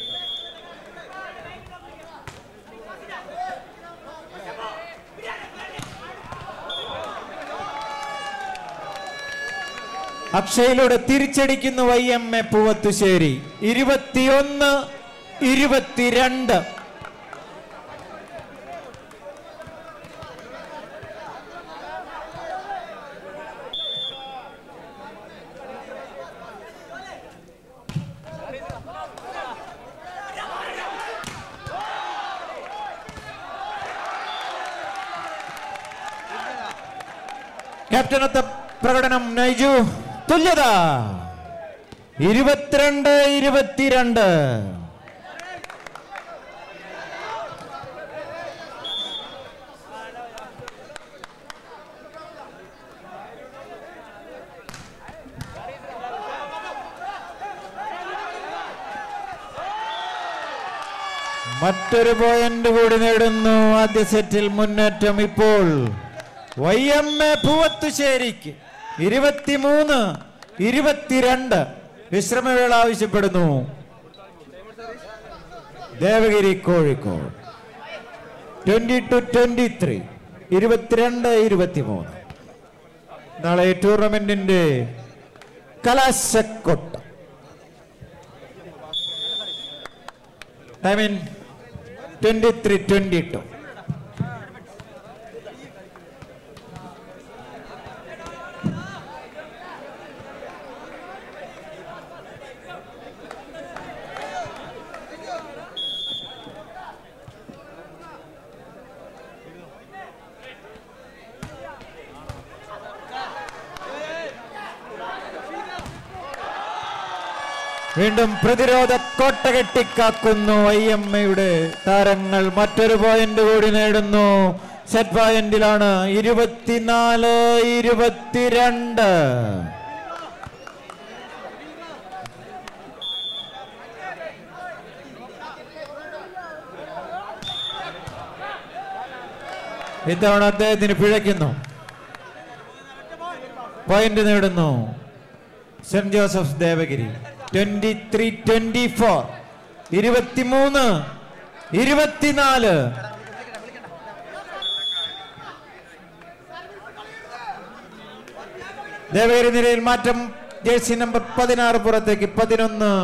അക്ഷയിലൂടെ തിരിച്ചടിക്കുന്നു വൈ എം എ പൂവത്തുശ്ശേരി ഇരുപത്തിയൊന്ന് ഇരുപത്തിരണ്ട് ക്യാപ്റ്റനത്തെ പ്രകടനം നൈജു തുല്യത ഇരുപത്തിരണ്ട് ഇരുപത്തിരണ്ട് മറ്റൊരു പോയിന്റ് കൂടി നേടുന്നു ആദ്യ സെറ്റിൽ മുന്നേറ്റം ഇപ്പോൾ വൈ എം എ പൂവത്തുശ്ശേരിക്ക് ഇരുപത്തിമൂന്ന് ഇരുപത്തിരണ്ട് വിശ്രമവേള ആവശ്യപ്പെടുന്നു Devagiri Kozhikode twenty two twenty three ഇരുപത്തിരണ്ട് ഇരുപത്തിമൂന്ന് നാളെ ഈ ടൂർണമെന്റിന്റെ കലാശക്കൊട്ട I mean twenty three twenty two വീണ്ടും പ്രതിരോധ കോട്ട കെട്ടിക്കാക്കുന്നു ഐ എം എയുടെ താരങ്ങൾ മറ്റൊരു പോയിന്റ് കൂടി നേടുന്നു സെറ്റ് പോയിന്റിലാണ് ഇരുപത്തിനാല് ഇരുപത്തിരണ്ട് ഇത്തവണ അദ്ദേഹത്തിന് പിഴയ്ക്കുന്നു പോയിന്റ് നേടുന്നു Saint Joseph Devagiri twenty three twenty four ഇരുപത്തിമൂന്ന് ഇരുപത്തിനാല് ദേവഗിരി നിരയിൽ മാറ്റം ജേഴ്സി നമ്പർ പതിനാറ് പുറത്തേക്ക് പതിനൊന്ന്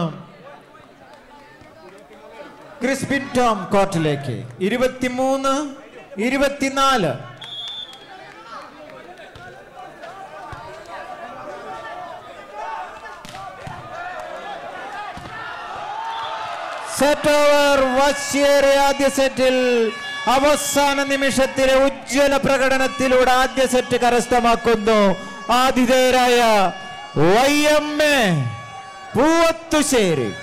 ക്രിസ്പിൻ ടോം കോർട്ടിലേക്ക് ഇരുപത്തിമൂന്ന് ഇരുപത്തിനാല് സെറ്റ് ഓവർ വശ്യേറെ ആദ്യ സെറ്റിൽ അവസാന നിമിഷത്തിലെ ഉജ്ജ്വല പ്രകടനത്തിലൂടെ ആദ്യ സെറ്റ് കരസ്ഥമാക്കുന്നു ആതിഥേയരായ വൈ എം എ പൂവത്തുശ്ശേരി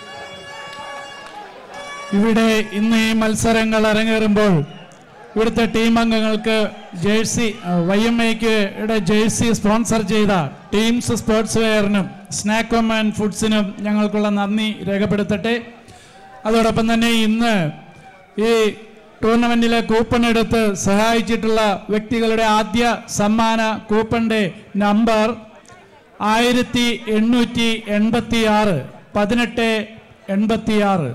ഇവിടെ ഇന്ന് ഈ മത്സരങ്ങൾ അരങ്ങേറുമ്പോൾ ഇവിടുത്തെ ടീം അംഗങ്ങൾക്ക് ജേഴ്സി വൈ എം ഐക്ക് ജേഴ്സി സ്പോൺസർ ചെയ്ത ടീംസ് സ്പോർട്സ് വെയറിനും സ്നാക്കും ആൻഡ് ഫുഡ്സിനും ഞങ്ങൾക്കുള്ള നന്ദി രേഖപ്പെടുത്തട്ടെ അതോടൊപ്പം തന്നെ ഇന്ന് ഈ ടൂർണമെന്റിലെ കൂപ്പൺ എടുത്ത് സഹായിച്ചിട്ടുള്ള വ്യക്തികളുടെ ആദ്യ സമ്മാന കൂപ്പണിന്റെ നമ്പർ ആയിരത്തി എണ്ണൂറ്റി എൺപത്തി ആറ് പതിനെട്ട് എൺപത്തി ആറ്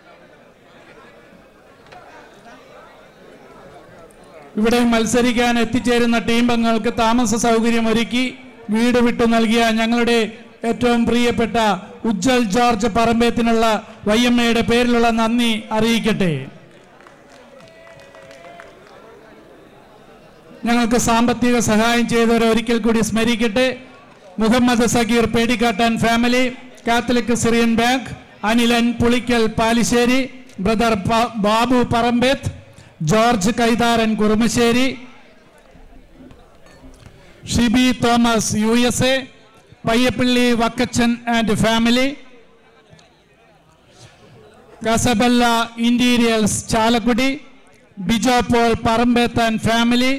ഇവിടെ മത്സരിക്കാൻ എത്തിച്ചേരുന്ന ടീം അംഗങ്ങൾക്ക് താമസ സൗകര്യം ഒരുക്കി വീട് വിട്ടു നൽകിയ ഞങ്ങളുടെ ഏറ്റവും പ്രിയപ്പെട്ട ഉജ്ജൽ ജോർജ് പറമ്പേത്തിനുള്ള വൈ എം എയുടെ പേരിലുള്ള നന്ദി അറിയിക്കട്ടെ ഞങ്ങൾക്ക് സാമ്പത്തിക സഹായം ചെയ്തവരെ ഒരിക്കൽ കൂടി സ്മരിക്കട്ടെ Muhammad Sageer Pedikkattan family Catholic Syrian bank Anilan Pulikkal Palissery brother പ- Babu Parambeth George Kaitharan Kurumassery Shibi Thomas U S A Payyappilly Vakkachan and family Casabella interiors Chalakudy Bijo Paul Parambethan family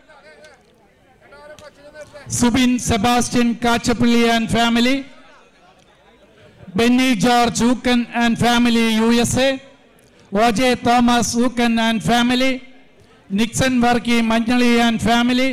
Subin Sebastian Kachappilly and family Benny George Ookkan and family U S A O J Thomas Ookkan and family Nixon Varkey Manjaly and family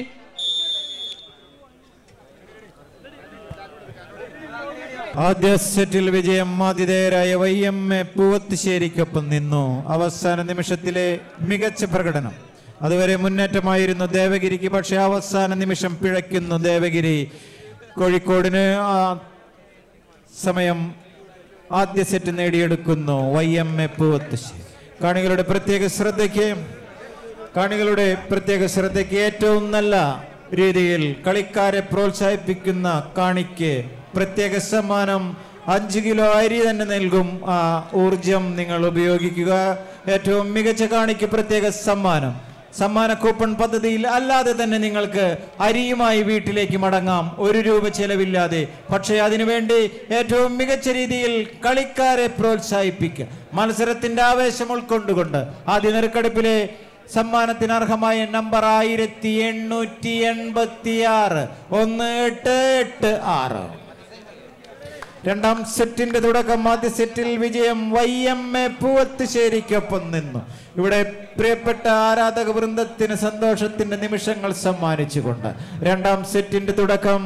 ആദ്യ സെറ്റിൽ വിജയം ആതിഥേയരായ Y M A പൂവത്തുശ്ശേരിക്കൊപ്പം നിന്നു അവസാന നിമിഷത്തിലെ മികച്ച പ്രകടനം അതുവരെ മുന്നേറ്റമായിരുന്നു ദേവഗിരിക്ക് പക്ഷേ അവസാന നിമിഷം പിഴയ്ക്കുന്നു ദേവഗിരി കോഴിക്കോടിന് ആ സമയം ആദ്യ സെറ്റ് നേടിയെടുക്കുന്നു വൈ എം എ പൂവത്തുശ്ശേരി കാണികളുടെ പ്രത്യേക ശ്രദ്ധയ്ക്ക് കാണികളുടെ പ്രത്യേക ശ്രദ്ധയ്ക്ക് ഏറ്റവും നല്ല രീതിയിൽ കളിക്കാരെ പ്രോത്സാഹിപ്പിക്കുന്ന കാണിക്ക് പ്രത്യേക സമ്മാനം അഞ്ച് കിലോ അരി തന്നെ നൽകും ആ ഊർജം നിങ്ങൾ ഉപയോഗിക്കുക ഏറ്റവും മികച്ച കാണിക്ക് പ്രത്യേക സമ്മാനം സമ്മാന കൂപ്പൺ പദ്ധതിയിൽ അല്ലാതെ തന്നെ നിങ്ങൾക്ക് അരിയുമായി വീട്ടിലേക്ക് മടങ്ങാം ഒരു രൂപ ചെലവില്ലാതെ പക്ഷേ അതിനുവേണ്ടി ഏറ്റവും മികച്ച രീതിയിൽ കളിക്കാരെ പ്രോത്സാഹിപ്പിക്കുക മത്സരത്തിന്റെ ആവേശം ഉൾക്കൊണ്ടുകൊണ്ട് ആദ്യ നെറുക്കെടുപ്പിലെ സമ്മാനത്തിന് അർഹമായ നമ്പർ ആയിരത്തി എണ്ണൂറ്റി എൺപത്തി ആറ് ഒന്ന് എട്ട് എട്ട് ആറ് രണ്ടാം സെറ്റിന്റെ തുടക്കം ആദ്യ സെറ്റിൽ വിജയം വൈ എം എ പൂവത്തുശ്ശേരിക്കൊപ്പം നിന്നു ഇവിടെ പ്രിയപ്പെട്ട ആരാധക വൃന്ദത്തിന് സന്തോഷത്തിന്റെ നിമിഷങ്ങൾ സമ്മാനിച്ചുകൊണ്ട് രണ്ടാം സെറ്റിന്റെ തുടക്കം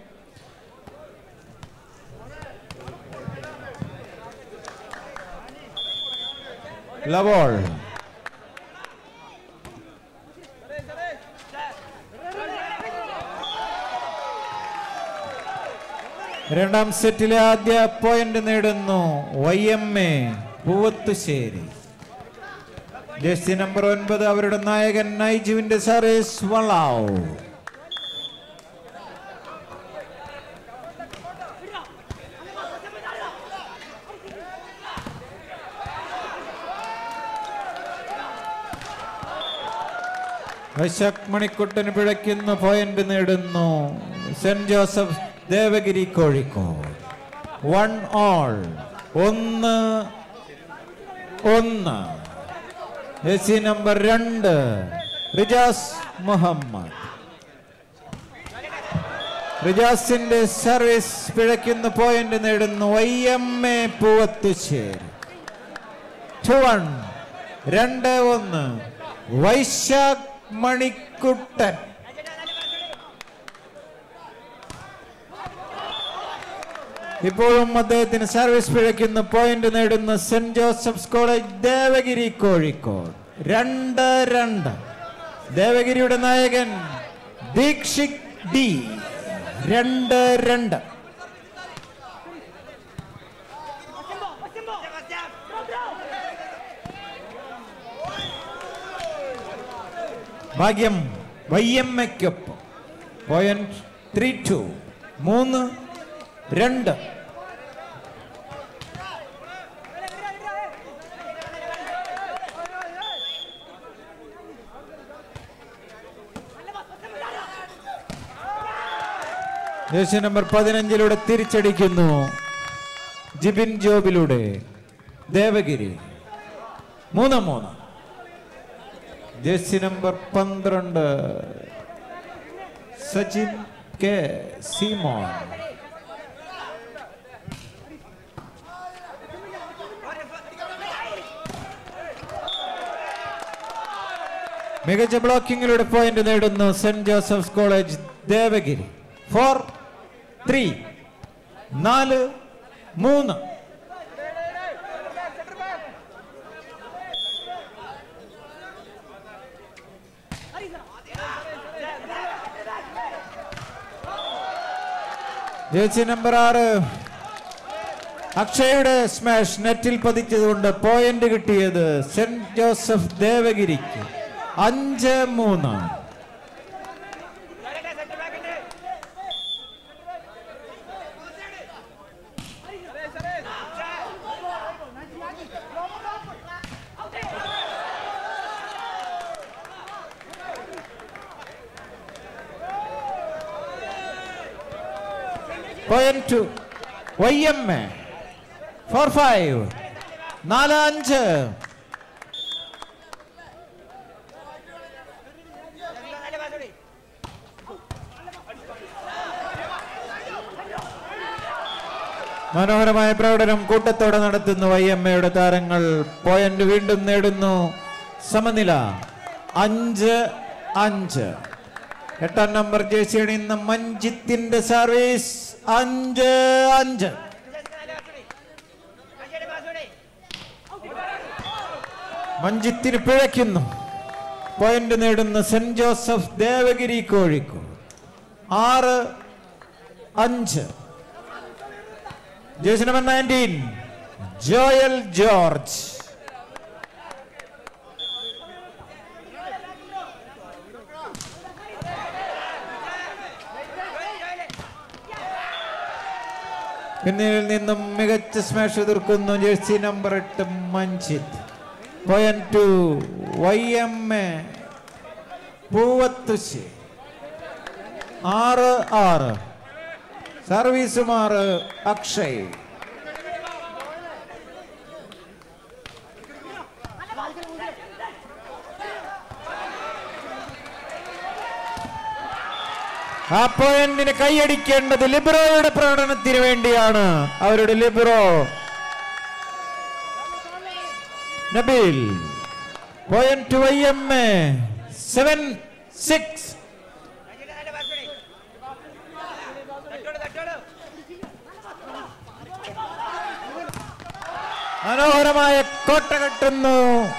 ലവോൾ രണ്ടാം സെറ്റിലെ ആദ്യ പോയിന്റ് നേടുന്നു Y M A Poovathussery jersey number ഒൻപത് അവരുടെ നായകൻ നൈജുവിന്റെ സർവീസ് വളാവ് വൈശാഖ് മണിക്കുട്ടന് പിഴയ്ക്കുന്ന പോയിന്റ് നേടുന്നു Saint Joseph Devagiri Kozhikode one all ഒന്ന് ഒന്ന് എസി നമ്പർ രണ്ട് റിജാസ് മുഹമ്മദ് റിജാസിന്റെ സർവീസ് പിഴയ്ക്കുന്ന പോയിന്റ് നേടുന്നു Y M A Poovathussery two one രണ്ട് ഒന്ന് വൈശാഖ് മണിക്കുട്ടൻ ഇപ്പോഴും അദ്ദേഹത്തിന് സർവീസ് പിഴയ്ക്കുന്ന പോയിന്റ് നേടുന്ന Saint Joseph's college Devagiri Kozhikode രണ്ട് രണ്ട് ദേവഗിരിയുടെ നായകൻ ദീക്ഷിക് ഡി രണ്ട് രണ്ട് ഭാഗ്യം വയ്യമ്മയ്ക്കൊപ്പം പോയിന്റ് ത്രീ ടു മൂന്ന് രണ്ട് ദേശീയ നമ്പർ പതിനഞ്ചിലൂടെ തിരിച്ചടിക്കുന്നു ജിബിൻ ജോബിലൂടെ ദേവഗിരി മൂന്ന് മൂന്ന് ജേഴ്സി നമ്പർ പന്ത്രണ്ട് സച്ചിൻ കെ സീമോൻ മികച്ച ബ്ലോക്കിങ്ങിലൂടെ പോയിന്റ് നേടുന്നു saint Joseph's college Devagiri four three നാല് മൂന്ന് ജേഴ്സി നമ്പർ ആറ് അക്ഷയുടെ സ്മാഷ് നെറ്റിൽ പതിച്ചതുകൊണ്ട് പോയിന്റ് കിട്ടിയത് സെന്റ് ജോസഫ് ദേവഗിരിക്ക് അഞ്ച് മൂന്ന് point to Y M A four five നാല് അഞ്ച് മനോഹരമായ പ്രകടനം കൂട്ടത്തോടെ നടത്തുന്നു വൈ എം എയുടെ താരങ്ങൾ പോയിന്റ് വീണ്ടും നേടുന്നു സമനില അഞ്ച് അഞ്ച് എട്ടാം നമ്പർ ജേഴ്സി അണിയുന്ന മഞ്ജിത്തിന്റെ സർവീസ് അഞ്ച് അഞ്ച് മഞ്ജിത്തിന് പിഴയ്ക്കുന്നു പോയിന്റ് നേടുന്ന സെന്റ് ജോസഫ് ദേവഗിരി കോഴിക്കോട് ആറ് അഞ്ച് jersey number nineteen Joel George പിന്നിൽ നിന്നും മികച്ച സ്മാഷ് എതിർക്കുന്നു ജേഴ്സി നമ്പർ എട്ട് Manjith point to Y M A Poovathussery ആറ് ആറ് സർവീസുമാർ അക്ഷയ് ആ പോയിന്റിന് കൈയടിക്കേണ്ടത് ലിബ്രോയുടെ പ്രകടനത്തിന് വേണ്ടിയാണ് അവരുടെ libero Nabeel point Y M A seven six മനോഹരമായ കോട്ട കെട്ടുന്നു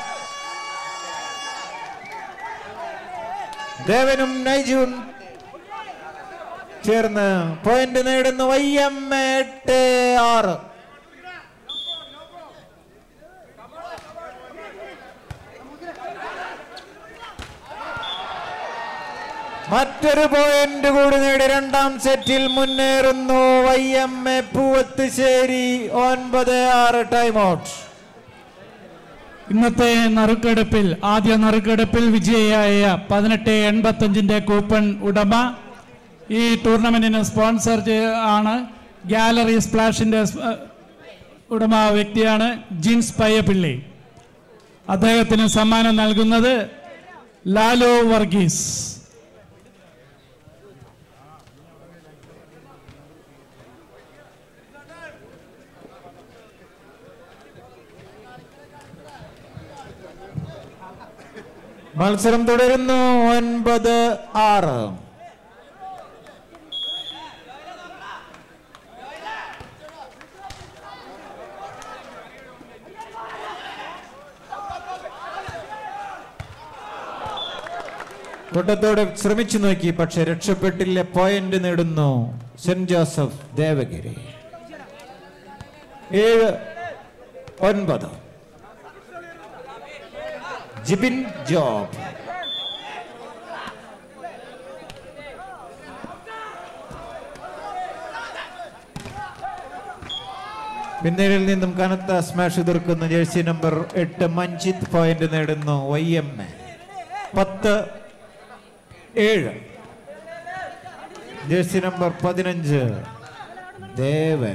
ദേവനും നൈജുവും ചേർന്ന് പോയിന്റ് നേടുന്നു വൈ എം എട്ട് ആറ് മറ്റൊരു പോയിന്റ് കൂടി നേടി രണ്ടാം സെറ്റിൽ മുന്നേറുന്നു വൈ എം എ പൂവത്തുശ്ശേരി ഒൻപത് ആറ് ടൈം ഔട്ട് ഇന്നത്തെ നറുക്കെടുപ്പിൽ ആദ്യ നറുക്കെടുപ്പിൽ വിജയിയായ പതിനെട്ട് എൺപത്തഞ്ചിന്റെ കൂപ്പൺ ഉടമ ഈ ടൂർണമെന്റിന് സ്പോൺസർ ചെയ്യ- ആണ് ഗാലറി സ്പ്ലാഷിന്റെ സ്- ഏഹ് ഉടമ വ്യക്തിയാണ് ജിൻസ് പയ്യപ്പിള്ളി അദ്ദേഹത്തിന് സമ്മാനം നൽകുന്നത് ലാലോ വർഗീസ് മത്സരം തുടരുന്നു ഒൻപത് ആറ് കൂട്ടത്തോടെ ശ്രമിച്ചു നോക്കി പക്ഷെ രക്ഷപ്പെട്ടില്ല പോയിന്റ് നേടുന്നു സെന്റ് ജോസഫ് ദേവഗിരി ഏഴ് ഒൻപത് ജിബിൻ ജോബ് പിന്നീടിൽ നിന്നും കനത്ത സ്മാഷ് തീർക്കുന്ന ജേഴ്സി നമ്പർ എട്ട് മഞ്ജിത്ത് പോയിന്റ് നേടുന്നു വൈ എം എ പത്ത് ഏഴ് ജേഴ്സി നമ്പർ പതിനഞ്ച് ദേവൻ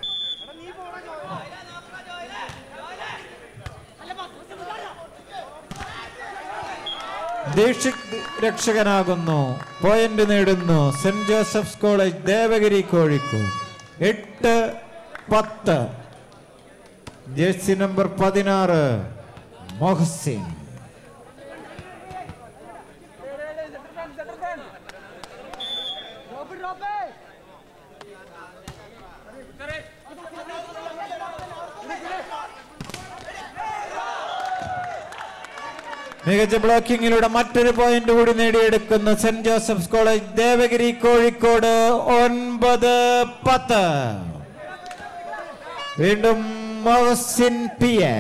ദീക്ഷിത് രക്ഷകനാകുന്നു പോയിന്റ് നേടുന്നു saint Joseph's college Devagiri Kozhikode എട്ട് പത്ത് ജേഴ്സി നമ്പർ പതിനാറ് മൊഹസിൻ മികച്ച ബ്ലോക്കിങ്ങിലൂടെ മറ്റൊരു പോയിന്റ് കൂടി നേടിയെടുക്കുന്ന Saint Joseph's college Devagiri Kozhikode ഒൻപത് പത്ത് വീണ്ടും മൊഹസിൻ പി എ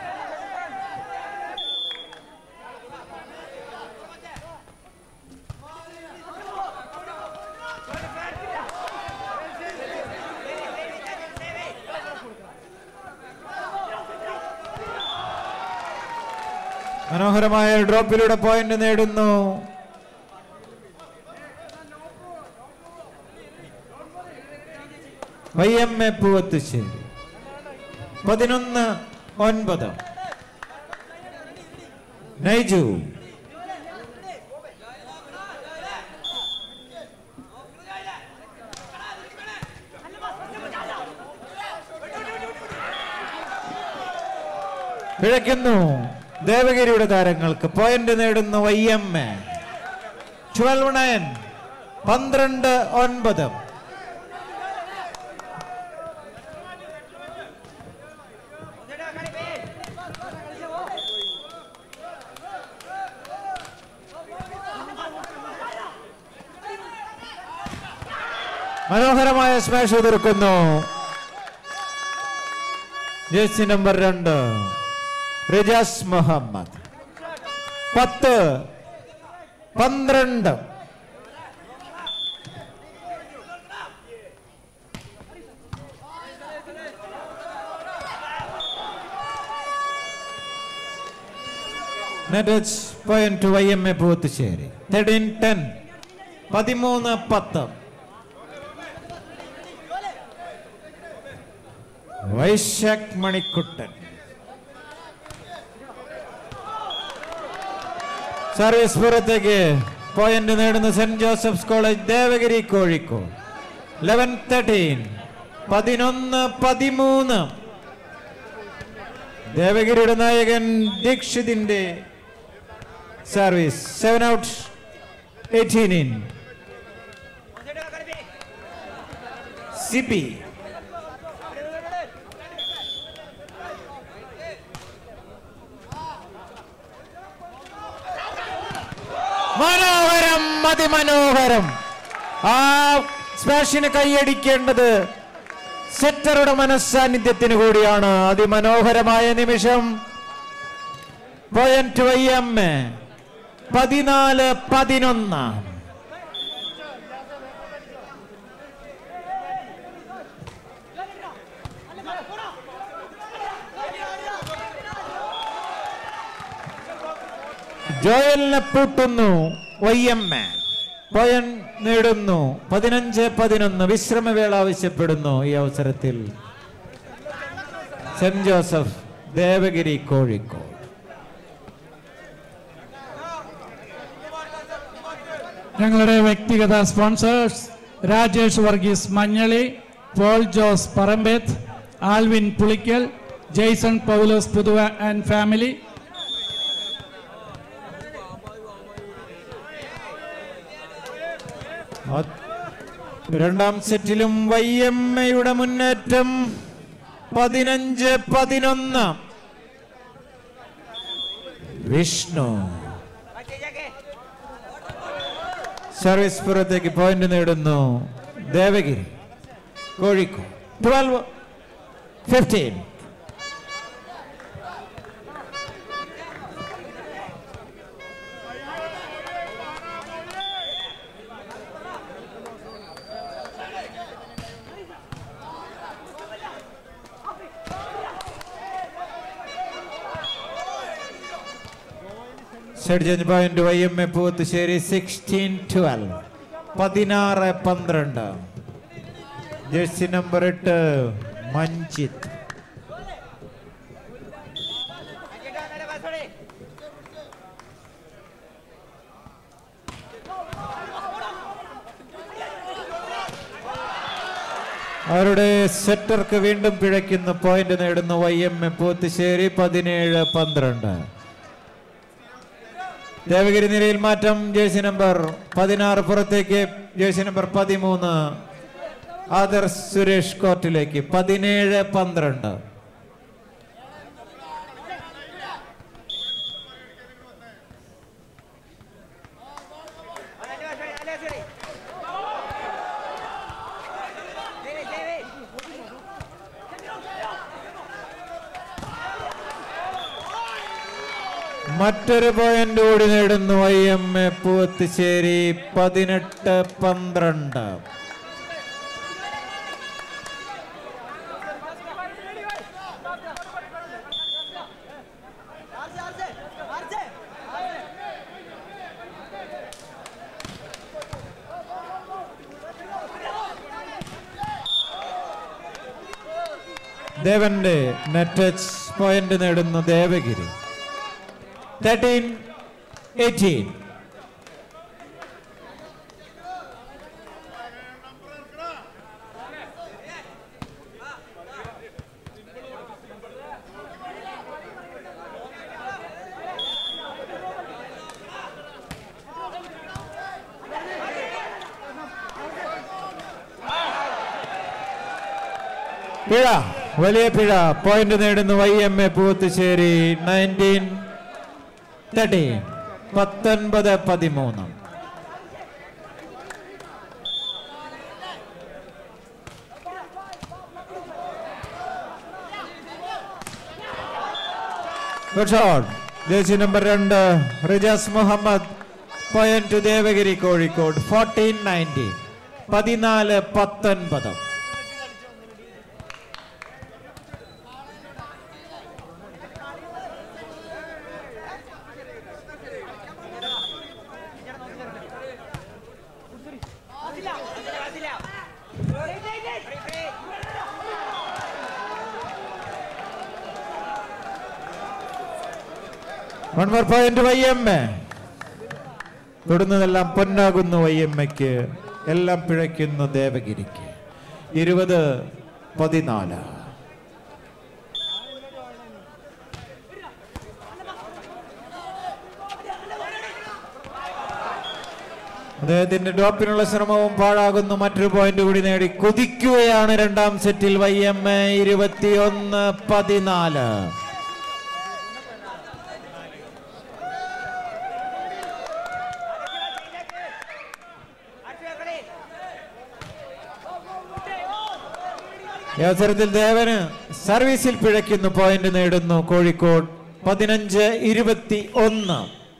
മനോഹരമായ ഡ്രോപ്പിലൂടെ പോയിന്റ് നേടുന്നു വൈ എം എ പൂവത്തുശ്ശേരി പതിനൊന്ന് ഒൻപത് നൈജു പിഴയ്ക്കുന്നു ദേവഗിരിയുടെ താരങ്ങൾക്ക് പോയിന്റ് നേടുന്നു Y M A twelve nine പന്ത്രണ്ട് ഒൻപത് മനോഹരമായ സ്മാഷ് തീർക്കുന്നു ജേഴ്സി നമ്പർ രണ്ട് റിജാസ് മുഹമ്മദ് പത്ത് പന്ത്രണ്ട് net point Y M A Poovathussery thirteen ten പതിമൂന്ന് പത്ത് വൈശാഖ് മണിക്കുട്ടൻ സർവീസ് പുറത്തേക്ക് പോയിന്റ് നേടുന്ന Saint Joseph's college Devagiri Kozhikode eleven thirteen പതിനൊന്ന് പതിമൂന്ന് ദേവഗിരിയുടെ നായകൻ ദീക്ഷിതിന്റെ service seven out eighteen in സിപി മനോഹരം അതിമനോഹരം ആ സ്മാഷിന് കൈയടിക്കേണ്ടത് സെറ്ററുടെ മനസ്സാന്നിധ്യത്തിന് കൂടിയാണ് അതിമനോഹരമായ നിമിഷം പോയിന്റ് വൈ എം എ പതിനാല് പതിനൊന്ന് ജോയലിനെ പൂട്ടുന്നു വൈ എം എ പോയൻ നേടുന്നു പതിനഞ്ച് പതിനൊന്ന് വിശ്രമവേള ആവശ്യപ്പെടുന്നു ഈ അവസരത്തിൽ സെന്റ് ജോസഫ് ദേവഗിരി കോഴിക്കോട് ഞങ്ങളുടെ വ്യക്തിഗത sponsors Rajesh Varghese Manjaly Paul Jose Parambeth Alvin Pulickal Jason Paulose Puthuva and family അത് രണ്ടാം സെറ്റിലും വൈ എം എയുടെ മുന്നേറ്റം പതിനഞ്ച് പതിനൊന്ന് വിഷ്ണു സർവീസ് പുറത്തേക്ക് പോയിന്റ് നേടുന്നു ദേവഗിരി കോഴിക്കോട് ട്വൽവ് ഫിഫ്റ്റീൻ സെഡ്ജൻ point Y M A Poothussery sixteen twelve പതിനാറ് പന്ത്രണ്ട് ജേഴ്സി നമ്പർ എട്ട് മഞ്ജിത്ത് അവരുടെ സെറ്റർക്ക് വീണ്ടും പിഴയ്ക്കുന്ന പോയിന്റ് നേടുന്നു വൈ എം എ പൂത്തുശ്ശേരി പതിനേഴ് പന്ത്രണ്ട് ദേവഗിരി നിലയിൽ മാറ്റം ജേഴ്സി നമ്പർ പതിനാറ് പുറത്തേക്ക് ജേഴ്സി നമ്പർ പതിമൂന്ന് ആദർ സുരേഷ് കോർട്ടിലേക്ക് പതിനേഴ് പന്ത്രണ്ട് മറ്റൊരു പോയിന്റ് കൂടി നേടുന്നു ഐ എം എ പൂവത്തുശ്ശേരി പതിനെട്ട് പന്ത്രണ്ട് ദേവന്റെ നെറ്റ് പോയിന്റ് നേടുന്നു ദേവഗിരി തേർട്ടീൻ എയ്റ്റീൻ പിഴ വലിയ പിഴ പോയിന്റ് നേടുന്നു Y M A Poothussery nineteen thirteen പത്തൊൻപത് പതിമൂന്ന് ഗുഡ് ഷോട്ട് ജേഴ്സി നമ്പർ രണ്ട് Rijas Muhammad point Devagiri Kozhikode fourteen nineteen പതിനാല് പത്തൊൻപത് വൺ മോർ പോയിന്റ് വയ്യമ്മ തൊടുന്നതെല്ലാം പൊന്നാകുന്നു വയ്യമ്മയ്ക്ക് എല്ലാം പിഴയ്ക്കുന്നു ദേവഗിരിക്ക് ഇരുപത് പതിനാല് അദ്ദേഹത്തിന്റെ ഡ്രോപ്പിനുള്ള ശ്രമവും പാഴാകുന്നു മറ്റൊരു പോയിന്റ് കൂടി നേടി കുതിക്കുകയാണ് രണ്ടാം സെറ്റിൽ വയ്യമ്മ ഇരുപത്തിയൊന്ന് പതിനാല് ഈ അവസരത്തിൽ ദേവന് സർവീസിൽ പിഴയ്ക്കുന്നു പോയിന്റ് നേടുന്നു കോഴിക്കോട് പതിനഞ്ച് ഇരുപത്തി ഒന്ന്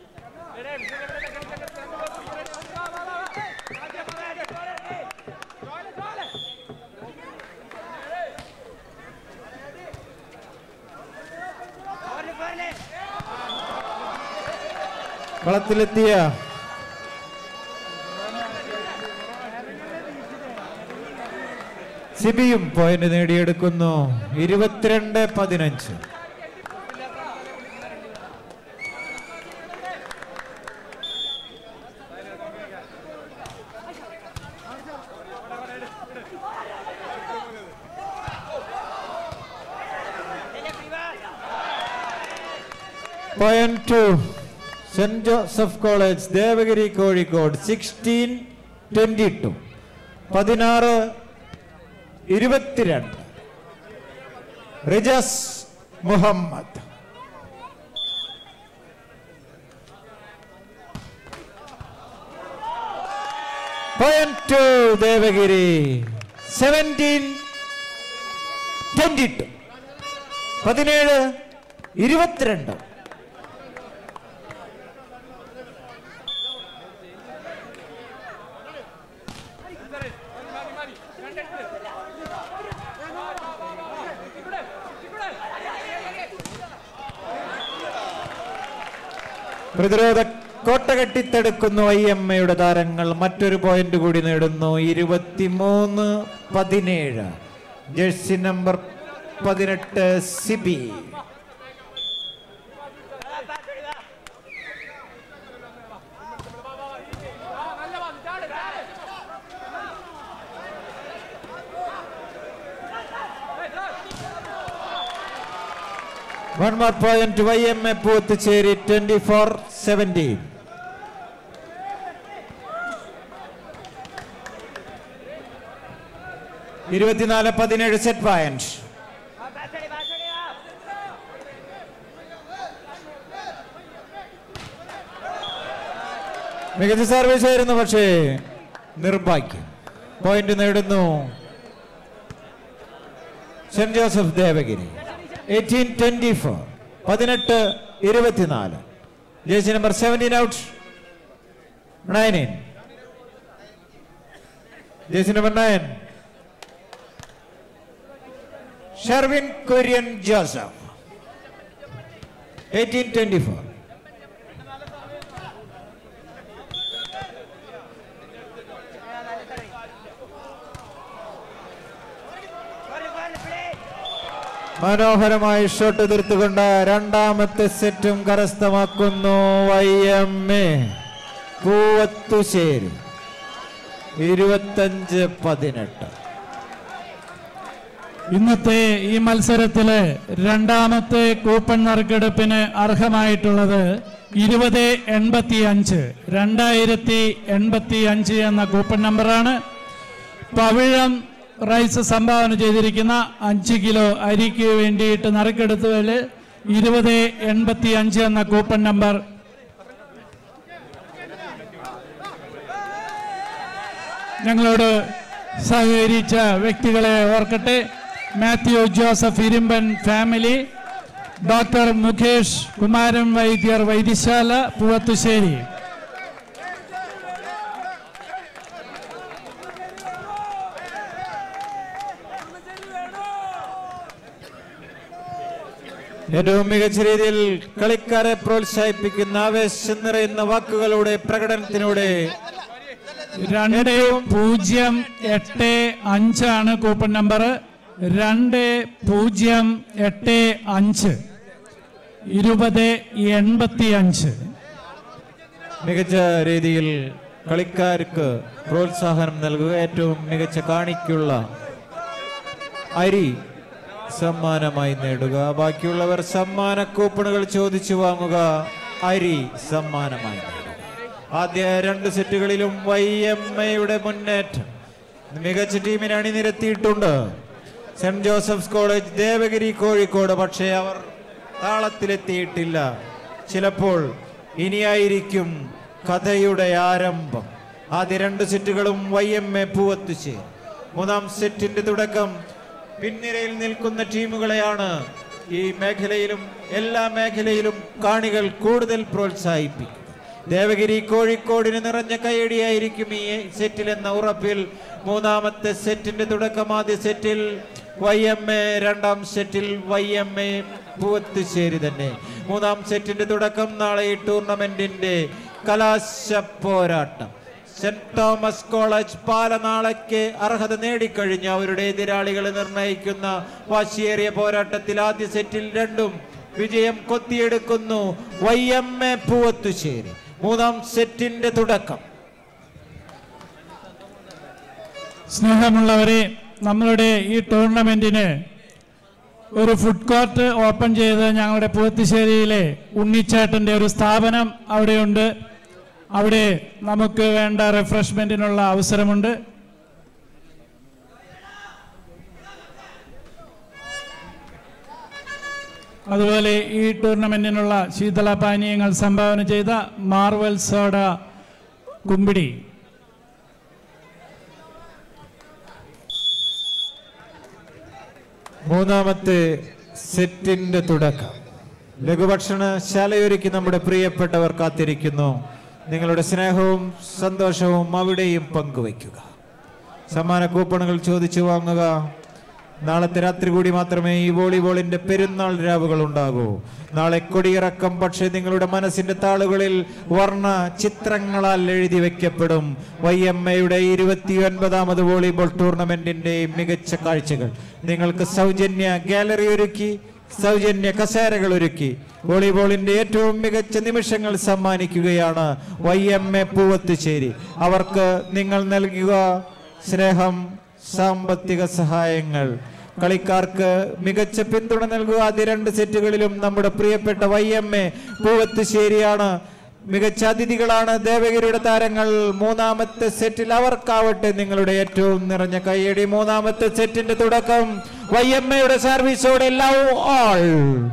കളത്തിലെത്തിയ സിബിയും പോയിന്റ് നേടിയെടുക്കുന്നു ഇരുപത്തിരണ്ട് പതിനഞ്ച് point to Saint Joseph college Devagiri Kozhikode sixteen twenty two പതിനാറ് ഇരുപത്തിരണ്ട് Rijas Muhammad point to Devagiri seventeen twenty two പതിനേഴ് ഇരുപത്തിരണ്ട് പ്രതിരോധ കോട്ട കെട്ടിത്തെടുക്കുന്നു ഐ എം എയുടെ താരങ്ങൾ മറ്റൊരു പോയിന്റ് കൂടി നേടുന്നു ഇരുപത്തിമൂന്ന് പതിനേഴ് ജേഴ്സി നമ്പർ പതിനെട്ട് Sibi one more point Y M A Poothucherry twenty four seventeen ഇരുപത്തിനാല് പതിനേഴ് സെറ്റ് പോയിന്റ് മികച്ച സർവീസ് ആയിരുന്നു പക്ഷേ നിർഭാഗ്യം പോയിന്റ് നേടുന്നു Saint Joseph Devagiri eighteen twenty four പതിനെട്ട് ഇരുപത്തിനാല് jersey number seventeen out nineteen jersey number nine Sherwin Kurian Joseph eighteen twenty four മനോഹരമായി ഷോട്ട് തീർത്തുകൊണ്ട് രണ്ടാമത്തെ സെറ്റും കരസ്ഥമാക്കുന്നു വൈ എം എ പൂവത്തുശ്ശേരി ഇരുപത്തഞ്ച് പതിനെട്ട് ഇന്നത്തെ ഈ മത്സരത്തില് രണ്ടാമത്തെ കൂപ്പൺ നറുക്കെടുപ്പിന് അർഹമായിട്ടുള്ളത് ഇരുപത് എൺപത്തി അഞ്ച് രണ്ടായിരത്തി എൺപത്തി അഞ്ച് എന്ന കൂപ്പൺ നമ്പറാണ് പവിഴം റൈസ് സംഭാവന ചെയ്തിരിക്കുന്ന അഞ്ച് കിലോ അരിക്ക് വേണ്ടിയിട്ട് നറുക്കെടുത്തതിൽ ഇരുപത് എൺപത്തി അഞ്ച് എന്ന കൂപ്പൺ നമ്പർ ഞങ്ങളോട് സഹകരിച്ച വ്യക്തികളെ ഓർക്കട്ടെ Matthew Joseph Irumban family doctor Mukesh Kumaran Vaidyar Vaidyasala Poovathussery ഏറ്റവും മികച്ച രീതിയിൽ കളിക്കാരെ പ്രോത്സാഹിപ്പിക്കുന്ന ആവേശം നിറയുന്ന വാക്കുകളുടെ പ്രകടനത്തിലൂടെ രണ്ട് പൂജ്യം എട്ട് അഞ്ചാണ് കൂപ്പൺ നമ്പർ രണ്ട് പൂജ്യം എട്ട് അഞ്ച് ഇരുപത് എൺപത്തി അഞ്ച് മികച്ച രീതിയിൽ കളിക്കാർക്ക് പ്രോത്സാഹനം നൽകുക ഏറ്റവും മികച്ച കാണിക്കുള്ള അരി സമ്മാനമായി നേടുക ബാക്കിയുള്ളവർ സമ്മാന കൂപ്പണുകൾ ചോദിച്ചു വാങ്ങുക അരി സമ്മാനമായി നേടുക ആദ്യ രണ്ട് സെറ്റുകളിലും വൈ എം എയുടെ മുന്നേറ്റം മികച്ച ടീമിനെ അണിനിരത്തിയിട്ടുണ്ട് Saint Joseph's college Devagiri Kozhikode പക്ഷേ അവർ താളത്തിലെത്തിയിട്ടില്ല ചിലപ്പോൾ ഇനിയായിരിക്കും കഥയുടെ ആരംഭം ആദ്യ രണ്ട് സെറ്റുകളും വൈ എം എ പൂവത്തുശ്ശേരി മൂന്നാം സെറ്റിന്റെ തുടക്കം പിൻനിരയിൽ നിൽക്കുന്ന ടീമുകളെയാണ് ഈ മേഖലയിലും എല്ലാ മേഖലയിലും കാണികൾ കൂടുതൽ പ്രോത്സാഹിപ്പിക്കും ദേവഗിരി കോഴിക്കോടിന് നിറഞ്ഞ കൈയടിയായിരിക്കും ഈ സെറ്റിൽ എന്ന ഉറപ്പിൽ മൂന്നാമത്തെ സെറ്റിന്റെ തുടക്കം ആദ്യ സെറ്റിൽ വൈ എം എ രണ്ടാം സെറ്റിൽ വൈ എം എ പൂവത്തുശ്ശേരി തന്നെ മൂന്നാം സെറ്റിന്റെ തുടക്കം നാളെ ഈ ടൂർണമെന്റിന്റെ കലാശ പോരാട്ടം സെന്റ് തോമസ് കോളേജ് പാല നാളേക്ക് അർഹത നേടിക്കഴിഞ്ഞ അവരുടെ എതിരാളികളെ നിർണയിക്കുന്ന വാശിയേറിയ പോരാട്ടത്തിൽ ആദ്യ സെറ്റിൽ രണ്ടും വിജയം കൊത്തിയെടുക്കുന്നു വൈ എം എ പൂവത്തുശ്ശേരി മൂന്നാം സെറ്റിന്റെ തുടക്കം സ്നേഹമുള്ളവരെ നമ്മളുടെ ഈ ടൂർണമെന്റിന് ഒരു ഫുഡ് കോർട്ട് ഓപ്പൺ ചെയ്ത് ഞങ്ങളുടെ പൂവത്തിശ്ശേരിയിലെ ഉണ്ണിച്ചേട്ടൻ്റെ ഒരു സ്ഥാപനം അവിടെയുണ്ട് അവിടെ നമുക്ക് വേണ്ട റിഫ്രഷ്മെന്റിനുള്ള അവസരമുണ്ട് അതുപോലെ ഈ ടൂർണമെന്റിനുള്ള ശീതള പാനീയങ്ങൾ സംഭാവന ചെയ്ത മാർവൽ സോഡ കുമ്പിടി മൂന്നാമത്തെ സെറ്റിന്റെ തുടക്കം ലഘുഭക്ഷണശാലയൊരുക്കി നമ്മുടെ പ്രിയപ്പെട്ടവർ കാത്തിരിക്കുന്നു നിങ്ങളുടെ സ്നേഹവും സന്തോഷവും അവിടെയും പങ്കുവയ്ക്കുക സമ്മാന കൂപ്പണുകൾ ചോദിച്ചു വാങ്ങുക നാളത്തെ രാത്രി കൂടി മാത്രമേ ഈ വോളിബോളിന്റെ പെരുന്നാൾ രാവുകൾ ഉണ്ടാകൂ നാളെ കൊടിയിറക്കം പക്ഷേ നിങ്ങളുടെ മനസ്സിന്റെ താളുകളിൽ വർണ്ണ ചിത്രങ്ങളാൽ എഴുതി വെക്കപ്പെടും വൈ എം എയുടെ ഇരുപത്തി ഒൻപതാമത് വോളിബോൾ ടൂർണമെന്റിന്റെ മികച്ച കാഴ്ചകൾ നിങ്ങൾക്ക് സൗജന്യ ഗാലറി ഒരുക്കി സൗജന്യ കസേരകൾ ഒരുക്കി വോളിബോളിന്റെ ഏറ്റവും മികച്ച നിമിഷങ്ങൾ സമ്മാനിക്കുകയാണ് വൈ എം എ പൂവത്തുശ്ശേരി അവർക്ക് നിങ്ങൾ നൽകുക സ്നേഹം സാമ്പത്തിക സഹായങ്ങൾ കളിക്കാർക്ക് മികച്ച പിന്തുണ നൽകുക ആദ്യ രണ്ട് സെറ്റുകളിലും നമ്മുടെ പ്രിയപ്പെട്ട വൈ എം എ പൂവത്തുശ്ശേരിയാണ് മികച്ച അതിഥികളാണ് ദേവഗിരിയുടെ താരങ്ങൾ മൂന്നാമത്തെ സെറ്റിൽ അവർക്കാവട്ടെ നിങ്ങളുടെ ഏറ്റവും നിറഞ്ഞ കൈയടി മൂന്നാമത്തെ സെറ്റിന്റെ തുടക്കം വൈ എം എയുടെ സർവീസോടെ ലവ് ഓൾ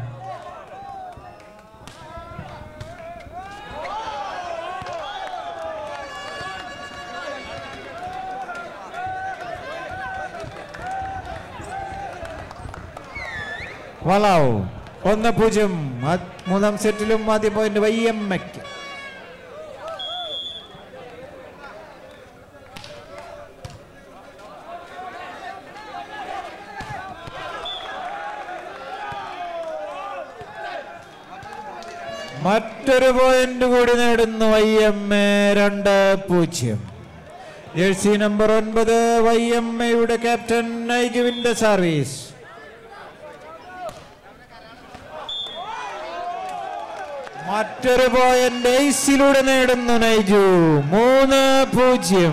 വളാവ് ഒന്ന് പൂജ്യം ആ- മൂന്നാം സെറ്റിലും ആദ്യ പോയിന്റ് വൈ എം എക്ക് മറ്റൊരു പോയിന്റ് കൂടി നേടുന്നു വൈ എം എ രണ്ട് പൂജ്യം ജേഴ്സി നമ്പർ ഒൻപത് വൈ എം എയുടെ ക്യാപ്റ്റൻ നൈജുവിന്റെ സർവീസ് മറ്റൊരു പോയിന്റ് എയ്സിലൂടെ നേടുന്നു നൈജു മൂന്ന് പൂജ്യം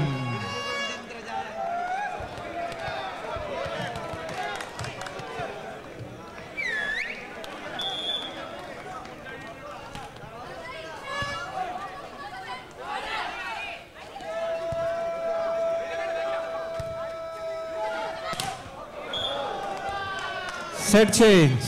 സെറ്റ് ചേഞ്ച്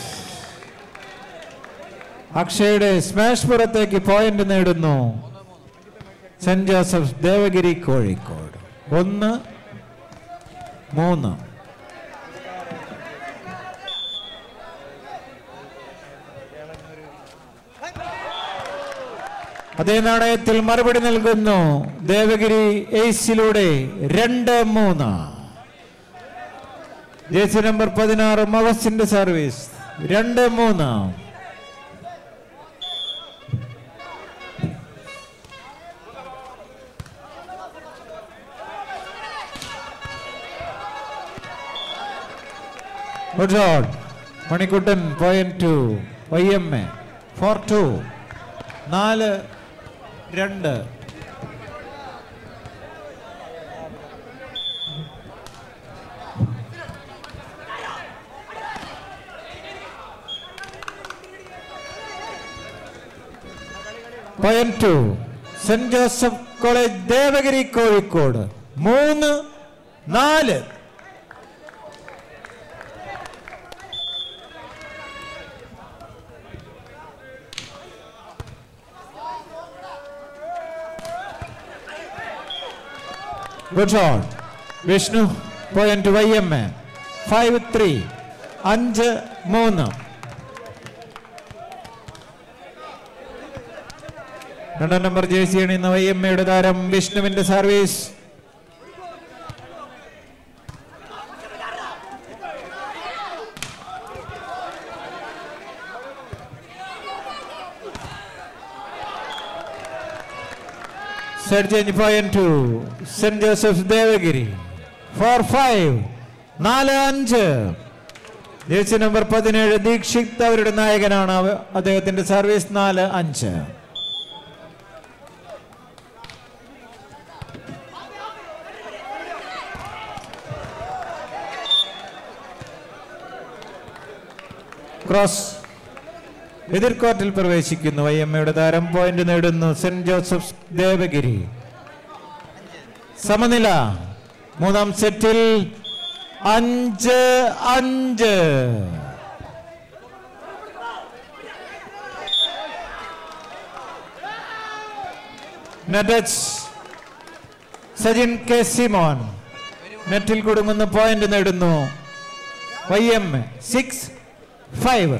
അക്ഷയുടെ സ്മാഷ് പുറത്തേക്ക് പോയിന്റ് നേടുന്നു സെന്റ് ജോസഫ് ദേവഗിരി കോഴിക്കോട് ഒന്ന് മൂന്ന് അതേ നാണയത്തിൽ മറുപടി നൽകുന്നു ദേവഗിരി എയ്സിലൂടെ രണ്ട് മൂന്ന് ജേഴ്സി നമ്പർ പതിനാറ് മവസിന്റെ സർവീസ് രണ്ട് മൂന്ന് Good shot. Manikuttan point to Y M A four two നാല് രണ്ട് point to Saint Joseph college Devagiri Kozhikode മൂന്ന് നാല് good shot Vishnu point Y M A five three അഞ്ച് മൂന്ന് രണ്ടാം നമ്പർ ജേഴ്സി അണിയുന്ന വൈ എം എയുടെ താരം വിഷ്ണുവിന്റെ service set change point to Saint Joseph Devagiri four five നാല് അഞ്ച് ജേഴ്സി നമ്പർ പതിനേഴ് ദീക്ഷിത് അവരുടെ നായകനാണ് അവ- അദ്ദേഹത്തിന്റെ സർവീസ് നാല് അഞ്ച് ക്രോസ് എതിർ കോർട്ടിൽ പ്രവേശിക്കുന്നു വൈ എം എയുടെ താരം പോയിന്റ് നേടുന്നു സെന്റ് ജോസഫ് ദേവഗിരി സമനില മൂന്നാം സെറ്റിൽ അഞ്ച് അഞ്ച് നെറ്റച്ച് സജിൻ കെ സിമോൻ നെറ്റിൽ കുടുങ്ങുന്ന പോയിന്റ് നേടുന്നു Y M six five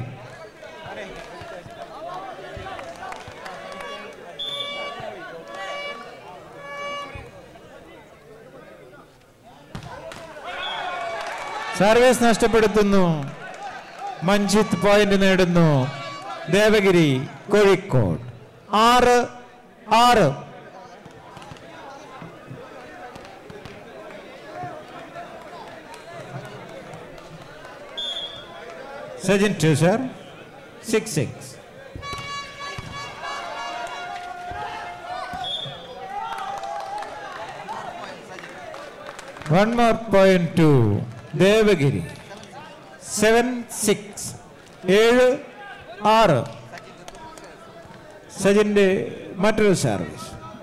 service നഷ്ടപ്പെടുത്തുന്നു മഞ്ജിത്ത് പോയിന്റ് നേടുന്നു ദേവഗിരി കോഴിക്കോട് ആറ് ആറ് Sajin to serve six six one more point to Devagiri seven six ഏഴ് ആറ് സജിന്റെ മറ്റൊരു സർവീസ്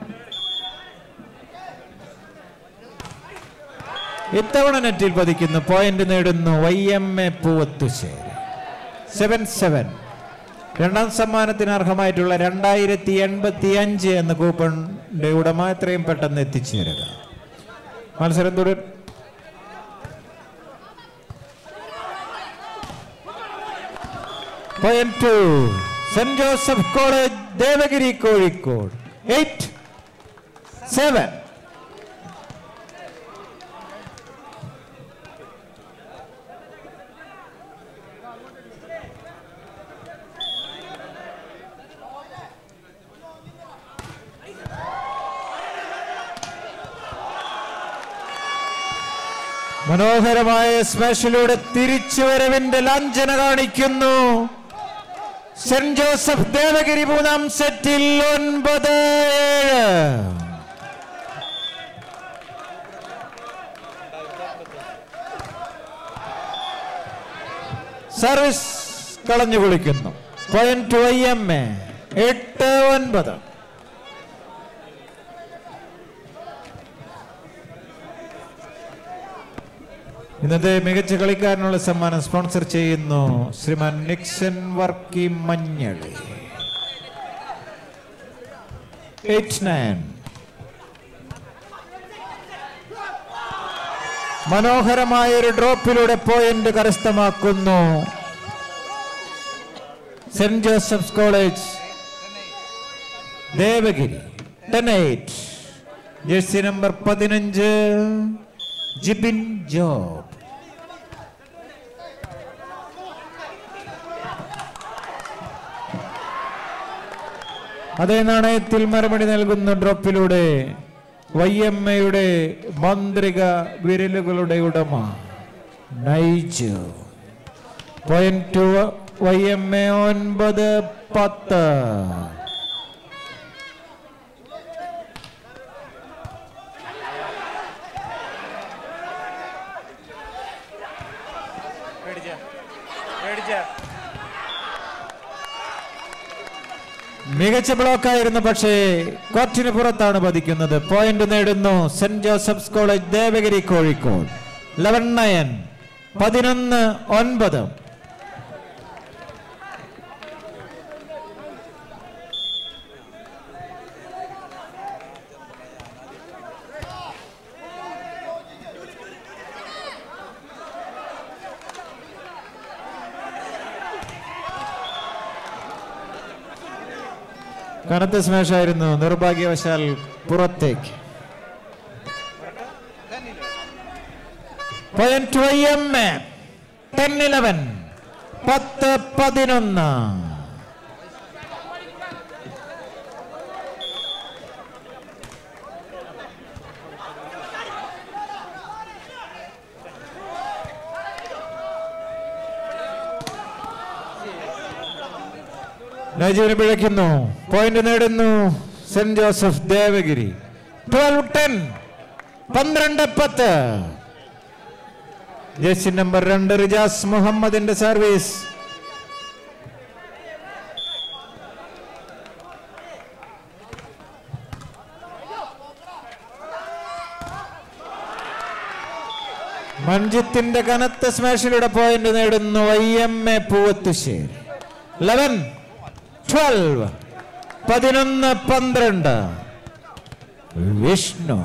ഇത്തവണ നെറ്റിൽ പതിക്കുന്നു പോയിന്റ് നേടുന്നു Y M A Poovathussery seven seven രണ്ടാം സമ്മാനത്തിന് അർഹമായിട്ടുള്ള രണ്ടായിരത്തി എൺപത്തി അഞ്ച് എന്ന കൂപ്പണിന്റെ ഉടമ എത്രയും പെട്ടെന്ന് എത്തിച്ചേരുക മത്സരം തുടർ point to Saint Joseph college Devagiri Kozhikode eight seven മനോഹരമായ സ്പെഷ്യലൂടെ തിരിച്ചുവരവിന്റെ ലാഞ്ചന കാണിക്കുന്നു സെന്റ് ജോസഫ് ദേവഗിരി മൂന്നാം സെറ്റിൽ ഒൻപത് ഏഴ് സർവീസ് കളഞ്ഞു കുളിക്കുന്നു പോയിന്റ് ഐ എം എ എട്ട് ഒൻപത് ഇന്നത്തെ മികച്ച കളിക്കാരനുള്ള സമ്മാനം സ്പോൺസർ ചെയ്യുന്നു Shriman Nixon Varkey Manjaly eight nine മനോഹരമായ ഒരു ഡ്രോപ്പിലൂടെ പോയിന്റ് കരസ്ഥമാക്കുന്നു Saint Joseph's college Devagiri ten eight jersey number പതിനഞ്ച് ജിബിൻ ജോബ് അതേ നാണയത്തിൽ മറുപടി നൽകുന്ന ഡ്രോപ്പിലൂടെ വൈ എം എയുടെ മാന്ത്രിക വിരലുകളുടെ ഉടമ Naij point to Y M A ഒൻപത് പത്ത് മികച്ച ബ്ലോക്കായിരുന്നു പക്ഷേ കോർട്ടിന് പുറത്താണ് പതിക്കുന്നത് പോയിന്റ് നേടുന്നു saint Joseph's college Devagiri Kozhikode eleven nine പതിനൊന്ന് ഒൻപത് കനത്ത സ്മാഷായിരുന്നു നിർഭാഗ്യവശാൽ പുറത്തേക്ക് point Y M A ten eleven പത്ത് പതിനൊന്ന് നജീബിന് പിഴയ്ക്കുന്നു പോയിന്റ് നേടുന്നു Saint Joseph Devagiri twelve ten പന്ത്രണ്ട് പത്ത് ജേഴ്സി നമ്പർ രണ്ട് റിജാസ് മുഹമ്മദിന്റെ സർവീസ് മഞ്ജിത്തിന്റെ കനത്ത സ്മാഷിലൂടെ പോയിന്റ് നേടുന്നു I M A Poovathussery eleven twelve പതിനൊന്ന് പന്ത്രണ്ട് Vishnu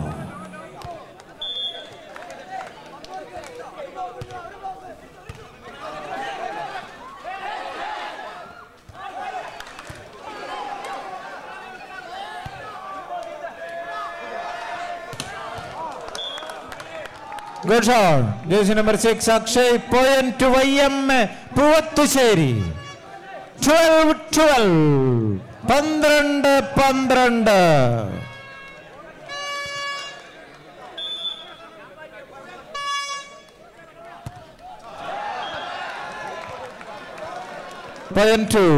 good shot jersey number six Akshay point to Y M A Poovathussery twelve twelve പന്ത്രണ്ട് പന്ത്രണ്ട് point to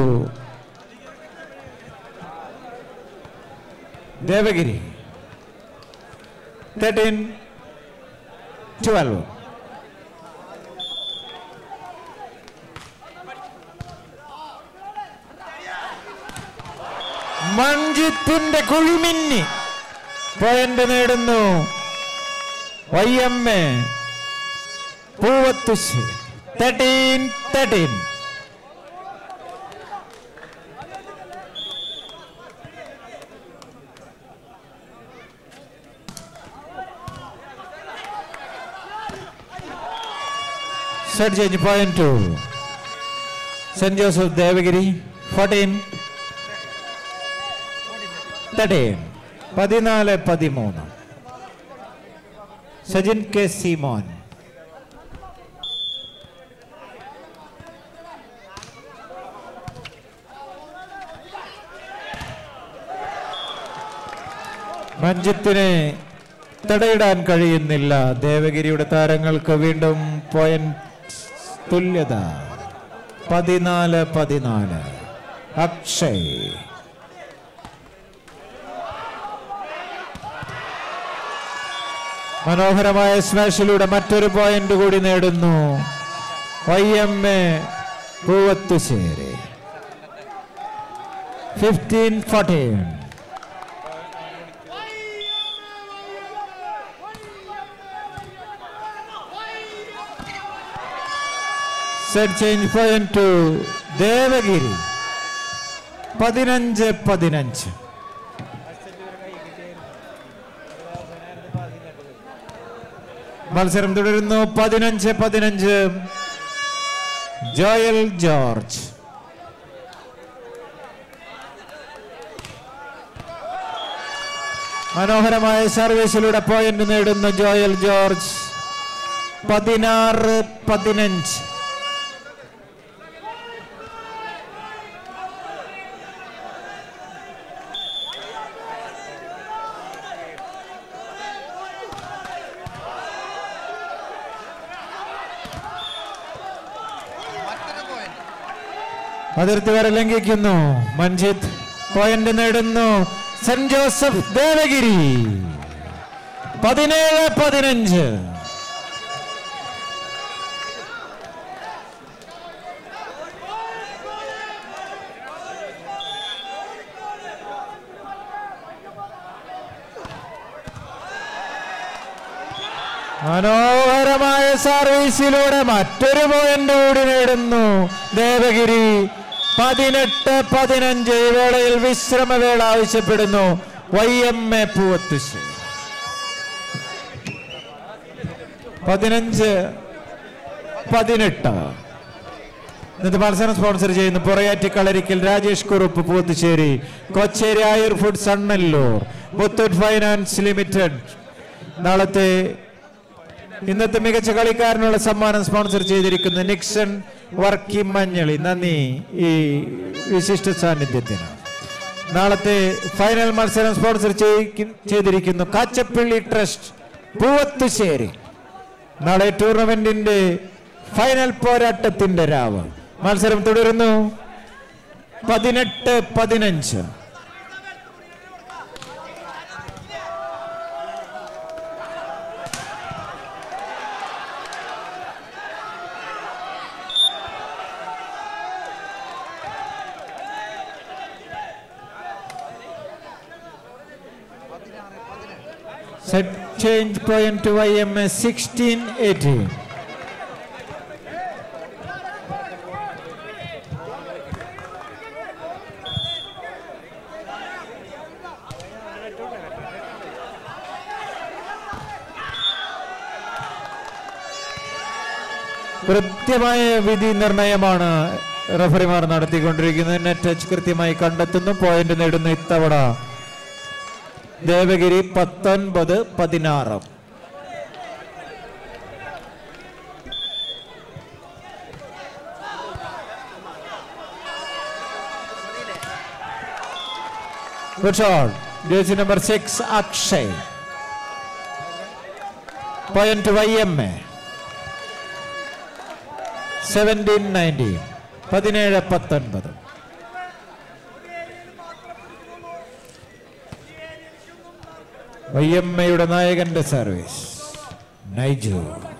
Devagiri thirteen twelve മഞ്ജിത്തിന്റെ കുഴിമിന്നി പോയിന്റ് നേടുന്നു Y M A Poovathussery thirteen thirteen set change point to Saint Joseph Devagiri fourteen thirteen പതിനാല് പതിമൂന്ന് Sajin K Simon മഞ്ജിത്തിനെ തടയിടാൻ കഴിയുന്നില്ല ദേവഗിരിയുടെ താരങ്ങൾക്ക് വീണ്ടും പോയിന്റ് തുല്യത പതിനാല് പതിനാല് അക്ഷയ് മനോഹരമായ സ്മാഷിലൂടെ മറ്റൊരു പോയിന്റ് കൂടി നേടുന്നു Y M A Poovathussery fifteen fourteen set change point to Devagiri പതിനഞ്ച് പതിനഞ്ച് മത്സരം തുടരുന്നു പതിനഞ്ച് പതിനഞ്ച് ജോയൽ ജോർജ് മനോഹരമായ സർവീസിലൂടെ പോയിന്റ് നേടുന്നു ജോയൽ ജോർജ് പതിനാറ് പതിനഞ്ച് മറ്റൊരു പോയിന്റ് അതിർത്തി വരെ ലംഘിക്കുന്നു മഞ്ജിത്ത് പോയിന്റ് നേടുന്നു സെന്റ് ജോസഫ് ദേവഗിരി പതിനേഴ് പതിനഞ്ച് മനോഹരമായ സർവീസിലൂടെ മറ്റൊരു പോയിന്റ് കൂടി നേടുന്നു ദേവഗിരി പതിനെട്ട് പതിനഞ്ച് ഈ വേളയിൽ വിശ്രമവേള ആവശ്യപ്പെടുന്നു വൈ എം എ പൂവത്തുശ്ശേരി പതിനഞ്ച് പതിനെട്ട് ഇന്നത്തെ മത്സരം സ്പോൺസർ ചെയ്യുന്നു Porayatti Kalarickal Rajesh Kurup Poothussery Kochery Ayur food Sannallur Muthoot finance limited നാളത്തെ ഇന്നത്തെ മികച്ച കളിക്കാരനുള്ള സമ്മാനം സ്പോൺസർ ചെയ്തിരിക്കുന്ന നിക്സൺ വർക്കി മഞ്ഞളി നന്ദി ഈ വിശിഷ്ട സാന്നിധ്യത്തിന് നാളത്തെ ഫൈനൽ മത്സരം സ്പോൺസർ ചെയ്യിക്കും- ചെയ്തിരിക്കുന്നു കാച്ചപ്പള്ളി ട്രസ്റ്റ് പൂവത്തുശ്ശേരി നാളെ ടൂർണമെന്റിന്റെ ഫൈനൽ പോരാട്ടത്തിന്റെ രാവ് മത്സരം തുടരുന്നു പതിനെട്ട് പതിനഞ്ച് Set change point to IMS 1618. കൃത്യമായ വിധി നിർണയമാണ് റഫറിമാർ നടത്തിക്കൊണ്ടിരിക്കുന്നത് നെറ്റ് ടച്ച് കൃത്യമായി കണ്ടെത്തുന്നു പോയിന്റ് നേടുന്നു ഇത്തവണ ദേവഗിരി പത്തൊൻപത് പതിനാറ് Good shot. Jersey number six, Akshay. Point to YMA. 17-19. പതിനേഴ് പത്തൊൻപത് വയ്യമ്മയുടെ നായകന്റെ സർവീസ് നൈജു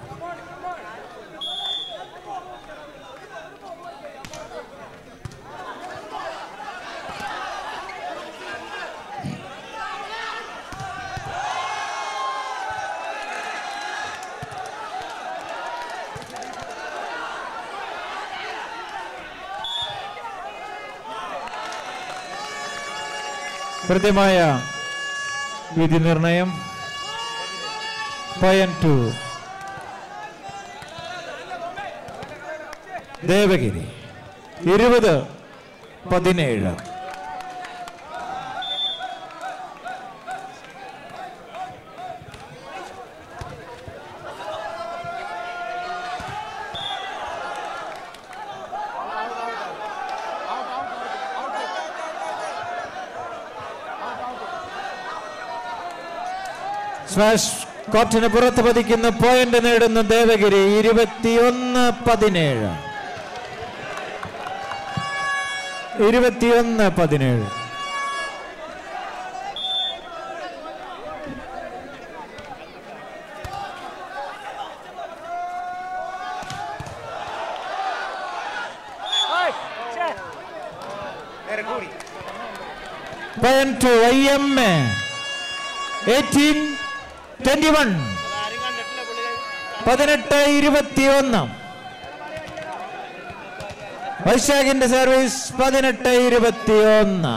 കൃത്യമായ വിധി നിർണയം പോയിന്റ് ടു ദേവഗിരി ഇരുപത് പതിനേഴ് സ്മാഷ് കോർട്ടിന് പുറത്ത് പതിക്കുന്ന പോയിന്റ് നേടുന്ന ദേവഗിരി ഇരുപത്തിയൊന്ന് പതിനേഴ് ഇരുപത്തിയൊന്ന് പതിനേഴ് point to I M A eighteen twenty one പതിനെട്ട് ഇരുപത്തിയൊന്ന് വൈശാഖിന്റെ സർവീസ് പതിനെട്ട് ഇരുപത്തിയൊന്ന്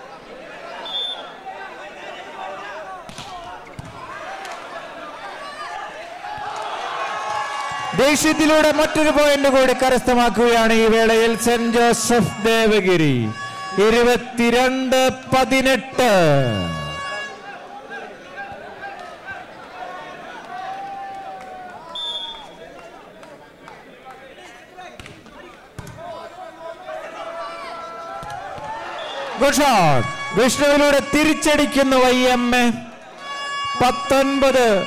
ദേഷ്യത്തിലൂടെ മറ്റൊരു പോയിന്റ് കൂടി കരസ്ഥമാക്കുകയാണ് ഈ വേളയിൽ സെന്റ് ജോസഫ് ദേവഗിരി ഇരുപത്തിരണ്ട് പതിനെട്ട് ഗുഡ് ഷോട്ട് വിഷ്ണുവിലൂടെ തിരിച്ചടിക്കുന്നു വൈ എം എ പത്തൊൻപത്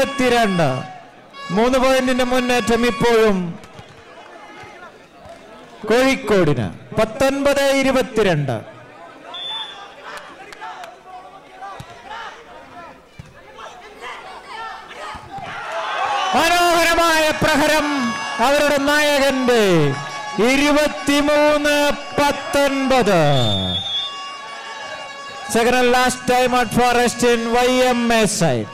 ഇരുപത്തിരണ്ട് മൂന്ന് പോയിന്റിന്റെ മുന്നേറ്റം ഇപ്പോഴും കോഴിക്കോടിന് പത്തൊൻപത് ഇരുപത്തിരണ്ട് മനോഹരമായ പ്രഹരം അവരുടെ നായകന്റെ ഇരുപത്തിമൂന്ന് പത്തൊൻപത് second and last time at forest in Y M A side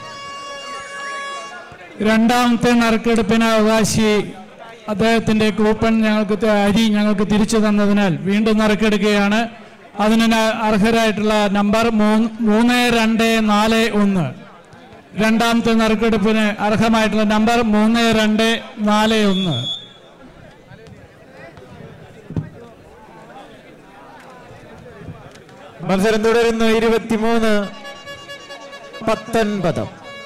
രണ്ടാമത്തെ നറുക്കെടുപ്പിന് അവകാശി അദ്ദേഹത്തിന്റെ കൂപ്പൺ ഞങ്ങൾക്ക് ത- അരി ഞങ്ങൾക്ക് തിരിച്ചു തന്നതിനാൽ വീണ്ടും നറുക്കെടുക്കുകയാണ് അതിന് ന- അർഹരായിട്ടുള്ള നമ്പർ മൂന്ന് മൂന്ന് രണ്ട് നാല് ഒന്ന് രണ്ടാമത്തെ നറുക്കെടുപ്പിന് അർഹമായിട്ടുള്ള നമ്പർ മൂന്ന് രണ്ട് നാല് ഒന്ന് മത്സരം തുടരുന്നു ഇരുപത്തിമൂന്ന് പത്തൊൻപത്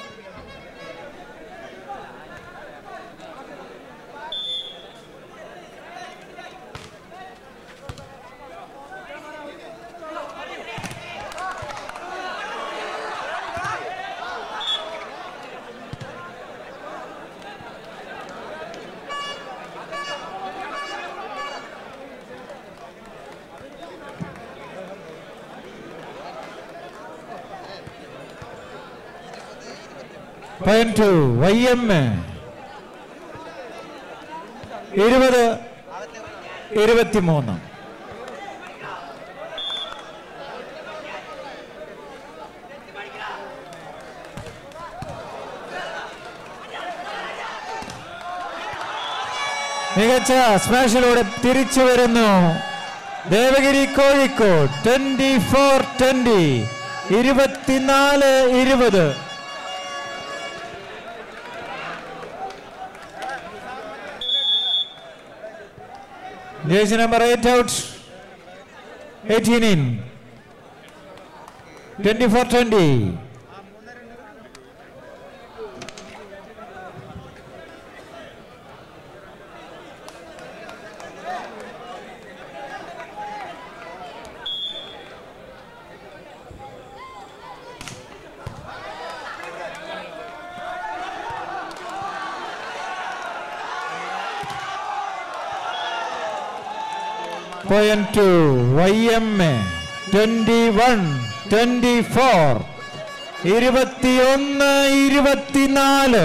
point to Y M A ഇരുപത് ഇരുപത്തിമൂന്ന് മികച്ച സ്മാഷിലൂടെ തിരിച്ചു വരുന്നു Devagiri Kozhikode twenty four twenty ഇരുപത്തിനാല് ഇരുപത് Jersey number 8 out. 18 in. 24 20. Point two, YMA, 21, 24, ഇരുപത്തിയൊന്ന് ഇരുപത്തിനാല്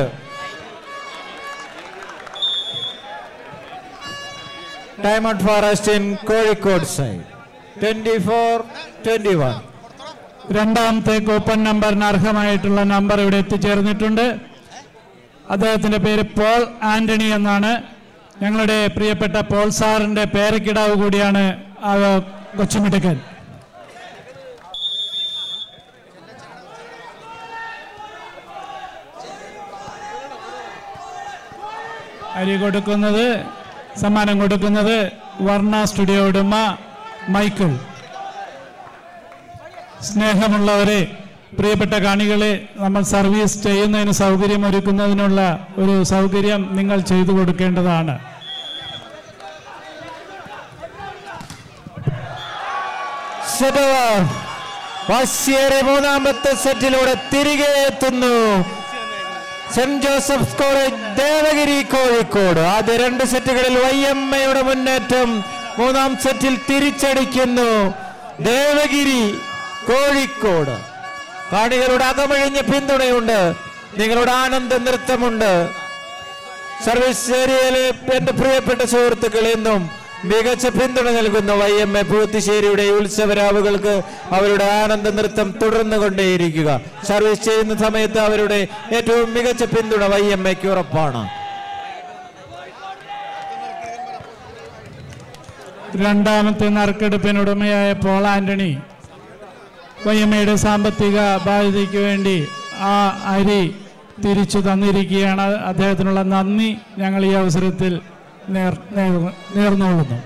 time out forest in Kozhikode side twenty four twenty one രണ്ടാമത്തെ കൂപ്പൺ നമ്പറിന് അർഹമായിട്ടുള്ള നമ്പർ ഇവിടെ എത്തിച്ചേർന്നിട്ടുണ്ട് അദ്ദേഹത്തിന്റെ പേര് പോൾ ആന്റണി എന്നാണ് ഞങ്ങളുടെ പ്രിയപ്പെട്ട പോൾ സാറിന്റെ പേരക്കിടാവ് കൂടിയാണ് ആ കൊച്ചുമിടുക്കൻ അരി കൊടുക്കുന്നത് സമ്മാനം കൊടുക്കുന്നത് വർണ്ണ സ്റ്റുഡിയോ ഉടമ മൈക്കിൾ സ്നേഹമുള്ളവരെ പ്രിയപ്പെട്ട കാണികളെ നമ്മൾ സർവീസ് ചെയ്യുന്നതിന് സൗകര്യം ഒരുക്കുന്നതിനുള്ള ഒരു സൗകര്യം നിങ്ങൾ ചെയ്തു കൊടുക്കേണ്ടതാണ് സെറ്റവർ വാശിയേറെ മൂന്നാമത്തെ സെറ്റിലൂടെ തിരികെ എത്തുന്നു Saint Joseph's college Devagiri Kozhikode ആദ്യ രണ്ട് സെറ്റുകളിൽ വൈ എം എയുടെ മുന്നേറ്റം മൂന്നാം സെറ്റിൽ തിരിച്ചടിക്കുന്നു ദേവഗിരി കോഴിക്കോട് കാണികളുടെ അകമഴിഞ്ഞ പിന്തുണയുണ്ട് നിങ്ങളുടെ ആനന്ദ നൃത്തമുണ്ട് സർവീസ് ഏരിയയിലെ എന്റെ പ്രിയപ്പെട്ട സുഹൃത്തുക്കൾ എന്നും മികച്ച പിന്തുണ നൽകുന്ന വൈ എം എ പൂത്തിശ്ശേരിയുടെ ഉത്സവരാവുകൾക്ക് അവരുടെ ആനന്ദ നൃത്തം തുടർന്നു കൊണ്ടേയിരിക്കുക സർവീസ് ചെയ്യുന്ന സമയത്ത് അവരുടെ ഏറ്റവും മികച്ച പിന്തുണ വൈ എം എക്ക് ഉറപ്പാണ് രണ്ടാമത്തെ നറുക്കെടുപ്പിനുടമയായ പോൾ ആന്റണി വൈഎമ്മയുടെ സാമ്പത്തിക ബാധ്യതയ്ക്ക് വേണ്ടി ആ അരി തിരിച്ചു തന്നിരിക്കുകയാണ് അദ്ദേഹത്തിനുള്ള നന്ദി ഞങ്ങൾ ഈ അവസരത്തിൽ നേർ നേർ- നേർന്നുകൊള്ളുന്നു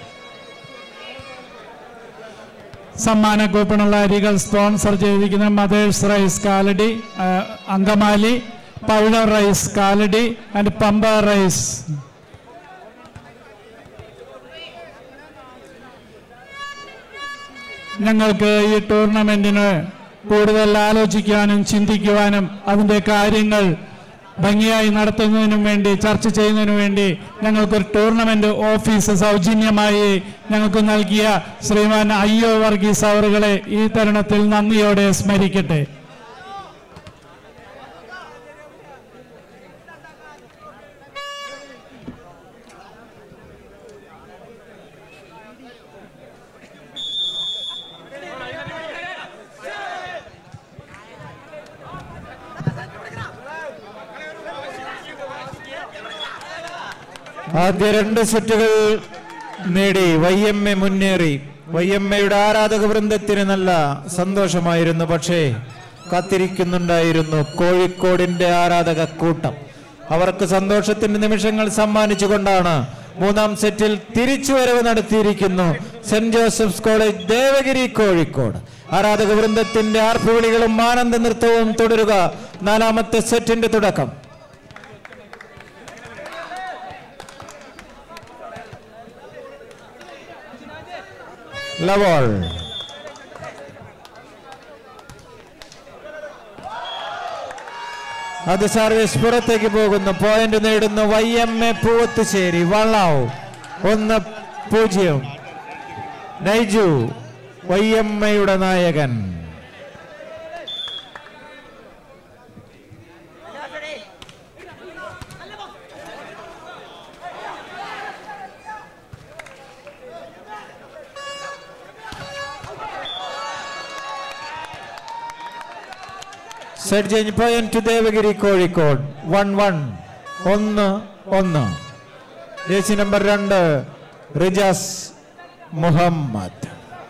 സമ്മാന കൂപ്പണുള്ള അരികൾ സ്പോൺസർ ചെയ്തിരിക്കുന്ന മദേഴ്സ് റൈസ് കാലടി ആ, Angamaly Pavizha rice Kalady and Pamba rice ഞങ്ങൾക്ക് ഈ ടൂർണമെന്റിന് കൂടുതൽ ആലോചിക്കാനും ചിന്തിക്കുവാനും അതിൻ്റെ കാര്യങ്ങൾ ഭംഗിയായി നടത്തുന്നതിനും വേണ്ടി ചർച്ച ചെയ്യുന്നതിനും വേണ്ടി ഞങ്ങൾക്കൊരു ടൂർണമെന്റ് ഓഫീസ് സൗജന്യമായി ഞങ്ങൾക്ക് നൽകിയ ശ്രീമാൻ അയ്യോ വർഗീസ് അവറുകളെ ഈ തരുണത്തിൽ നന്ദിയോടെ സ്മരിക്കട്ടെ ആദ്യ രണ്ട് സെറ്റുകൾ നേടി വൈ എം എ മുന്നേറി വൈ എം എയുടെ ആരാധക വൃന്ദത്തിന് നല്ല സന്തോഷമായിരുന്നു പക്ഷേ കാത്തിരിക്കുന്നുണ്ടായിരുന്നു കോഴിക്കോടിന്റെ ആരാധക കൂട്ടം അവർക്ക് സന്തോഷത്തിന്റെ നിമിഷങ്ങൾ സമ്മാനിച്ചുകൊണ്ടാണ് മൂന്നാം സെറ്റിൽ തിരിച്ചുവരവ് നടത്തിയിരിക്കുന്നു Saint Joseph's college Devagiri Kozhikode ആരാധക വൃന്ദത്തിന്റെ ആർപ്പുവിളികളും ആനന്ദ നൃത്തവും തുടരുക നാലാമത്തെ സെറ്റിന്റെ തുടക്കം ലവോൾ അത് സർവീസ് പുറത്തേക്ക് പോകുന്നു പോയിന്റ് നേടുന്നു വൈ എം എ പൂവത്തുശ്ശേരി വള്ളാവ് ഒന്ന് പൂജ്യം നൈജു വൈ എം എയുടെ നായകൻ set change point to Devagiri Kozhikode one one ഒന്ന് ഒന്ന് ജേസി നമ്പർ രണ്ട് Rijas Muhammad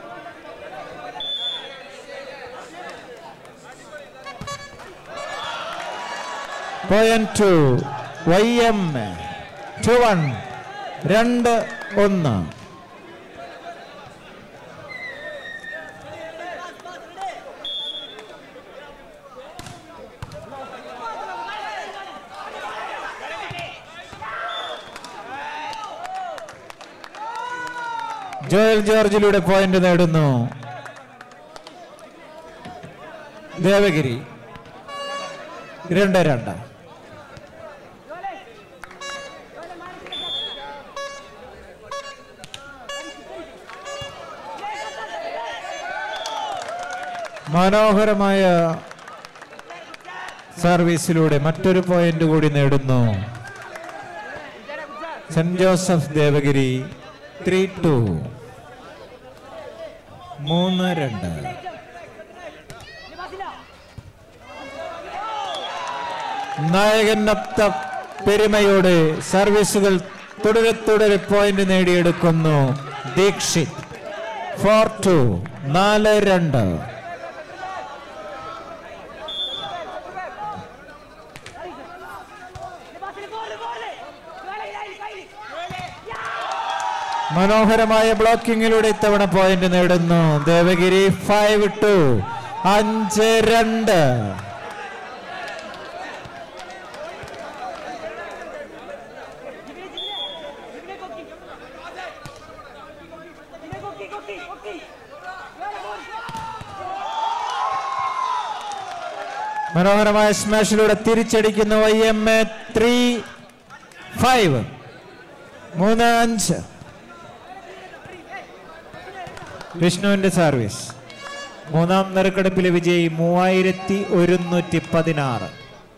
point to Y M two one രണ്ട് ഒന്ന് ജോയൽ ജോർജിലൂടെ പോയിന്റ് നേടുന്നു ദേവഗിരി രണ്ട് രണ്ട് മനോഹരമായ സർവീസിലൂടെ മറ്റൊരു പോയിന്റ് കൂടി നേടുന്നു Saint Joseph Devagiri three two മൂന്ന് രണ്ട് നായകനൊത്ത പെരുമയോടെ സർവീസുകൾ തുടരെ തുടരെ പോയിന്റ് നേടിയെടുക്കുന്നു ദീക്ഷിത് ഫോർ ടു നാല് രണ്ട് മനോഹരമായ ബ്ലോക്കിങ്ങിലൂടെ ഇത്തവണ പോയിന്റ് നേടുന്നു ദേവഗിരി ഫൈവ് ടു അഞ്ച് രണ്ട് മനോഹരമായ സ്മാഷിലൂടെ തിരിച്ചടിക്കുന്നു Y M A three five മൂന്ന് അഞ്ച് വിഷ്ണുവിന്റെ സർവീസ് മൂന്നാം നറുക്കെടുപ്പിലെ വിജയി മൂവായിരത്തി ഒരുന്നൂറ്റി പതിനാറ്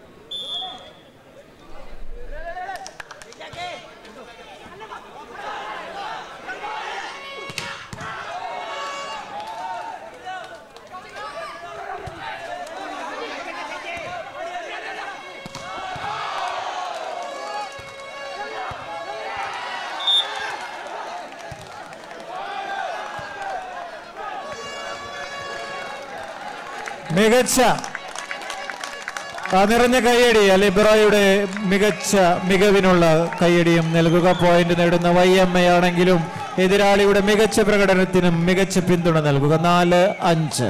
മികച്ച ആ നിറഞ്ഞ കയ്യടി ലിബ്രോയുടെ മികച്ച മികവിനുള്ള കയ്യടിയും നൽകുക പോയിന്റ് നേടുന്ന വൈ എം എ ആണെങ്കിലും എതിരാളിയുടെ മികച്ച പ്രകടനത്തിനും മികച്ച പിന്തുണ നൽകുക നാല് അഞ്ച്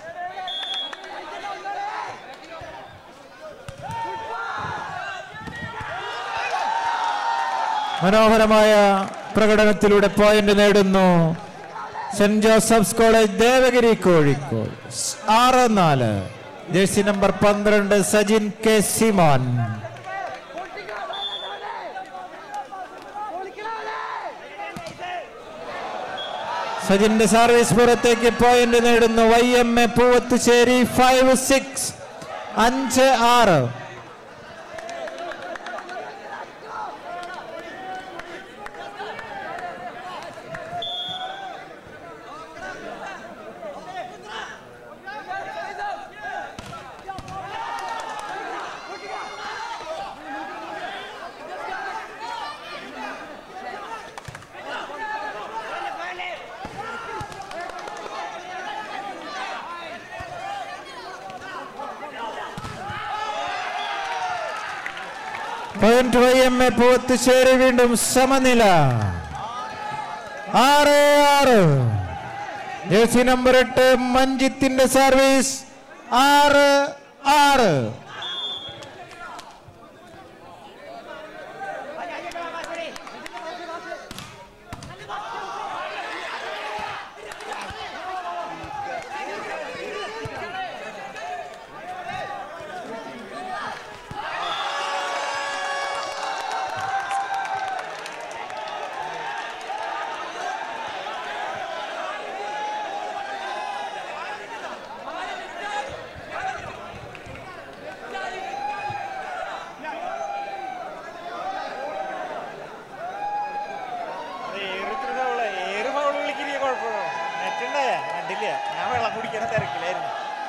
മനോഹരമായ പ്രകടനത്തിലൂടെ പോയിന്റ് നേടുന്നു saint Joseph's college Devagiri Kozhikode ആറ് നാല് ജേഴ്സി നമ്പർ പന്ത്രണ്ട് സജിൻ കെ സിമോൻ സജിന്റെ സർവീസ് പുറത്തേക്ക് പോയിന്റ് നേടുന്നു Y M A Poovathussery five six അഞ്ച് ആറ് point Y M A Poovathussery വീണ്ടും സമനില ആറ് ആറ് ജേഴ്സി നമ്പർ എട്ട് മഞ്ജിത്തിന്റെ സർവീസ് ആറ് ആറ് ഏറ് ഫൗള് വിളിക്കുന്ന കുഴപ്പമില്ല നെറ്റുണ്ടായ കണ്ടില്ല ഞാൻ വെള്ളം കുടിക്കുന്ന തിരക്കിലായിരുന്നു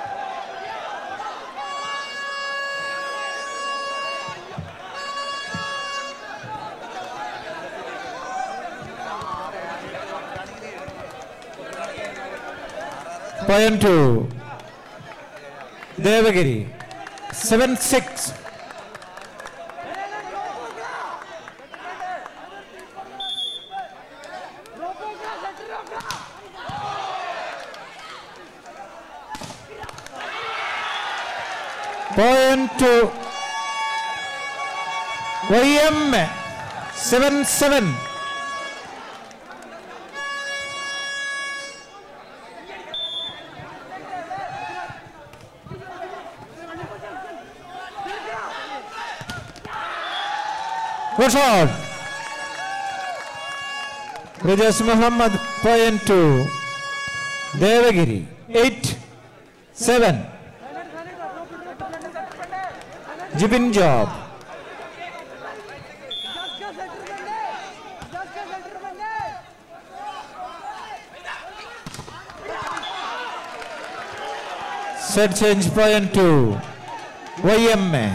point to Devagiri seven six point to Y M seven seven Good shot. Rajesh Muhammad point two. Devagiri eight seven. Jibin job. Set change point two. YMA.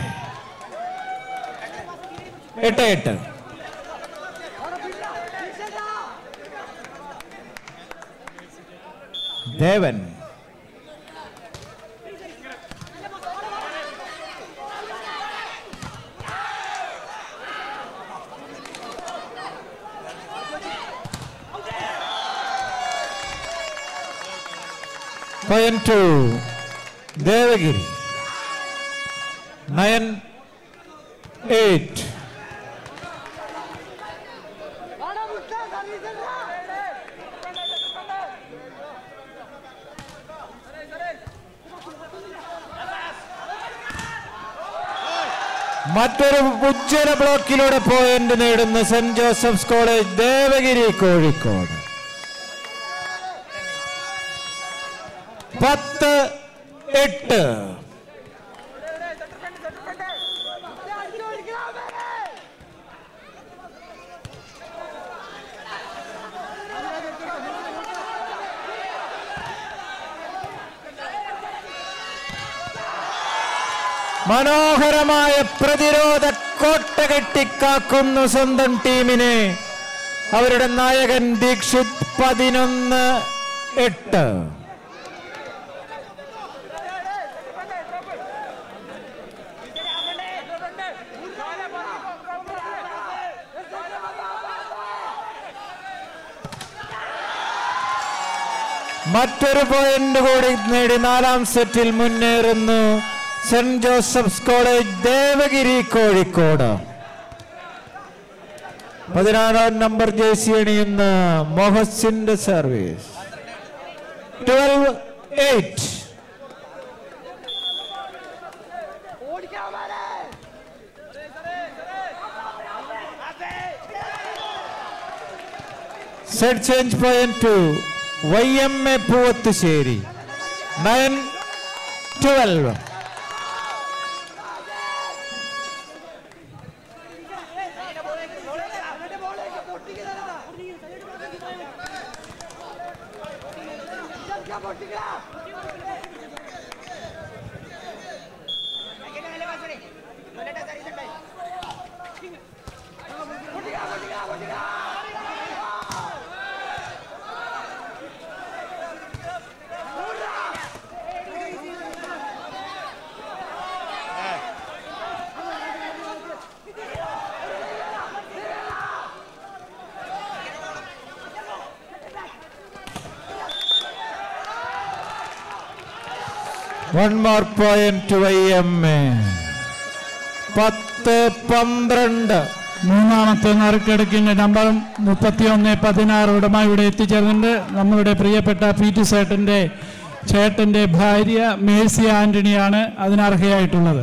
എട്ട് എട്ട് Devan point to Devagiri nine eight മറ്റൊരു ഉജ്ജ്വല ബ്ലോക്കിലൂടെ പോയിന്റ് നേടുന്ന Saint Joseph's college Devagiri Kozhikode പത്ത് എട്ട് മനോഹരമായ പ്രതിരോധ കോട്ട കെട്ടിക്കാക്കുന്നു സ്വന്തം ടീമിനെ അവരുടെ നായകൻ ദീക്ഷിത് പതിനൊന്ന് എട്ട് മറ്റൊരു പോയിന്റ് കൂടി നേടി നാലാം സെറ്റിൽ മുന്നേറുന്നു Saint Joseph's college Devagiri Kozhikode പതിനാറാം നമ്പർ ജേഴ്സി അണിയുന്ന മൊഹസിന്റെ service twelve eight set change point to Y M A Poovathussery nine twelve one more point Y M A പത്ത് പന്ത്രണ്ട് മൂന്നാമത്തെ നറുക്കെടുക്കിന്റെ നമ്പർ മുപ്പത്തിയൊന്ന് പതിനാറ് ഉടമ ഇവിടെ എത്തിച്ചേർന്നിട്ടുണ്ട് നമ്മളുടെ പ്രിയപ്പെട്ട പി ടി സേട്ടന്റെ ചേട്ടന്റെ ഭാര്യ മേഴ്സി ആന്റണിയാണ് അതിനർഹയായിട്ടുള്ളത്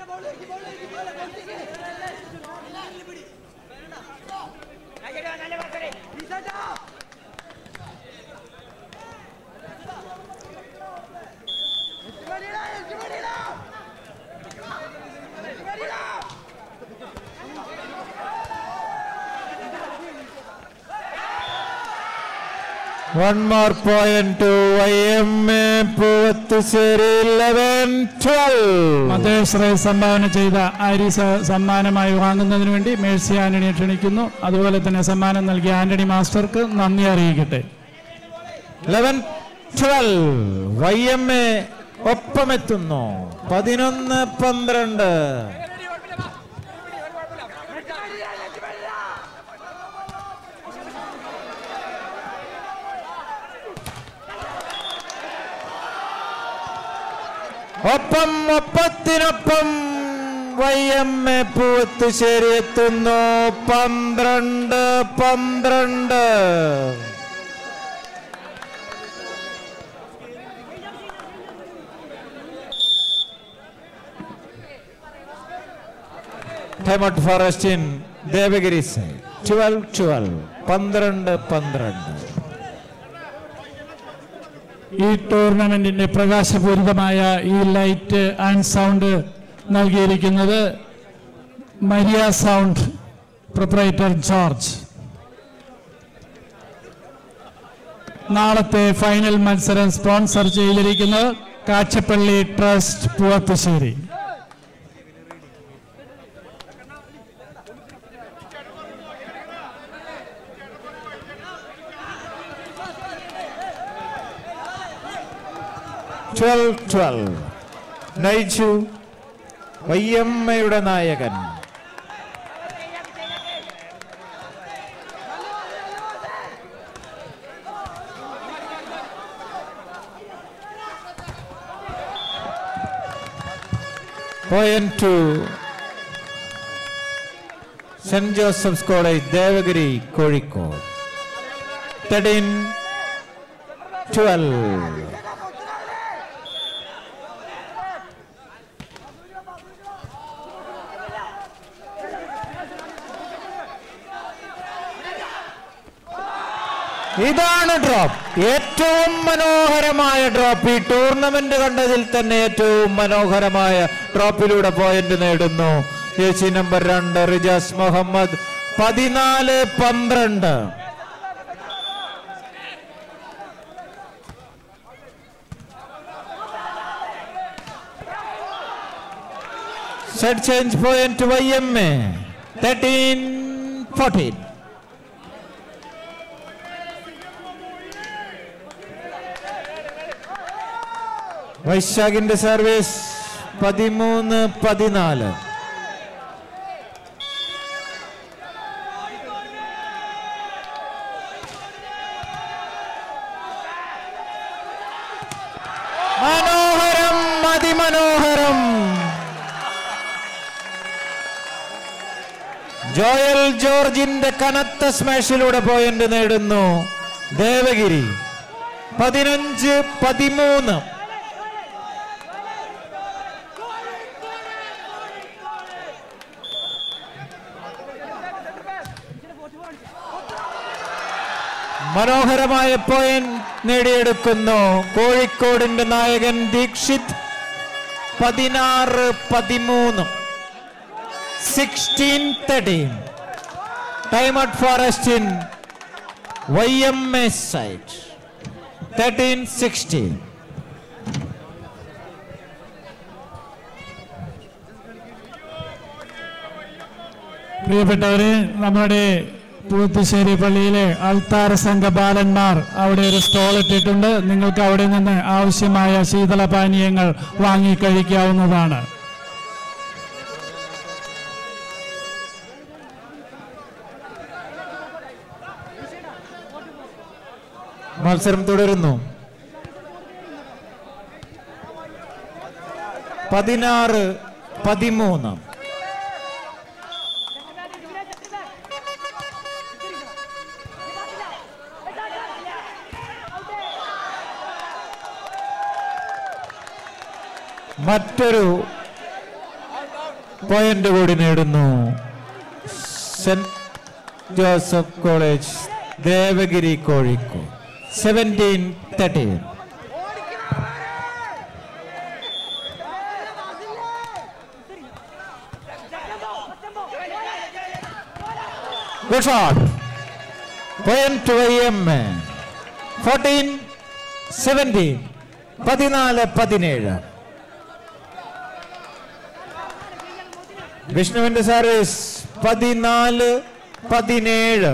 one more point Y M A Poovathussery eleven twelve മതേശ്രയ സംഭാവന ചെയ്ത അരി സ- സമ്മാനമായി വാങ്ങുന്നതിന് വേണ്ടി മേഴ്സി ആന്റണിയെ ക്ഷണിക്കുന്നു അതുപോലെ തന്നെ സമ്മാനം നൽകിയ ആന്റണി മാസ്റ്റർക്ക് നന്ദി അറിയിക്കട്ടെ eleven twelve Y M A ഒപ്പമെത്തുന്നു പതിനൊന്ന് പന്ത്രണ്ട് ഒപ്പം ഒപ്പത്തിനൊപ്പം വൈ എം എ പൂവത്തുശ്ശേരി എത്തുന്നു പന്ത്രണ്ട് പന്ത്രണ്ട് time out forest in Devagiri side twelve twelve പന്ത്രണ്ട് പന്ത്രണ്ട് ഈ ടൂർണമെന്റിന്റെ പ്രകാശപൂരിതമായ ഈ ലൈറ്റ് ആൻഡ് സൗണ്ട് നൽകിയിരിക്കുന്നത് മരിയ സൗണ്ട് പ്രൊപ്പറേറ്റർ ജോർജ് നാളത്തെ ഫൈനൽ മത്സരം സ്പോൺസർ ചെയ്തിരിക്കുന്നത് Kachappilly trust Poovathussery twelve twelve നയിച്ചു വയ്യമ്മയുടെ നായകൻ point to Saint Joseph's college Devagiri Kozhikode thirteen twelve ഇതാണ് ഡ്രോപ്പ് ഏറ്റവും മനോഹരമായ ഡ്രോപ്പ് ഈ ടൂർണമെന്റ് കണ്ടതിൽ തന്നെ ഏറ്റവും മനോഹരമായ ഡ്രോപ്പിലൂടെ പോയിന്റ് നേടുന്നു ജേഴ്സി നമ്പർ രണ്ട് റിജാസ് മുഹമ്മദ് പതിനാല് പന്ത്രണ്ട് set change point Y M A thirteen fourteen വൈശാഖിന്റെ സർവീസ് പതിമൂന്ന് പതിനാല് മനോഹരം അതിമനോഹരം ജോയൽ ജോർജിന്റെ കനത്ത സ്മാഷിലൂടെ പോയിന്റ് നേടുന്നു ദേവഗിരി പതിനഞ്ച് പതിമൂന്ന് മനോഹരമായ പോയിന്റ് നേടിയെടുക്കുന്നു കോഴിക്കോടിന്റെ നായകൻ ദീക്ഷിത് പതിനാറ് പതിമൂന്ന് sixteen thirteen time out forest in Y M A side thirteen sixteen പ്രിയപ്പെട്ടവരെ നമ്മുടെ പൂത്തുശ്ശേരി പള്ളിയിലെ അൾത്താര സംഘ ബാലന്മാർ അവിടെ ഒരു സ്റ്റോൾ ഇട്ടിട്ടുണ്ട് നിങ്ങൾക്ക് അവിടെ നിന്ന് ആവശ്യമായ ശീതളപാനീയങ്ങൾ വാങ്ങി കഴിക്കാവുന്നതാണ് മത്സരം തുടരുന്നു പതിനാറ് പതിമൂന്ന് മറ്റൊരു പോയിന്റ് കൂടി നേടുന്നു Saint Joseph college Devagiri Kozhikode seventeen thirteen Good shot. Point to IM. 14, 17, പതിനാല് പതിനേഴ് വിഷ്ണുവിന്റെ സർവീസ് പതിനാല് പതിനേഴ്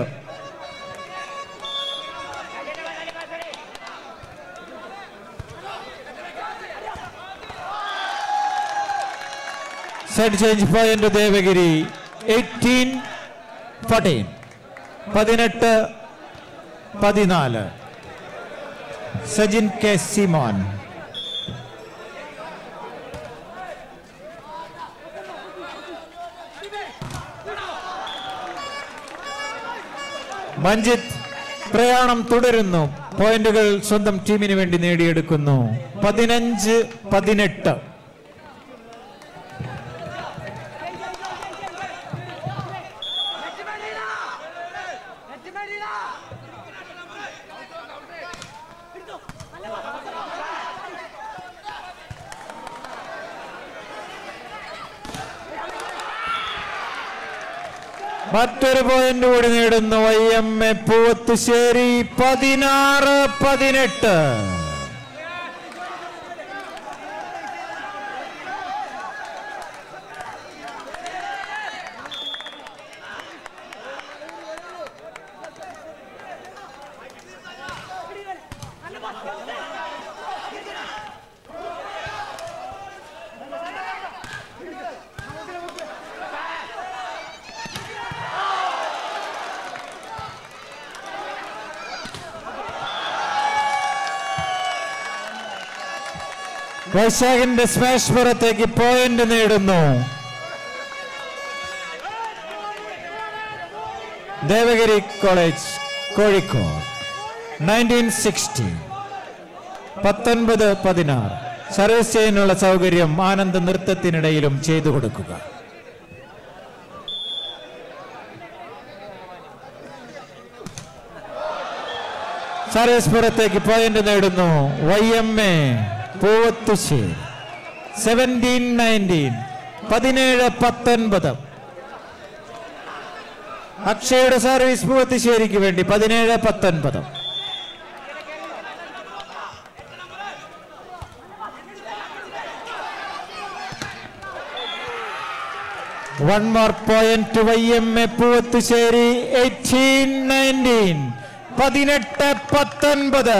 set change point Devagiri eighteen fourteen പതിനെട്ട് പതിനാല് സജിൻ കെ സിമോൻ മഞ്ജിത്ത് പ്രയാണം തുടരുന്നു പോയിന്റുകൾ സ്വന്തം ടീമിന് വേണ്ടി നേടിയെടുക്കുന്നു പതിനഞ്ച് പതിനെട്ട് മറ്റൊരു പോയിന്റ് കൂടി നേടുന്നു വൈ എം എ പൂവത്തുശ്ശേരി പതിനാറ് പതിനെട്ട് വൈശാഖിന്റെ സ്മാഷ് പുറത്തേക്ക് പോയിന്റ് നേടുന്നു Devagiri college Kozhikode nineteen sixteen പത്തൊൻപത് പതിനാറ് സർവീസ് ചെയ്യാനുള്ള സൗകര്യം ആനന്ദ നൃത്തത്തിനിടയിലും ചെയ്തു കൊടുക്കുക സർവീസ് പുറത്തേക്ക് പോയിന്റ് നേടുന്നു Y M A Poovathussery seventeen nineteen പതിനേഴ് പത്തൊൻപത് അക്ഷയുടെ സർവീസ് പൂവത്തുശ്ശേരിക്ക് വേണ്ടി പതിനേഴ് പത്തൊൻപത് one more point Y M A Poovathussery eighteen nineteen പതിനെട്ട് പത്തൊൻപത്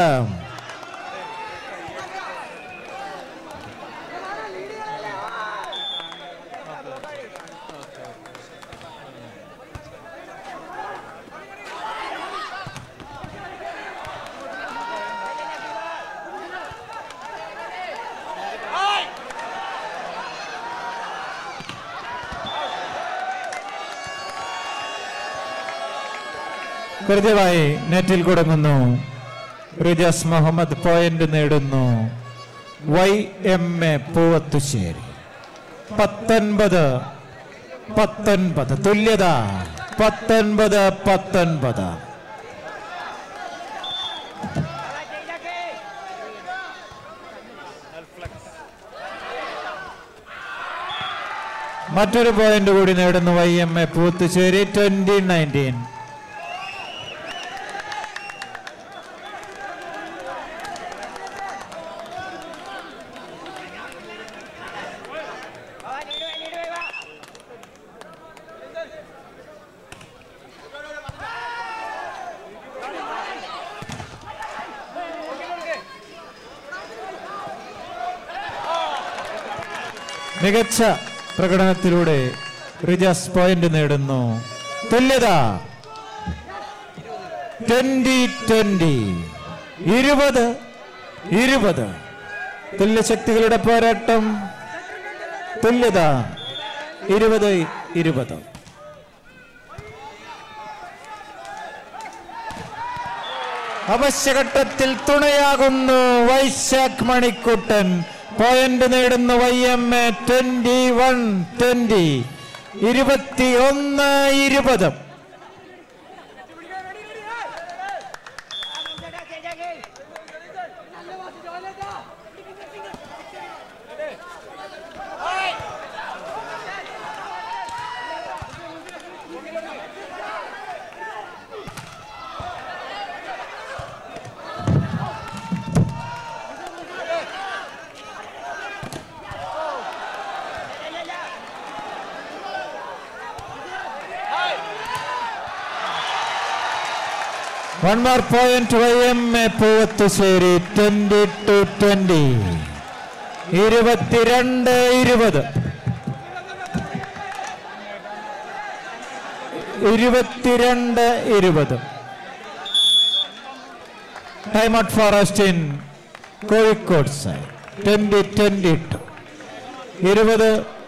കൃത്യമായി നെറ്റിൽ കുടങ്ങുന്നു റിജാസ് മുഹമ്മദ് പോയിന്റ് നേടുന്നു വൈ എം എ പൂവത്തുശ്ശേരി പത്തൊൻപത് പത്തൊൻപത് തുല്യത പത്തൊൻപത് പത്തൊൻപത് മറ്റൊരു പോയിന്റ് കൂടി നേടുന്നു Y M A Poothussery twenty nineteen മികച്ച പ്രകടനത്തിലൂടെ റിജാസ് പോയിന്റ് നേടുന്നു തുല്യത ട്വന്റി ട്വന്റി ഇരുപത് ഇരുപത് തുല്യശക്തികളുടെ പോരാട്ടം തുല്യത ഇരുപത് ഇരുപത് അവശ്യഘട്ടത്തിൽ തുണയാകുന്നു വൈശാഖ് മണിക്കുട്ടൻ പോയിന്റ് നേടുന്നു Y M A twenty one twenty ഇരുപത്തി ഒന്ന് ഇരുപത് one more point Y M A Poovathussery twenty two twenty ഇരുപത്തിരണ്ട് ഇരുപത് ഇരുപത്തിരണ്ട് ഇരുപത് time out forest in Kozhikode side twenty twenty two ഇരുപത്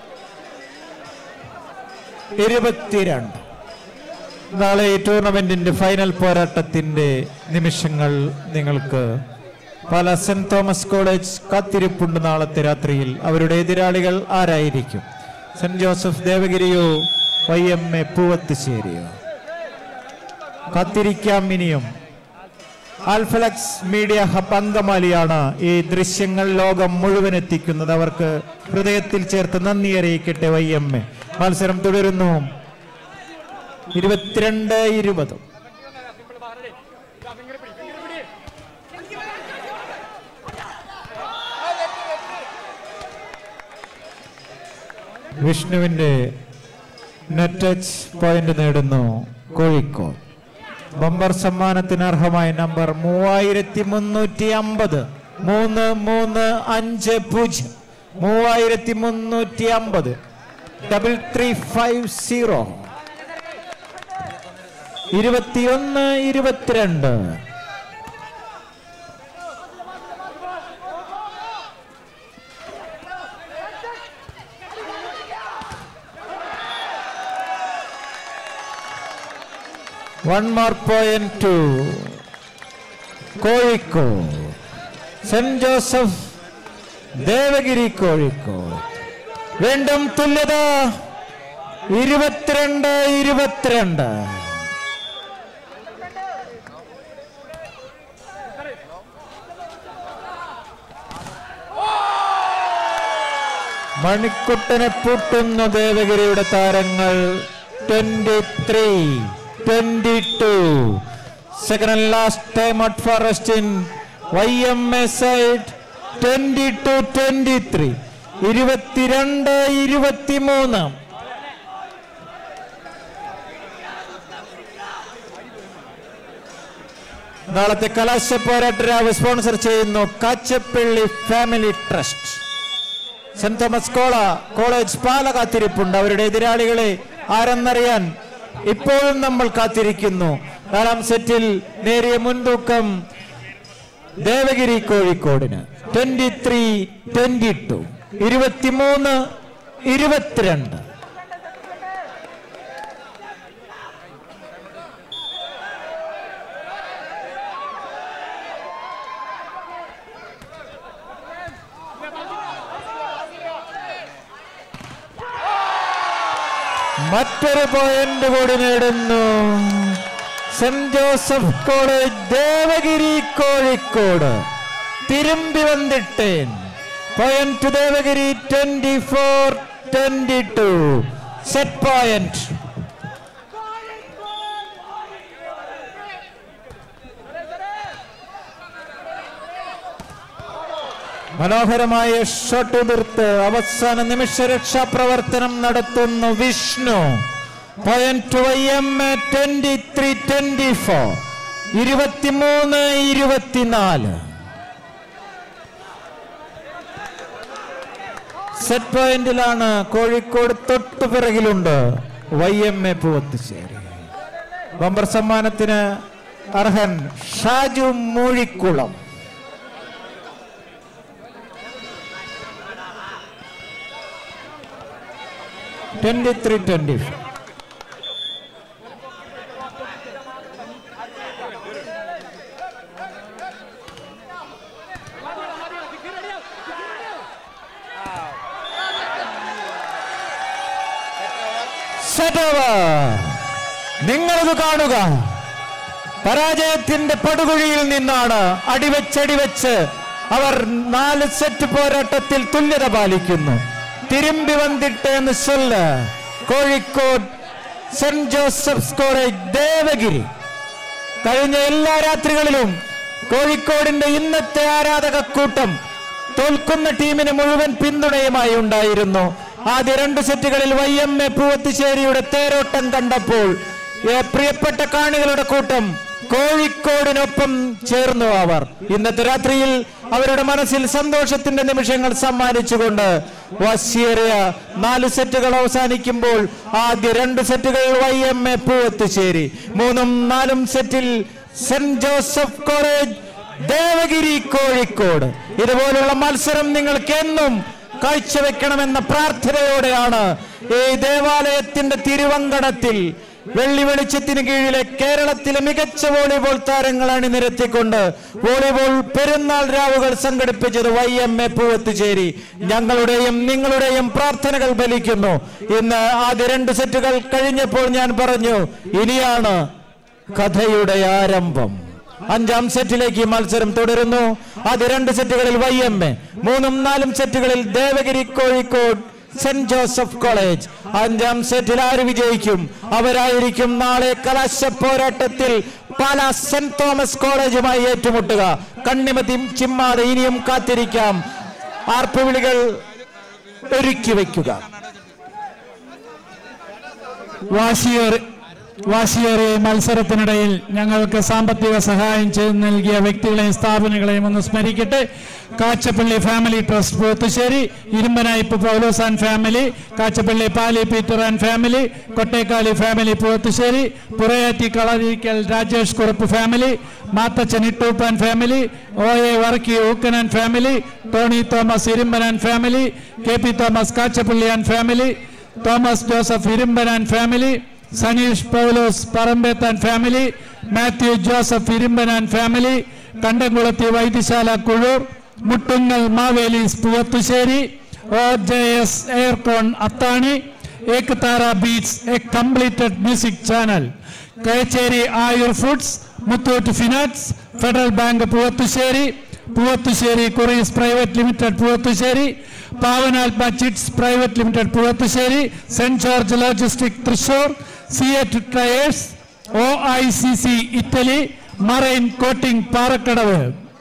ഇരുപത്തിരണ്ട് നാളെ ഈ ടൂർണമെന്റിന്റെ ഫൈനൽ പോരാട്ടത്തിന്റെ നിമിഷങ്ങൾ നിങ്ങൾക്ക് പല സെന്റ് തോമസ് കോളേജ് കാത്തിരിപ്പുണ്ട് നാളത്തെ രാത്രിയിൽ അവരുടെ എതിരാളികൾ ആരായിരിക്കും സെന്റ് ജോസഫ് ദേവഗിരിയോ വൈ എം എ പൂവത്തുശ്ശേരിയോ കാത്തിരിക്കാം ഇനിയും ആൽഫലക്സ് മീഡിയ ഹബ് അങ്കമാലിയാണ് ഈ ദൃശ്യങ്ങൾ ലോകം മുഴുവൻ എത്തിക്കുന്നത് അവർക്ക് ഹൃദയത്തിൽ ചേർത്ത് നന്ദി അറിയിക്കട്ടെ വൈ എം എ മത്സരം തുടരുന്നു ഇരുപത്തിരണ്ട് ഇരുപത് വിഷ്ണുവിന്റെ നെറ്റ് ടച്ച് പോയിന്റ് നേടുന്നു കോഴിക്കോട് ബമ്പർ സമ്മാനത്തിന് അർഹമായ നമ്പർ മൂവായിരത്തി മുന്നൂറ്റി അമ്പത് മൂന്ന് മൂന്ന് അഞ്ച് പൂജ്യം മൂവായിരത്തി മുന്നൂറ്റി അമ്പത് ഡബിൾ ത്രീ ഫൈവ് സീറോ ഇരുപത്തിയൊന്ന് ഇരുപത്തിരണ്ട് one more point to Kozhikode Saint Joseph Devagiri Kozhikode വീണ്ടും തുല്യത ഇരുപത്തിരണ്ട് ഇരുപത്തിരണ്ട് മണിക്കുട്ടനെ പൂട്ടുന്ന ദേവഗിരിയുടെ താരങ്ങൾ twenty three twenty two second and last time out forest in Y M A side twenty two twenty three ഇരുപത്തിരണ്ട് ഇരുപത്തിമൂന്ന് നാളത്തെ കലാശ പോരാട്ടരാവ് സ്പോൺസർ ചെയ്യുന്നു Kachappilly family trust Saint Thomas കോള കോളേജ് പാല കാത്തിരിപ്പുണ്ട് അവരുടെ എതിരാളികളെ ആരെന്നറിയാൻ ഇപ്പോഴും നമ്മൾ കാത്തിരിക്കുന്നു നാലാം സെറ്റിൽ നേരിയ മുൻതൂക്കം ദേവഗിരി കോഴിക്കോടിന് ട്വന്റി ത്രീ ട്വന്റി ടു ഇരുപത്തിമൂന്ന് ഇരുപത്തിരണ്ട് മറ്റൊരു പോയിന്റ് കൂടി നേടുന്നു Saint Joseph college Devagiri Kozhikode തിരുമ്പി വന്നിട്ടേൻ point Devagiri twenty four twenty two set point മനോഹരമായ ഷോട്ട് തീർത്ത് അവസാന നിമിഷ രക്ഷാപ്രവർത്തനം നടത്തുന്നു Vishnu point Y M twenty three twenty four ഇരുപത്തിമൂന്ന് ഇരുപത്തിനാല് സെറ്റ് പോയിന്റിലാണ് കോഴിക്കോട് തൊട്ടു പിറകിലുണ്ട് Y M A Poovathussery bumper സമ്മാനത്തിന് അർഹൻ Shaju Moozhikkulam twenty three twenty four set over നിങ്ങളിത് കാണുക പരാജയത്തിന്റെ പടുകുഴിയിൽ നിന്നാണ് അടിവെച്ചടിവെച്ച് അവർ നാല് സെറ്റ് പോരാട്ടത്തിൽ തുല്യത പാലിക്കുന്നു തിരുമ്പി വന്നിട്ട് എന്ന് ചൊല്ല് Kozhikode Saint Joseph's college Devagiri കഴിഞ്ഞ എല്ലാ രാത്രികളിലും കോഴിക്കോടിന്റെ ഇന്നത്തെ ആരാധക കൂട്ടം തോൽക്കുന്ന ടീമിന് മുഴുവൻ പിന്തുണയുമായി ഉണ്ടായിരുന്നു ആദ്യ രണ്ട് സെറ്റുകളിൽ വൈ എം എ പൂവത്തുശ്ശേരിയുടെ തേരോട്ടം കണ്ടപ്പോൾ ഏ, പ്രിയപ്പെട്ട കാണികളുടെ കൂട്ടം കോഴിക്കോടിനൊപ്പം ചേർന്നു അവർ ഇന്നത്തെ രാത്രിയിൽ അവരുടെ മനസ്സിൽ സന്തോഷത്തിന്റെ നിമിഷങ്ങൾ സമ്മാനിച്ചുകൊണ്ട് വാശിയേറിയ നാല് സെറ്റുകൾ അവസാനിക്കുമ്പോൾ ആദ്യ രണ്ട് സെറ്റുകൾ വൈ എം എ പൂവത്തുശ്ശേരി മൂന്നും നാലും സെറ്റിൽ Saint Joseph college Devagiri Kozhikode ഇതുപോലുള്ള മത്സരം നിങ്ങൾക്ക് എന്നും കാഴ്ചവെക്കണമെന്ന പ്രാർത്ഥനയോടെയാണ് ഈ ദേവാലയത്തിന്റെ തിരുവങ്കണത്തിൽ വെള്ളി വെളിച്ചത്തിന് കീഴിലെ കേരളത്തിലെ മികച്ച വോളിബോൾ താരങ്ങൾ അണിനിരത്തിക്കൊണ്ട് വോളിബോൾ പെരുന്നാൾ രാവുകൾ സംഘടിപ്പിച്ചത് വൈ എം എ പൂവത്തുചേരി ഞങ്ങളുടെയും നിങ്ങളുടെയും പ്രാർത്ഥനകൾ ഫലിക്കുന്നു ഇന്ന് ആദ്യ രണ്ട് സെറ്റുകൾ കഴിഞ്ഞപ്പോൾ ഞാൻ പറഞ്ഞു ഇനിയാണ് കഥയുടെ ആരംഭം അഞ്ചാം സെറ്റിലേക്ക് ഈ മത്സരം തുടരുന്നു ആദ്യ രണ്ട് സെറ്റുകളിൽ വൈ എം എ മൂന്നും നാലും സെറ്റുകളിൽ Devagiri Kozhikode Saint Joseph College അഞ്ചാം സെറ്റിൽ ആര് വിജയിക്കും അവരായിരിക്കും നാളെ കലാശ പോരാട്ടത്തിൽ പാല സെന്റ് തോമസ് കോളേജുമായി ഏറ്റുമുട്ടുക കണ്ണിമതി ചിമ്മാതെ ഇനിയും കാത്തിരിക്കാം ആർപ്പുവിളികൾ ഒരുക്കി വയ്ക്കുക വാശിയേറി വാശിയേറിയ ഈ മത്സരത്തിനിടയിൽ ഞങ്ങൾക്ക് സാമ്പത്തിക സഹായം ചെയ്ത് നൽകിയ വ്യക്തികളെയും സ്ഥാപനങ്ങളെയും ഒന്ന് സ്മരിക്കട്ടെ കാച്ചപ്പള്ളി ഫാമിലി ട്രസ്റ്റ് പോത്തുശ്ശേരി ഇരുമ്പനായിപ്പ് Paulose and family Kachappilly Pali Peter and family Kottekali family Pothussery Purayatti Kalarikkal Rajesh Kurup family Mathachan Ittoop and family O A Varkey Ookkan and family Tony Thomas Irumban and family K P Thomas Kachappilly and family Thomas Joseph Irumban and family Saneesh Paulose Parambeth and family Mathew Joseph Irumban and family Kandamkulathy Vaidyasala Kuzhur Muttungal Mavelis Poovathussery O J S aircon Athani Ek Tara beats A completed music channel Kayachery Ayur foods Muthoot finance federal bank Poovathussery Poovathussery Korees private limited Poovathussery Pavanatma chits private limited Poovathussery Saint George logistic Thrissur SEAT tyres O I C C Italy marine coating Parakkadavu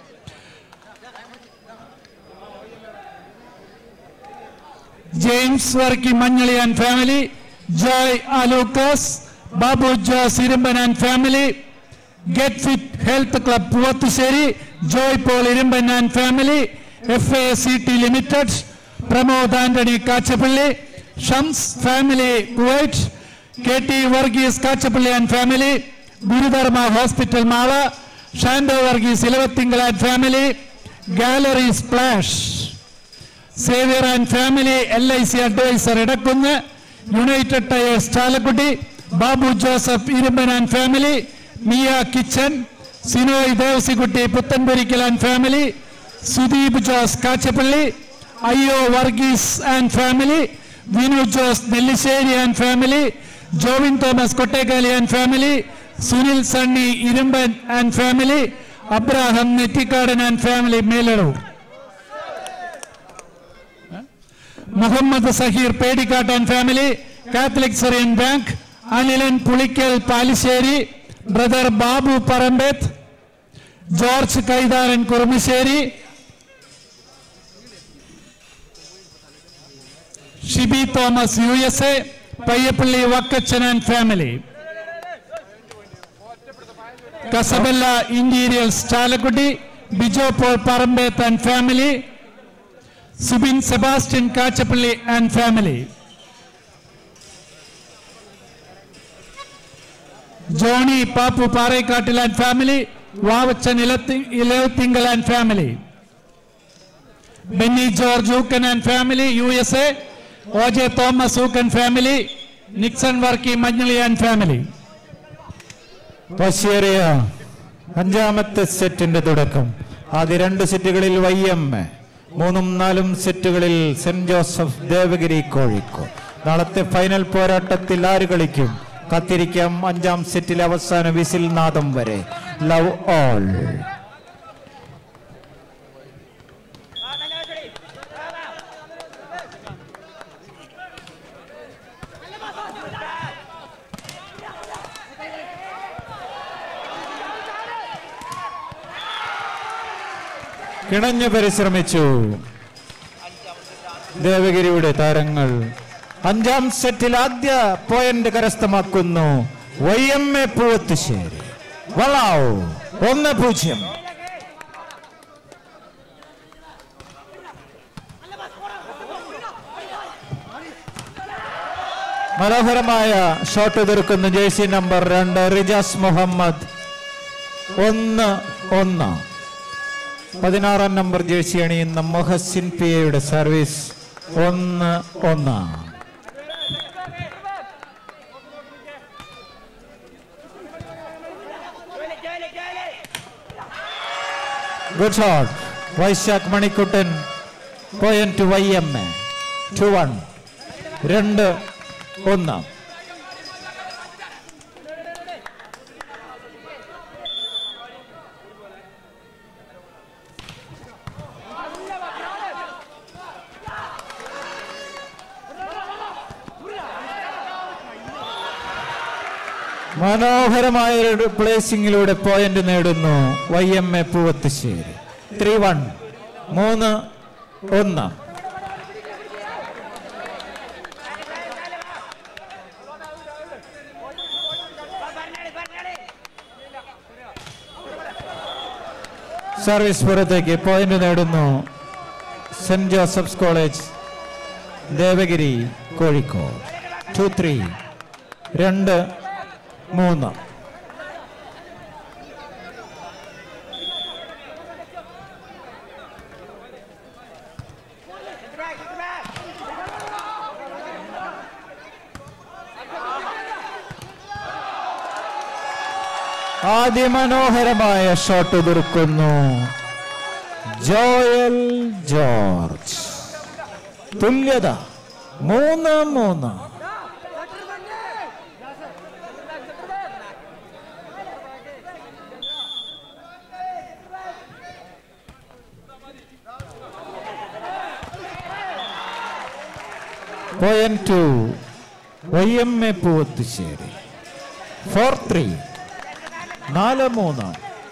James Varkey Manjaly and family Joy Alukkas Babu Jose Irumban and family get fit health club Poovathussery Joy Paul Irumban and family F A C T limited Pramod Antony Kachappilly Shams family Kuwait K T Varghese Kachappilly and family Gurudharma hospital Mala Shando Varghese Elavathingal and family gallery splash Xavier and family L I C adviser Edakkunnu united tyres Chalakudy Babu Joseph Irumban and family Miya kitchen Sinoy Devassykutty Puthenpurackal and family Sudeep Jose Kachappilly അയ്യോ Varghese and family Vinu Jose Nellissery and family Jovin Thomas കൊട്ടേക്കാലി and family Sunil Sunny Irumban and family Abraham Nettikadan and family Meladoor Muhammad Saheer Pedikkattu and family Catholic Syrian bank Anilan Pulikkal Palissery brother Babu Parambeth George Kaitharan Kurumassery Shibi Thomas U S A Payyappilly Vakkachan and family Casabella interiors Chalakudy Bijo Paul Parambeth and family Subin Sebastian Kachappilly and family Johnny Pappu Parekattil and family Vavachan ഇലത്തി Elathinkal and family Benny George Ookkan and family U S A O J Thomas Ookkan family Nixon Varkey Manjaly and family വശ്യേറിയ അഞ്ചാമത്തെ സെറ്റിന്റെ തുടക്കം ആദ്യ രണ്ട് സെറ്റുകളിൽ Y M A മൂന്നും നാലും സെറ്റുകളിൽ സെന്റ് ജോസഫ് ദേവഗിരി കോഴിക്കോട് നാളത്തെ ഫൈനൽ പോരാട്ടത്തിൽ ആര് കളിക്കും കാത്തിരിക്കാം അഞ്ചാം സെറ്റിലെ അവസാന വിസിൽ നാദം വരെ ലവ് ഓൾ കിണഞ്ഞു പരിശ്രമിച്ചു ദേവഗിരിയുടെ താരങ്ങൾ അഞ്ചാം സെറ്റിൽ ആദ്യ പോയിന്റ് കരസ്ഥമാക്കുന്നു വൈ എം എ പൂവത്തുശ്ശേരി വളാവു ഒന്ന് പൂജ്യം മനോഹരമായ ഷോട്ട് തീർക്കുന്ന ജേഴ്സി നമ്പർ രണ്ട് റിജാസ് മുഹമ്മദ് ഒന്ന് ഒന്ന് പതിനാറാം നമ്പർ ജേഴ്സി അണിയുന്ന മൊഹസിൻ പിയയുടെ സർവീസ് ഒന്ന് ഒന്ന് good shot Vysakh Manikuttan point to Y M A two one രണ്ട് ഒന്ന് മനോഹരമായ ഒരു പ്ലേസിംഗിലൂടെ പോയിന്റ് നേടുന്നു Y M A Poovathussery three one മൂന്ന് ഒന്ന് സർവീസ് പുറത്തേക്ക് പോയിന്റ് നേടുന്നു saint Joseph's college Devagiri Kozhikode two three രണ്ട് മൂന്ന് അതിമനോഹരമായ ഷോട്ട് തീർക്കുന്നു ജോയൽ ജോർജ് തുല്യത മൂന്ന് മൂന്ന് point to Y M A Poovathussery four three നാല് മൂന്ന്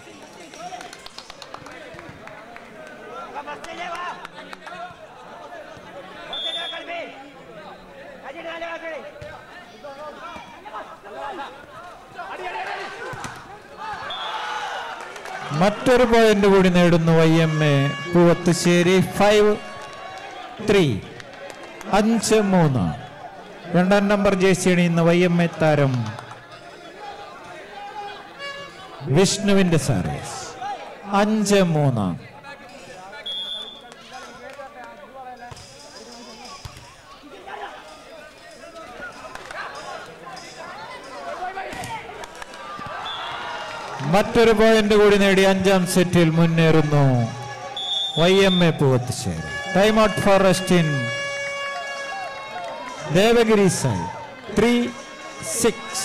മറ്റൊരു പോയിന്റ് കൂടി നേടുന്നു Y M A Poovathussery five three അഞ്ച് മൂന്ന് രണ്ടാം നമ്പർ ജേഴ്സി അണിയുന്ന വൈ എം എ താരം വിഷ്ണുവിന്റെ സർവീസ് അഞ്ച് മൂന്ന് മറ്റൊരു പോയിന്റ് കൂടി നേടി അഞ്ചാം സെറ്റിൽ മുന്നേറുന്നു Y M A Poovathussery time out for rest in Devagiri side three six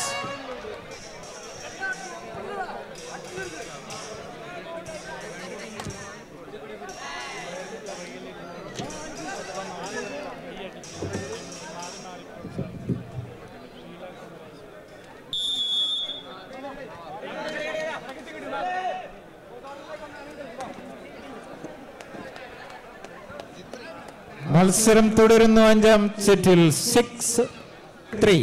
മത്സരം തുടരുന്നു അഞ്ചാം സെറ്റിൽ six three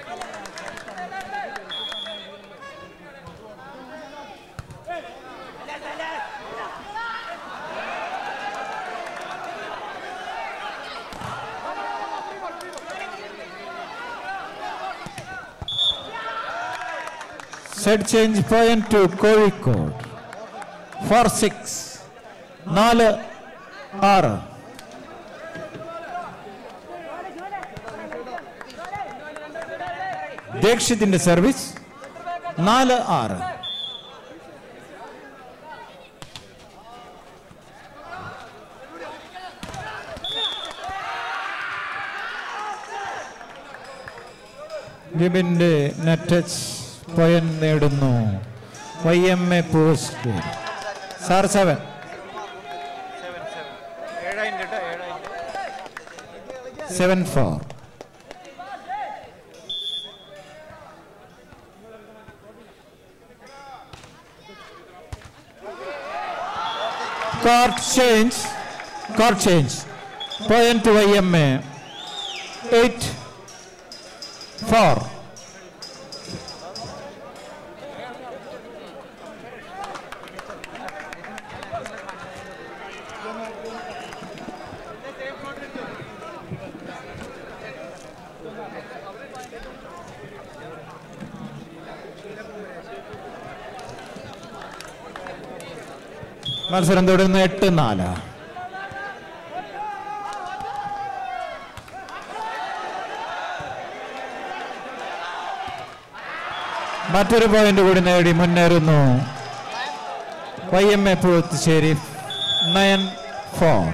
set change point to Kozhikode four six നാല് ആറ് ദീക്ഷിത്തിന്റെ സർവീസ് നാല് ആറ് ലിബിന്റെ നെറ്റ് പോയിന്റ് നേടുന്നു Y M A post sir seven ഏഴായിരം കേട്ടോ ഏഴായിരം seven four Court change. Court change. Point to IMA. 8 4. മത്സരം തുടരുന്നു എട്ട് നാല് മറ്റൊരു പോയിന്റ് കൂടി നേടി മുന്നേറുന്നു Y M A Poothussery nine four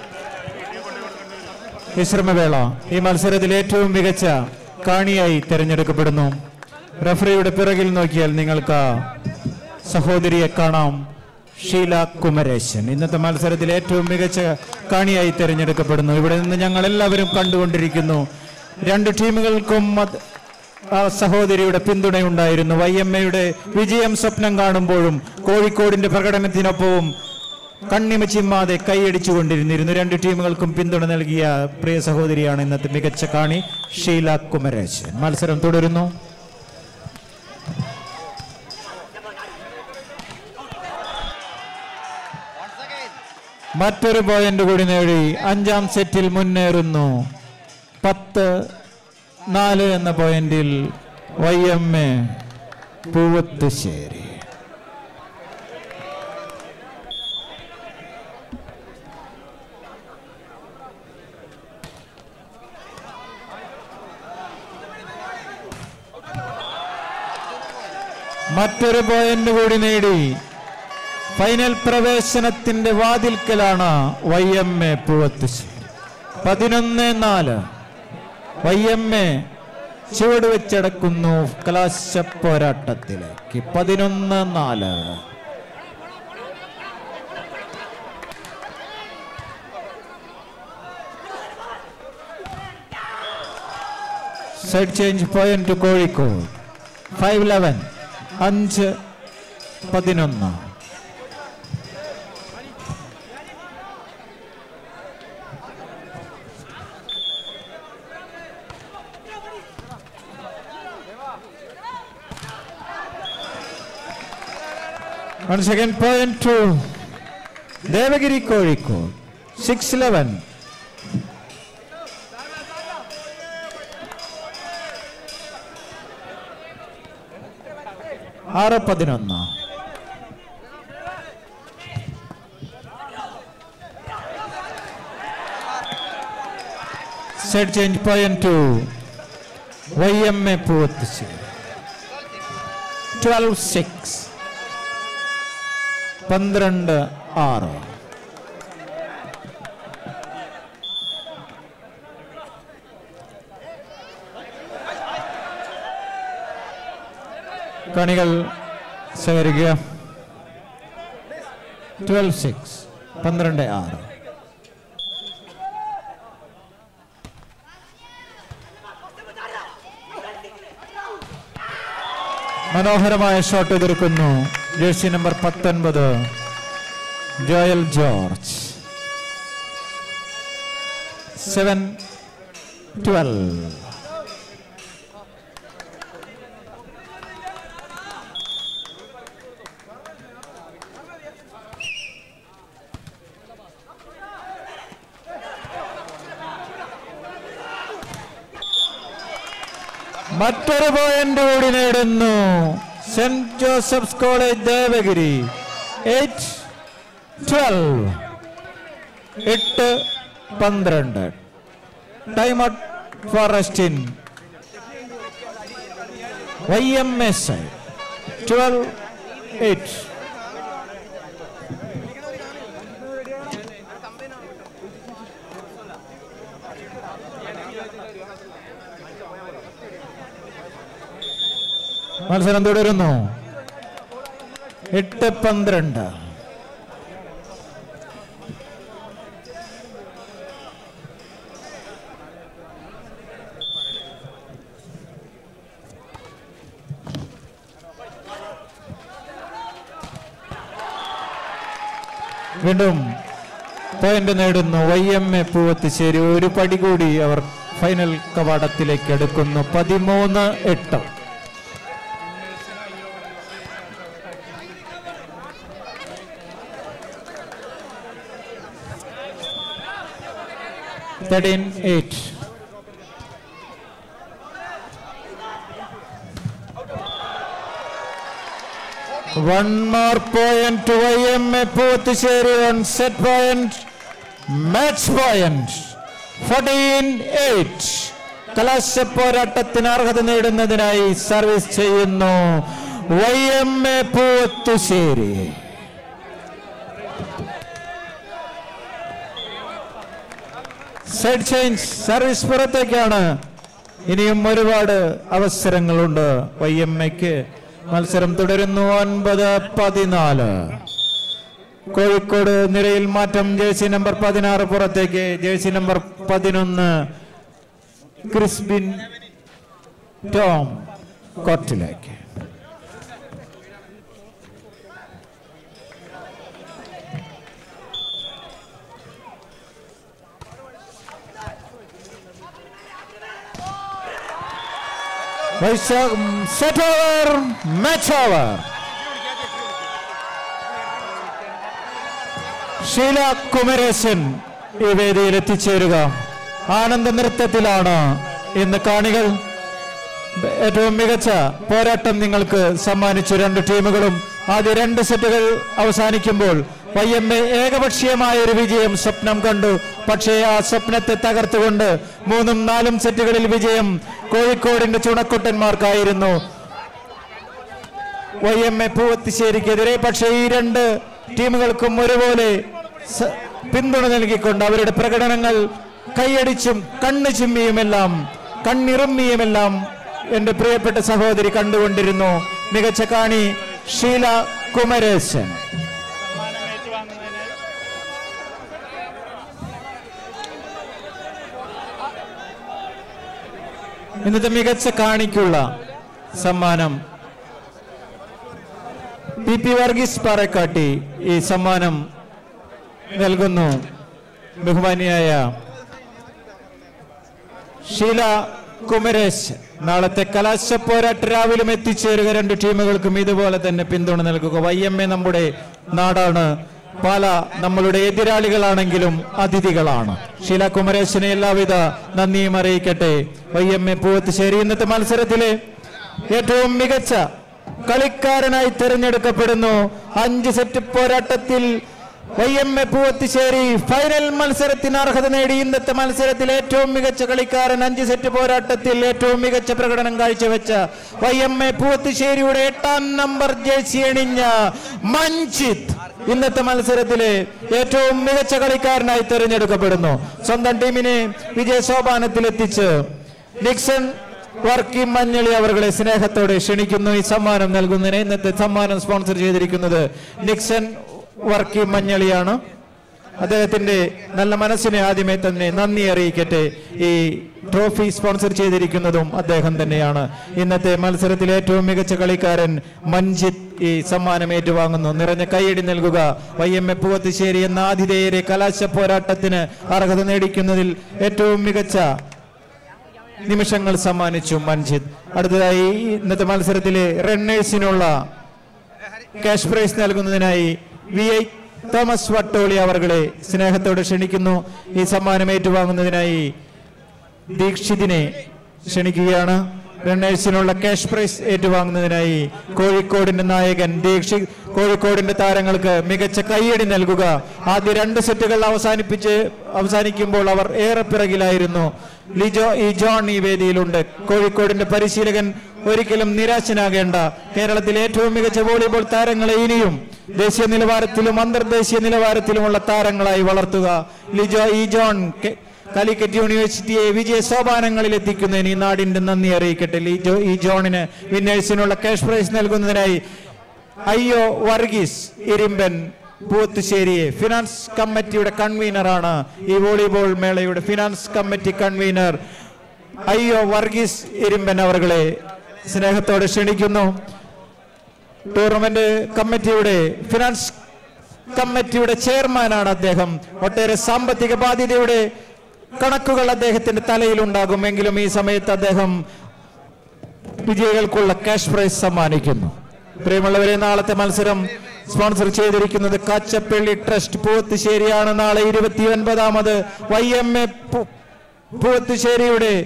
വിശ്രമവേള ഈ മത്സരത്തിൽ ഏറ്റവും മികച്ച കാണിയായി തിരഞ്ഞെടുക്കപ്പെടുന്നു റഫറിയുടെ പിറകിൽ നോക്കിയാൽ നിങ്ങൾക്ക് സഹോദരിയെ കാണാം ഷീല കുമരേശൻ ഇന്നത്തെ മത്സരത്തിൽ ഏറ്റവും മികച്ച കാണിയായി തിരഞ്ഞെടുക്കപ്പെടുന്നു ഇവിടെ നിന്ന് ഞങ്ങൾ എല്ലാവരും കണ്ടുകൊണ്ടിരിക്കുന്നു രണ്ട് ടീമുകൾക്കും അത് ആ സഹോദരിയുടെ പിന്തുണയുണ്ടായിരുന്നു വൈ എം എയുടെ വിജയം സ്വപ്നം കാണുമ്പോഴും കോഴിക്കോടിന്റെ പ്രകടനത്തിനൊപ്പവും കണ്ണിമ ചിമ്മാതെ കൈയടിച്ചുകൊണ്ടിരുന്നിരുന്നു രണ്ട് ടീമുകൾക്കും പിന്തുണ നൽകിയ പ്രിയ സഹോദരിയാണ് ഇന്നത്തെ മികച്ച കാണി ഷീല കുമരേശൻ മത്സരം തുടരുന്നു മറ്റൊരു പോയിന്റ് കൂടി നേടി അഞ്ചാം സെറ്റിൽ മുന്നേറുന്നു പത്ത് നാല് എന്ന പോയിന്റിൽ വൈ എം എ പൂവത്തുശ്ശേരി മറ്റൊരു പോയിന്റ് കൂടി നേടി ഫൈനൽ പ്രവേശനത്തിന്റെ വാതിൽക്കലാണ് വൈ എം എ പൂവത്തുശ്ശേരി പതിനൊന്ന് നാല് വൈ എം എ ചുവട് വെച്ചടക്കുന്നു കലാശ പോരാട്ടത്തിലേക്ക് പതിനൊന്ന് നാല് side change point to Kozhikode five eleven അഞ്ച് പതിനൊന്ന് One second point to Devagiri Kozhikode. 6-11. ആറ് പതിനൊന്ന് set change point to Y M A Poovathussery twelve six പന്ത്രണ്ട് ആറ് കണികൾ ശേഖരിക്കുക ട്വൽവ് സിക്സ് പന്ത്രണ്ട് ആറ് മനോഹരമായ ഷോട്ട് എതിർക്കുന്നു ജേഴ്സി നമ്പർ പത്തൊൻപത് ജോയൽ ജോർജ് സെവൻ ട്വൽവ് മറ്റൊരു പോയിന്റ് കൂടി നേടുന്നു saint Joseph's college Devagiri eight twelve എട്ട് പന്ത്രണ്ട് time out for rest in Y M S twelve eight മത്സരം തുടരുന്നു എട്ട് പന്ത്രണ്ട് വീണ്ടും പോയിന്റ് നേടുന്നു വൈ എം എ പൂവത്തിശ്ശേരി ഒരു പടി കൂടി അവർ ഫൈനൽ കവാടത്തിലേക്ക് എടുക്കുന്നു പതിമൂന്ന് എട്ട് thirteen eight One more point to YMA Puthuseri on set point. Match point. 14-8. കലാശ പോരാട്ടത്തിന് അർഹത നേടുന്നതിനായി സർവീസ് ചെയ്യുന്നു Y M A Poothussery side change service പുറത്തേക്കാണ് ഇനിയും ഒരുപാട് അവസരങ്ങളുണ്ട് വൈ എം എക്ക് മത്സരം തുടരുന്നു ഒൻപത് പതിനാല് കോഴിക്കോട് നിരയിൽ മാറ്റം ജേഴ്സി നമ്പർ പതിനാറ് പുറത്തേക്ക് ജേഴ്സി നമ്പർ പതിനൊന്ന് ക്രിസ്ബിൻ ടോം കോർട്ടിലേക്ക് set over match over Sheela Kumaresan ഈ വേദിയിൽ എത്തിച്ചേരുക ആനന്ദ നൃത്തത്തിലാണ് ഇന്ന് കാണികൾ ഏറ്റവും മികച്ച പോരാട്ടം നിങ്ങൾക്ക് സമ്മാനിച്ചു രണ്ട് ടീമുകളും ആദ്യ രണ്ട് സെറ്റുകൾ അവസാനിക്കുമ്പോൾ വൈ എം എ ഏകപക്ഷീയമായ ഒരു വിജയം സ്വപ്നം കണ്ടു പക്ഷേ ആ സ്വപ്നത്തെ തകർത്തുകൊണ്ട് മൂന്നും നാലും സെറ്റുകളിൽ വിജയം കോഴിക്കോടിന്റെ ചുണക്കുട്ടന്മാർക്കായിരുന്നു വൈ എം എ പൂവത്തിശ്ശേരിക്കെതിരെ പക്ഷേ ഈ രണ്ട് ടീമുകൾക്കും ഒരുപോലെ സ- പിന്തുണ നൽകിക്കൊണ്ട് അവരുടെ പ്രകടനങ്ങൾ കൈയടിച്ചും കണ്ണു ചിമ്മിയുമെല്ലാം കണ്ണിറുമ്മിയുമെല്ലാം എന്റെ പ്രിയപ്പെട്ട സഹോദരി കണ്ടുകൊണ്ടിരുന്നു മികച്ച കാണി ഷീല കുമരേശൻ ഇന്നത്തെ മികച്ച കാണിക്കുള്ള സമ്മാനം പി പി വർഗീസ് പാറക്കാട്ടി ഈ സമ്മാനം നൽകുന്നു ബഹുമാനിയായ ഷീല കുമരേശ് നാളത്തെ കലാശ പോരാട്ട രാവിലും എത്തിച്ചേരുക രണ്ട് ടീമുകൾക്കും ഇതുപോലെ തന്നെ പിന്തുണ നൽകുക വൈ എം എ നമ്മുടെ നാടാണ് പാല നമ്മളുടെ എതിരാളികളാണെങ്കിലും അതിഥികളാണ് ഷീല കുമരേശിനെ എല്ലാവിധ നന്ദിയും അറിയിക്കട്ടെ വൈ എം എ പൂവത്തുശ്ശേരി ഇന്നത്തെ മത്സരത്തിലെ ഏറ്റവും മികച്ച കളിക്കാരനായി തിരഞ്ഞെടുക്കപ്പെടുന്നു അഞ്ച് സെറ്റ് പോരാട്ടത്തിൽ Y M A Poovathissery final മത്സരത്തിന് അർഹത നേടി ഇന്നത്തെ മത്സരത്തിൽ ഏറ്റവും മികച്ച കളിക്കാരൻ അഞ്ച് സെറ്റ് പോരാട്ടത്തിൽ ഏറ്റവും മികച്ച പ്രകടനം കാഴ്ചവെച്ച വൈ എം എ പൂവത്തിശ്ശേരിയുടെ എട്ടാം നമ്പർ ജേഴ്സി അണിഞ്ഞ മഞ്ജിത്ത് ഇന്നത്തെ മത്സരത്തിലെ ഏറ്റവും മികച്ച കളിക്കാരനായി തിരഞ്ഞെടുക്കപ്പെടുന്നു സ്വന്തം ടീമിനെ വിജയ സോപാനത്തിലെത്തിച്ച് ഡിക്സൺ വർക്കി മഞ്ഞളി അവരുടെ സ്നേഹത്തോടെ ക്ഷണിക്കുന്നു ഈ സമ്മാനം നൽകുന്നതിന് ഇന്നത്തെ സമ്മാനം സ്പോൺസർ ചെയ്തിരിക്കുന്നത് നിക്സൺ വർക്കി മഞ്ഞളിയാണ് അദ്ദേഹത്തിന്റെ നല്ല മനസ്സിനെ ആദ്യമേ തന്നെ നന്ദി അറിയിക്കട്ടെ ഈ ട്രോഫി സ്പോൺസർ ചെയ്തിരിക്കുന്നതും അദ്ദേഹം തന്നെയാണ് ഇന്നത്തെ മത്സരത്തിൽ ഏറ്റവും മികച്ച കളിക്കാരൻ മഞ്ജിത്ത് ഈ സമ്മാനം ഏറ്റുവാങ്ങുന്നു നിറഞ്ഞ കൈയടി നൽകുക വൈ എം എ പൂവത്തുശ്ശേരി എന്ന ആതിഥേയരെ കലാശ പോരാട്ടത്തിന് അർഹത നേടിക്കുന്നതിൽ ഏറ്റവും മികച്ച നിമിഷങ്ങൾ സമ്മാനിച്ചു മഞ്ജിത്ത് അടുത്തതായി ഇന്നത്തെ മത്സരത്തിലെ റണ്ണേഴ്സിനുള്ള ക്യാഷ് പ്രൈസ് നൽകുന്നതിനായി വി ഐ തോമസ് വട്ടോളി അവർകളെ സ്നേഹത്തോടെ ക്ഷണിക്കുന്നു ഈ സമ്മാനം ഏറ്റുവാങ്ങുന്നതിനായി ദീക്ഷിതിനെ ക്ഷണിക്കുകയാണ് റണ്ണേഴ്സിനുള്ള ക്യാഷ് പ്രൈസ് ഏറ്റുവാങ്ങുന്നതിനായി കോഴിക്കോടിന്റെ നായകൻ ദീക്ഷിത് കോഴിക്കോടിന്റെ താരങ്ങൾക്ക് മികച്ച കൈയടി നൽകുക ആദ്യ രണ്ട് സെറ്റുകൾ അവസാനിപ്പിച്ച് അവസാനിക്കുമ്പോൾ അവർ ഏറെ പിറകിലായിരുന്നു ലിജോ ഈ ജോൺ ഈ വേദിയിലുണ്ട് കോഴിക്കോടിന്റെ പരിശീലകൻ ഒരിക്കലും നിരാശനാകേണ്ട കേരളത്തിലെ ഏറ്റവും മികച്ച വോളിബോൾ താരങ്ങളെ ഇനിയും ദേശീയ നിലവാരത്തിലും അന്തർദേശീയ നിലവാരത്തിലുമുള്ള താരങ്ങളായി വളർത്തുക Lijo E John K- Calicut യൂണിവേഴ്സിറ്റിയെ വിജയ സോപാനങ്ങളിൽ എത്തിക്കുന്നതിന് ഈ നാടിന്റെ നന്ദി അറിയിക്കട്ടെ ലിജോ ഇ ജോണിന് വിന്നേഴ്സിനുള്ള ക്യാഷ് പ്രൈസ് നൽകുന്നതിനായി അയ്യോ വർഗീസ് ഇരിമ്പൻ പൂത്തുശ്ശേരിയെ ഫിനാൻസ് കമ്മിറ്റിയുടെ കൺവീനറാണ് ഈ വോളിബോൾ മേളയുടെ ഫിനാൻസ് കമ്മിറ്റി കൺവീനർ അയ്യോ വർഗീസ് ഇരിമ്പൻ അവർകളെ സ്നേഹത്തോടെ ക്ഷണിക്കുന്നു ടൂർണമെന്റ് കമ്മിറ്റിയുടെ ഫിനാൻസ് കമ്മിറ്റിയുടെ ചെയർമാനാണ് അദ്ദേഹം ഒട്ടേറെ സാമ്പത്തിക ബാധ്യതയുടെ കണക്കുകൾ അദ്ദേഹത്തിന്റെ തലയിലുണ്ടാകും എങ്കിലും ഈ സമയത്ത് അദ്ദേഹം വിജയികൾക്കുള്ള ക്യാഷ് പ്രൈസ് സമ്മാനിക്കുന്നു പ്രിയമുള്ളവരെ നാളത്തെ മത്സരം സ്പോൺസർ ചെയ്തിരിക്കുന്നത് കാച്ചപ്പള്ളി ട്രസ്റ്റ് പൂവത്തുശ്ശേരിയാണ് നാളെ ഇരുപത്തി ഒൻപതാമത് വൈ എം എ പൂവത്തുശ്ശേരിയുടെ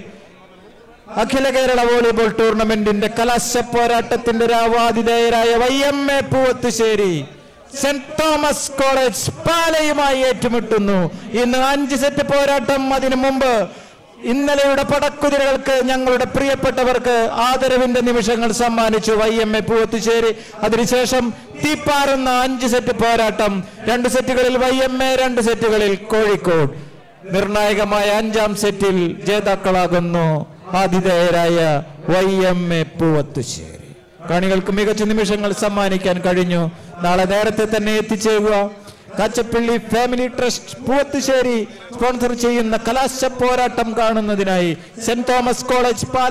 അഖില കേരള വോളിബോൾ ടൂർണമെന്റിന്റെ കലാശ പോരാട്ടത്തിന്റെ രാവാതിഥേയരായ Y M A Poovathussery Saint Thomas College പാലയുമായി ഏറ്റുമുട്ടുന്നു ഇന്ന് അഞ്ച് സെറ്റ് പോരാട്ടം അതിനു മുമ്പ് ഇന്നലെയുടെ പടക്കുതിരകൾക്ക് ഞങ്ങളുടെ പ്രിയപ്പെട്ടവർക്ക് ആദരവിന്റെ നിമിഷങ്ങൾ സമ്മാനിച്ചു വൈ എം എ പൂവത്തുശ്ശേരി അതിനുശേഷം തീപ്പാറുന്ന അഞ്ച് സെറ്റ് പോരാട്ടം രണ്ട് സെറ്റുകളിൽ വൈ എം എ രണ്ട് സെറ്റുകളിൽ കോഴിക്കോട് നിർണായകമായ അഞ്ചാം സെറ്റിൽ ജേതാക്കളാകുന്നു ആതിഥേയരായ വൈ എം എ പൂവത്തുശ്ശേരി കാണികൾക്ക് മികച്ച നിമിഷങ്ങൾ സമ്മാനിക്കാൻ കഴിഞ്ഞു നാളെ നേരത്തെ തന്നെ എത്തിച്ചേരുക Kachappilly family trust Poovathussery sponsor ചെയ്യുന്ന കലാശ പോരാട്ടം കാണുന്നതിനായി Saint Thomas College Pala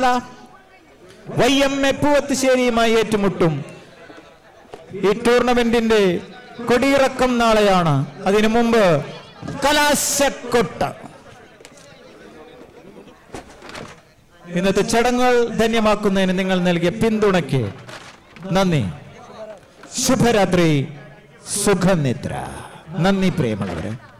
Y M A പൂവത്തുശ്ശേരിയുമായി ഏറ്റുമുട്ടും ഈ ടൂർണമെന്റിന്റെ കൊടിയിറക്കം നാളെയാണ് അതിനു മുമ്പ് കലാശക്കൊട്ട ഇന്നത്തെ ചടങ്ങുകൾ ധന്യമാക്കുന്നതിന് നിങ്ങൾ നൽകിയ പിന്തുണയ്ക്ക് നന്ദി ശുഭരാത്രി സുഖനിദ്ര നന്ദി പ്രിയമുള്ളവരെ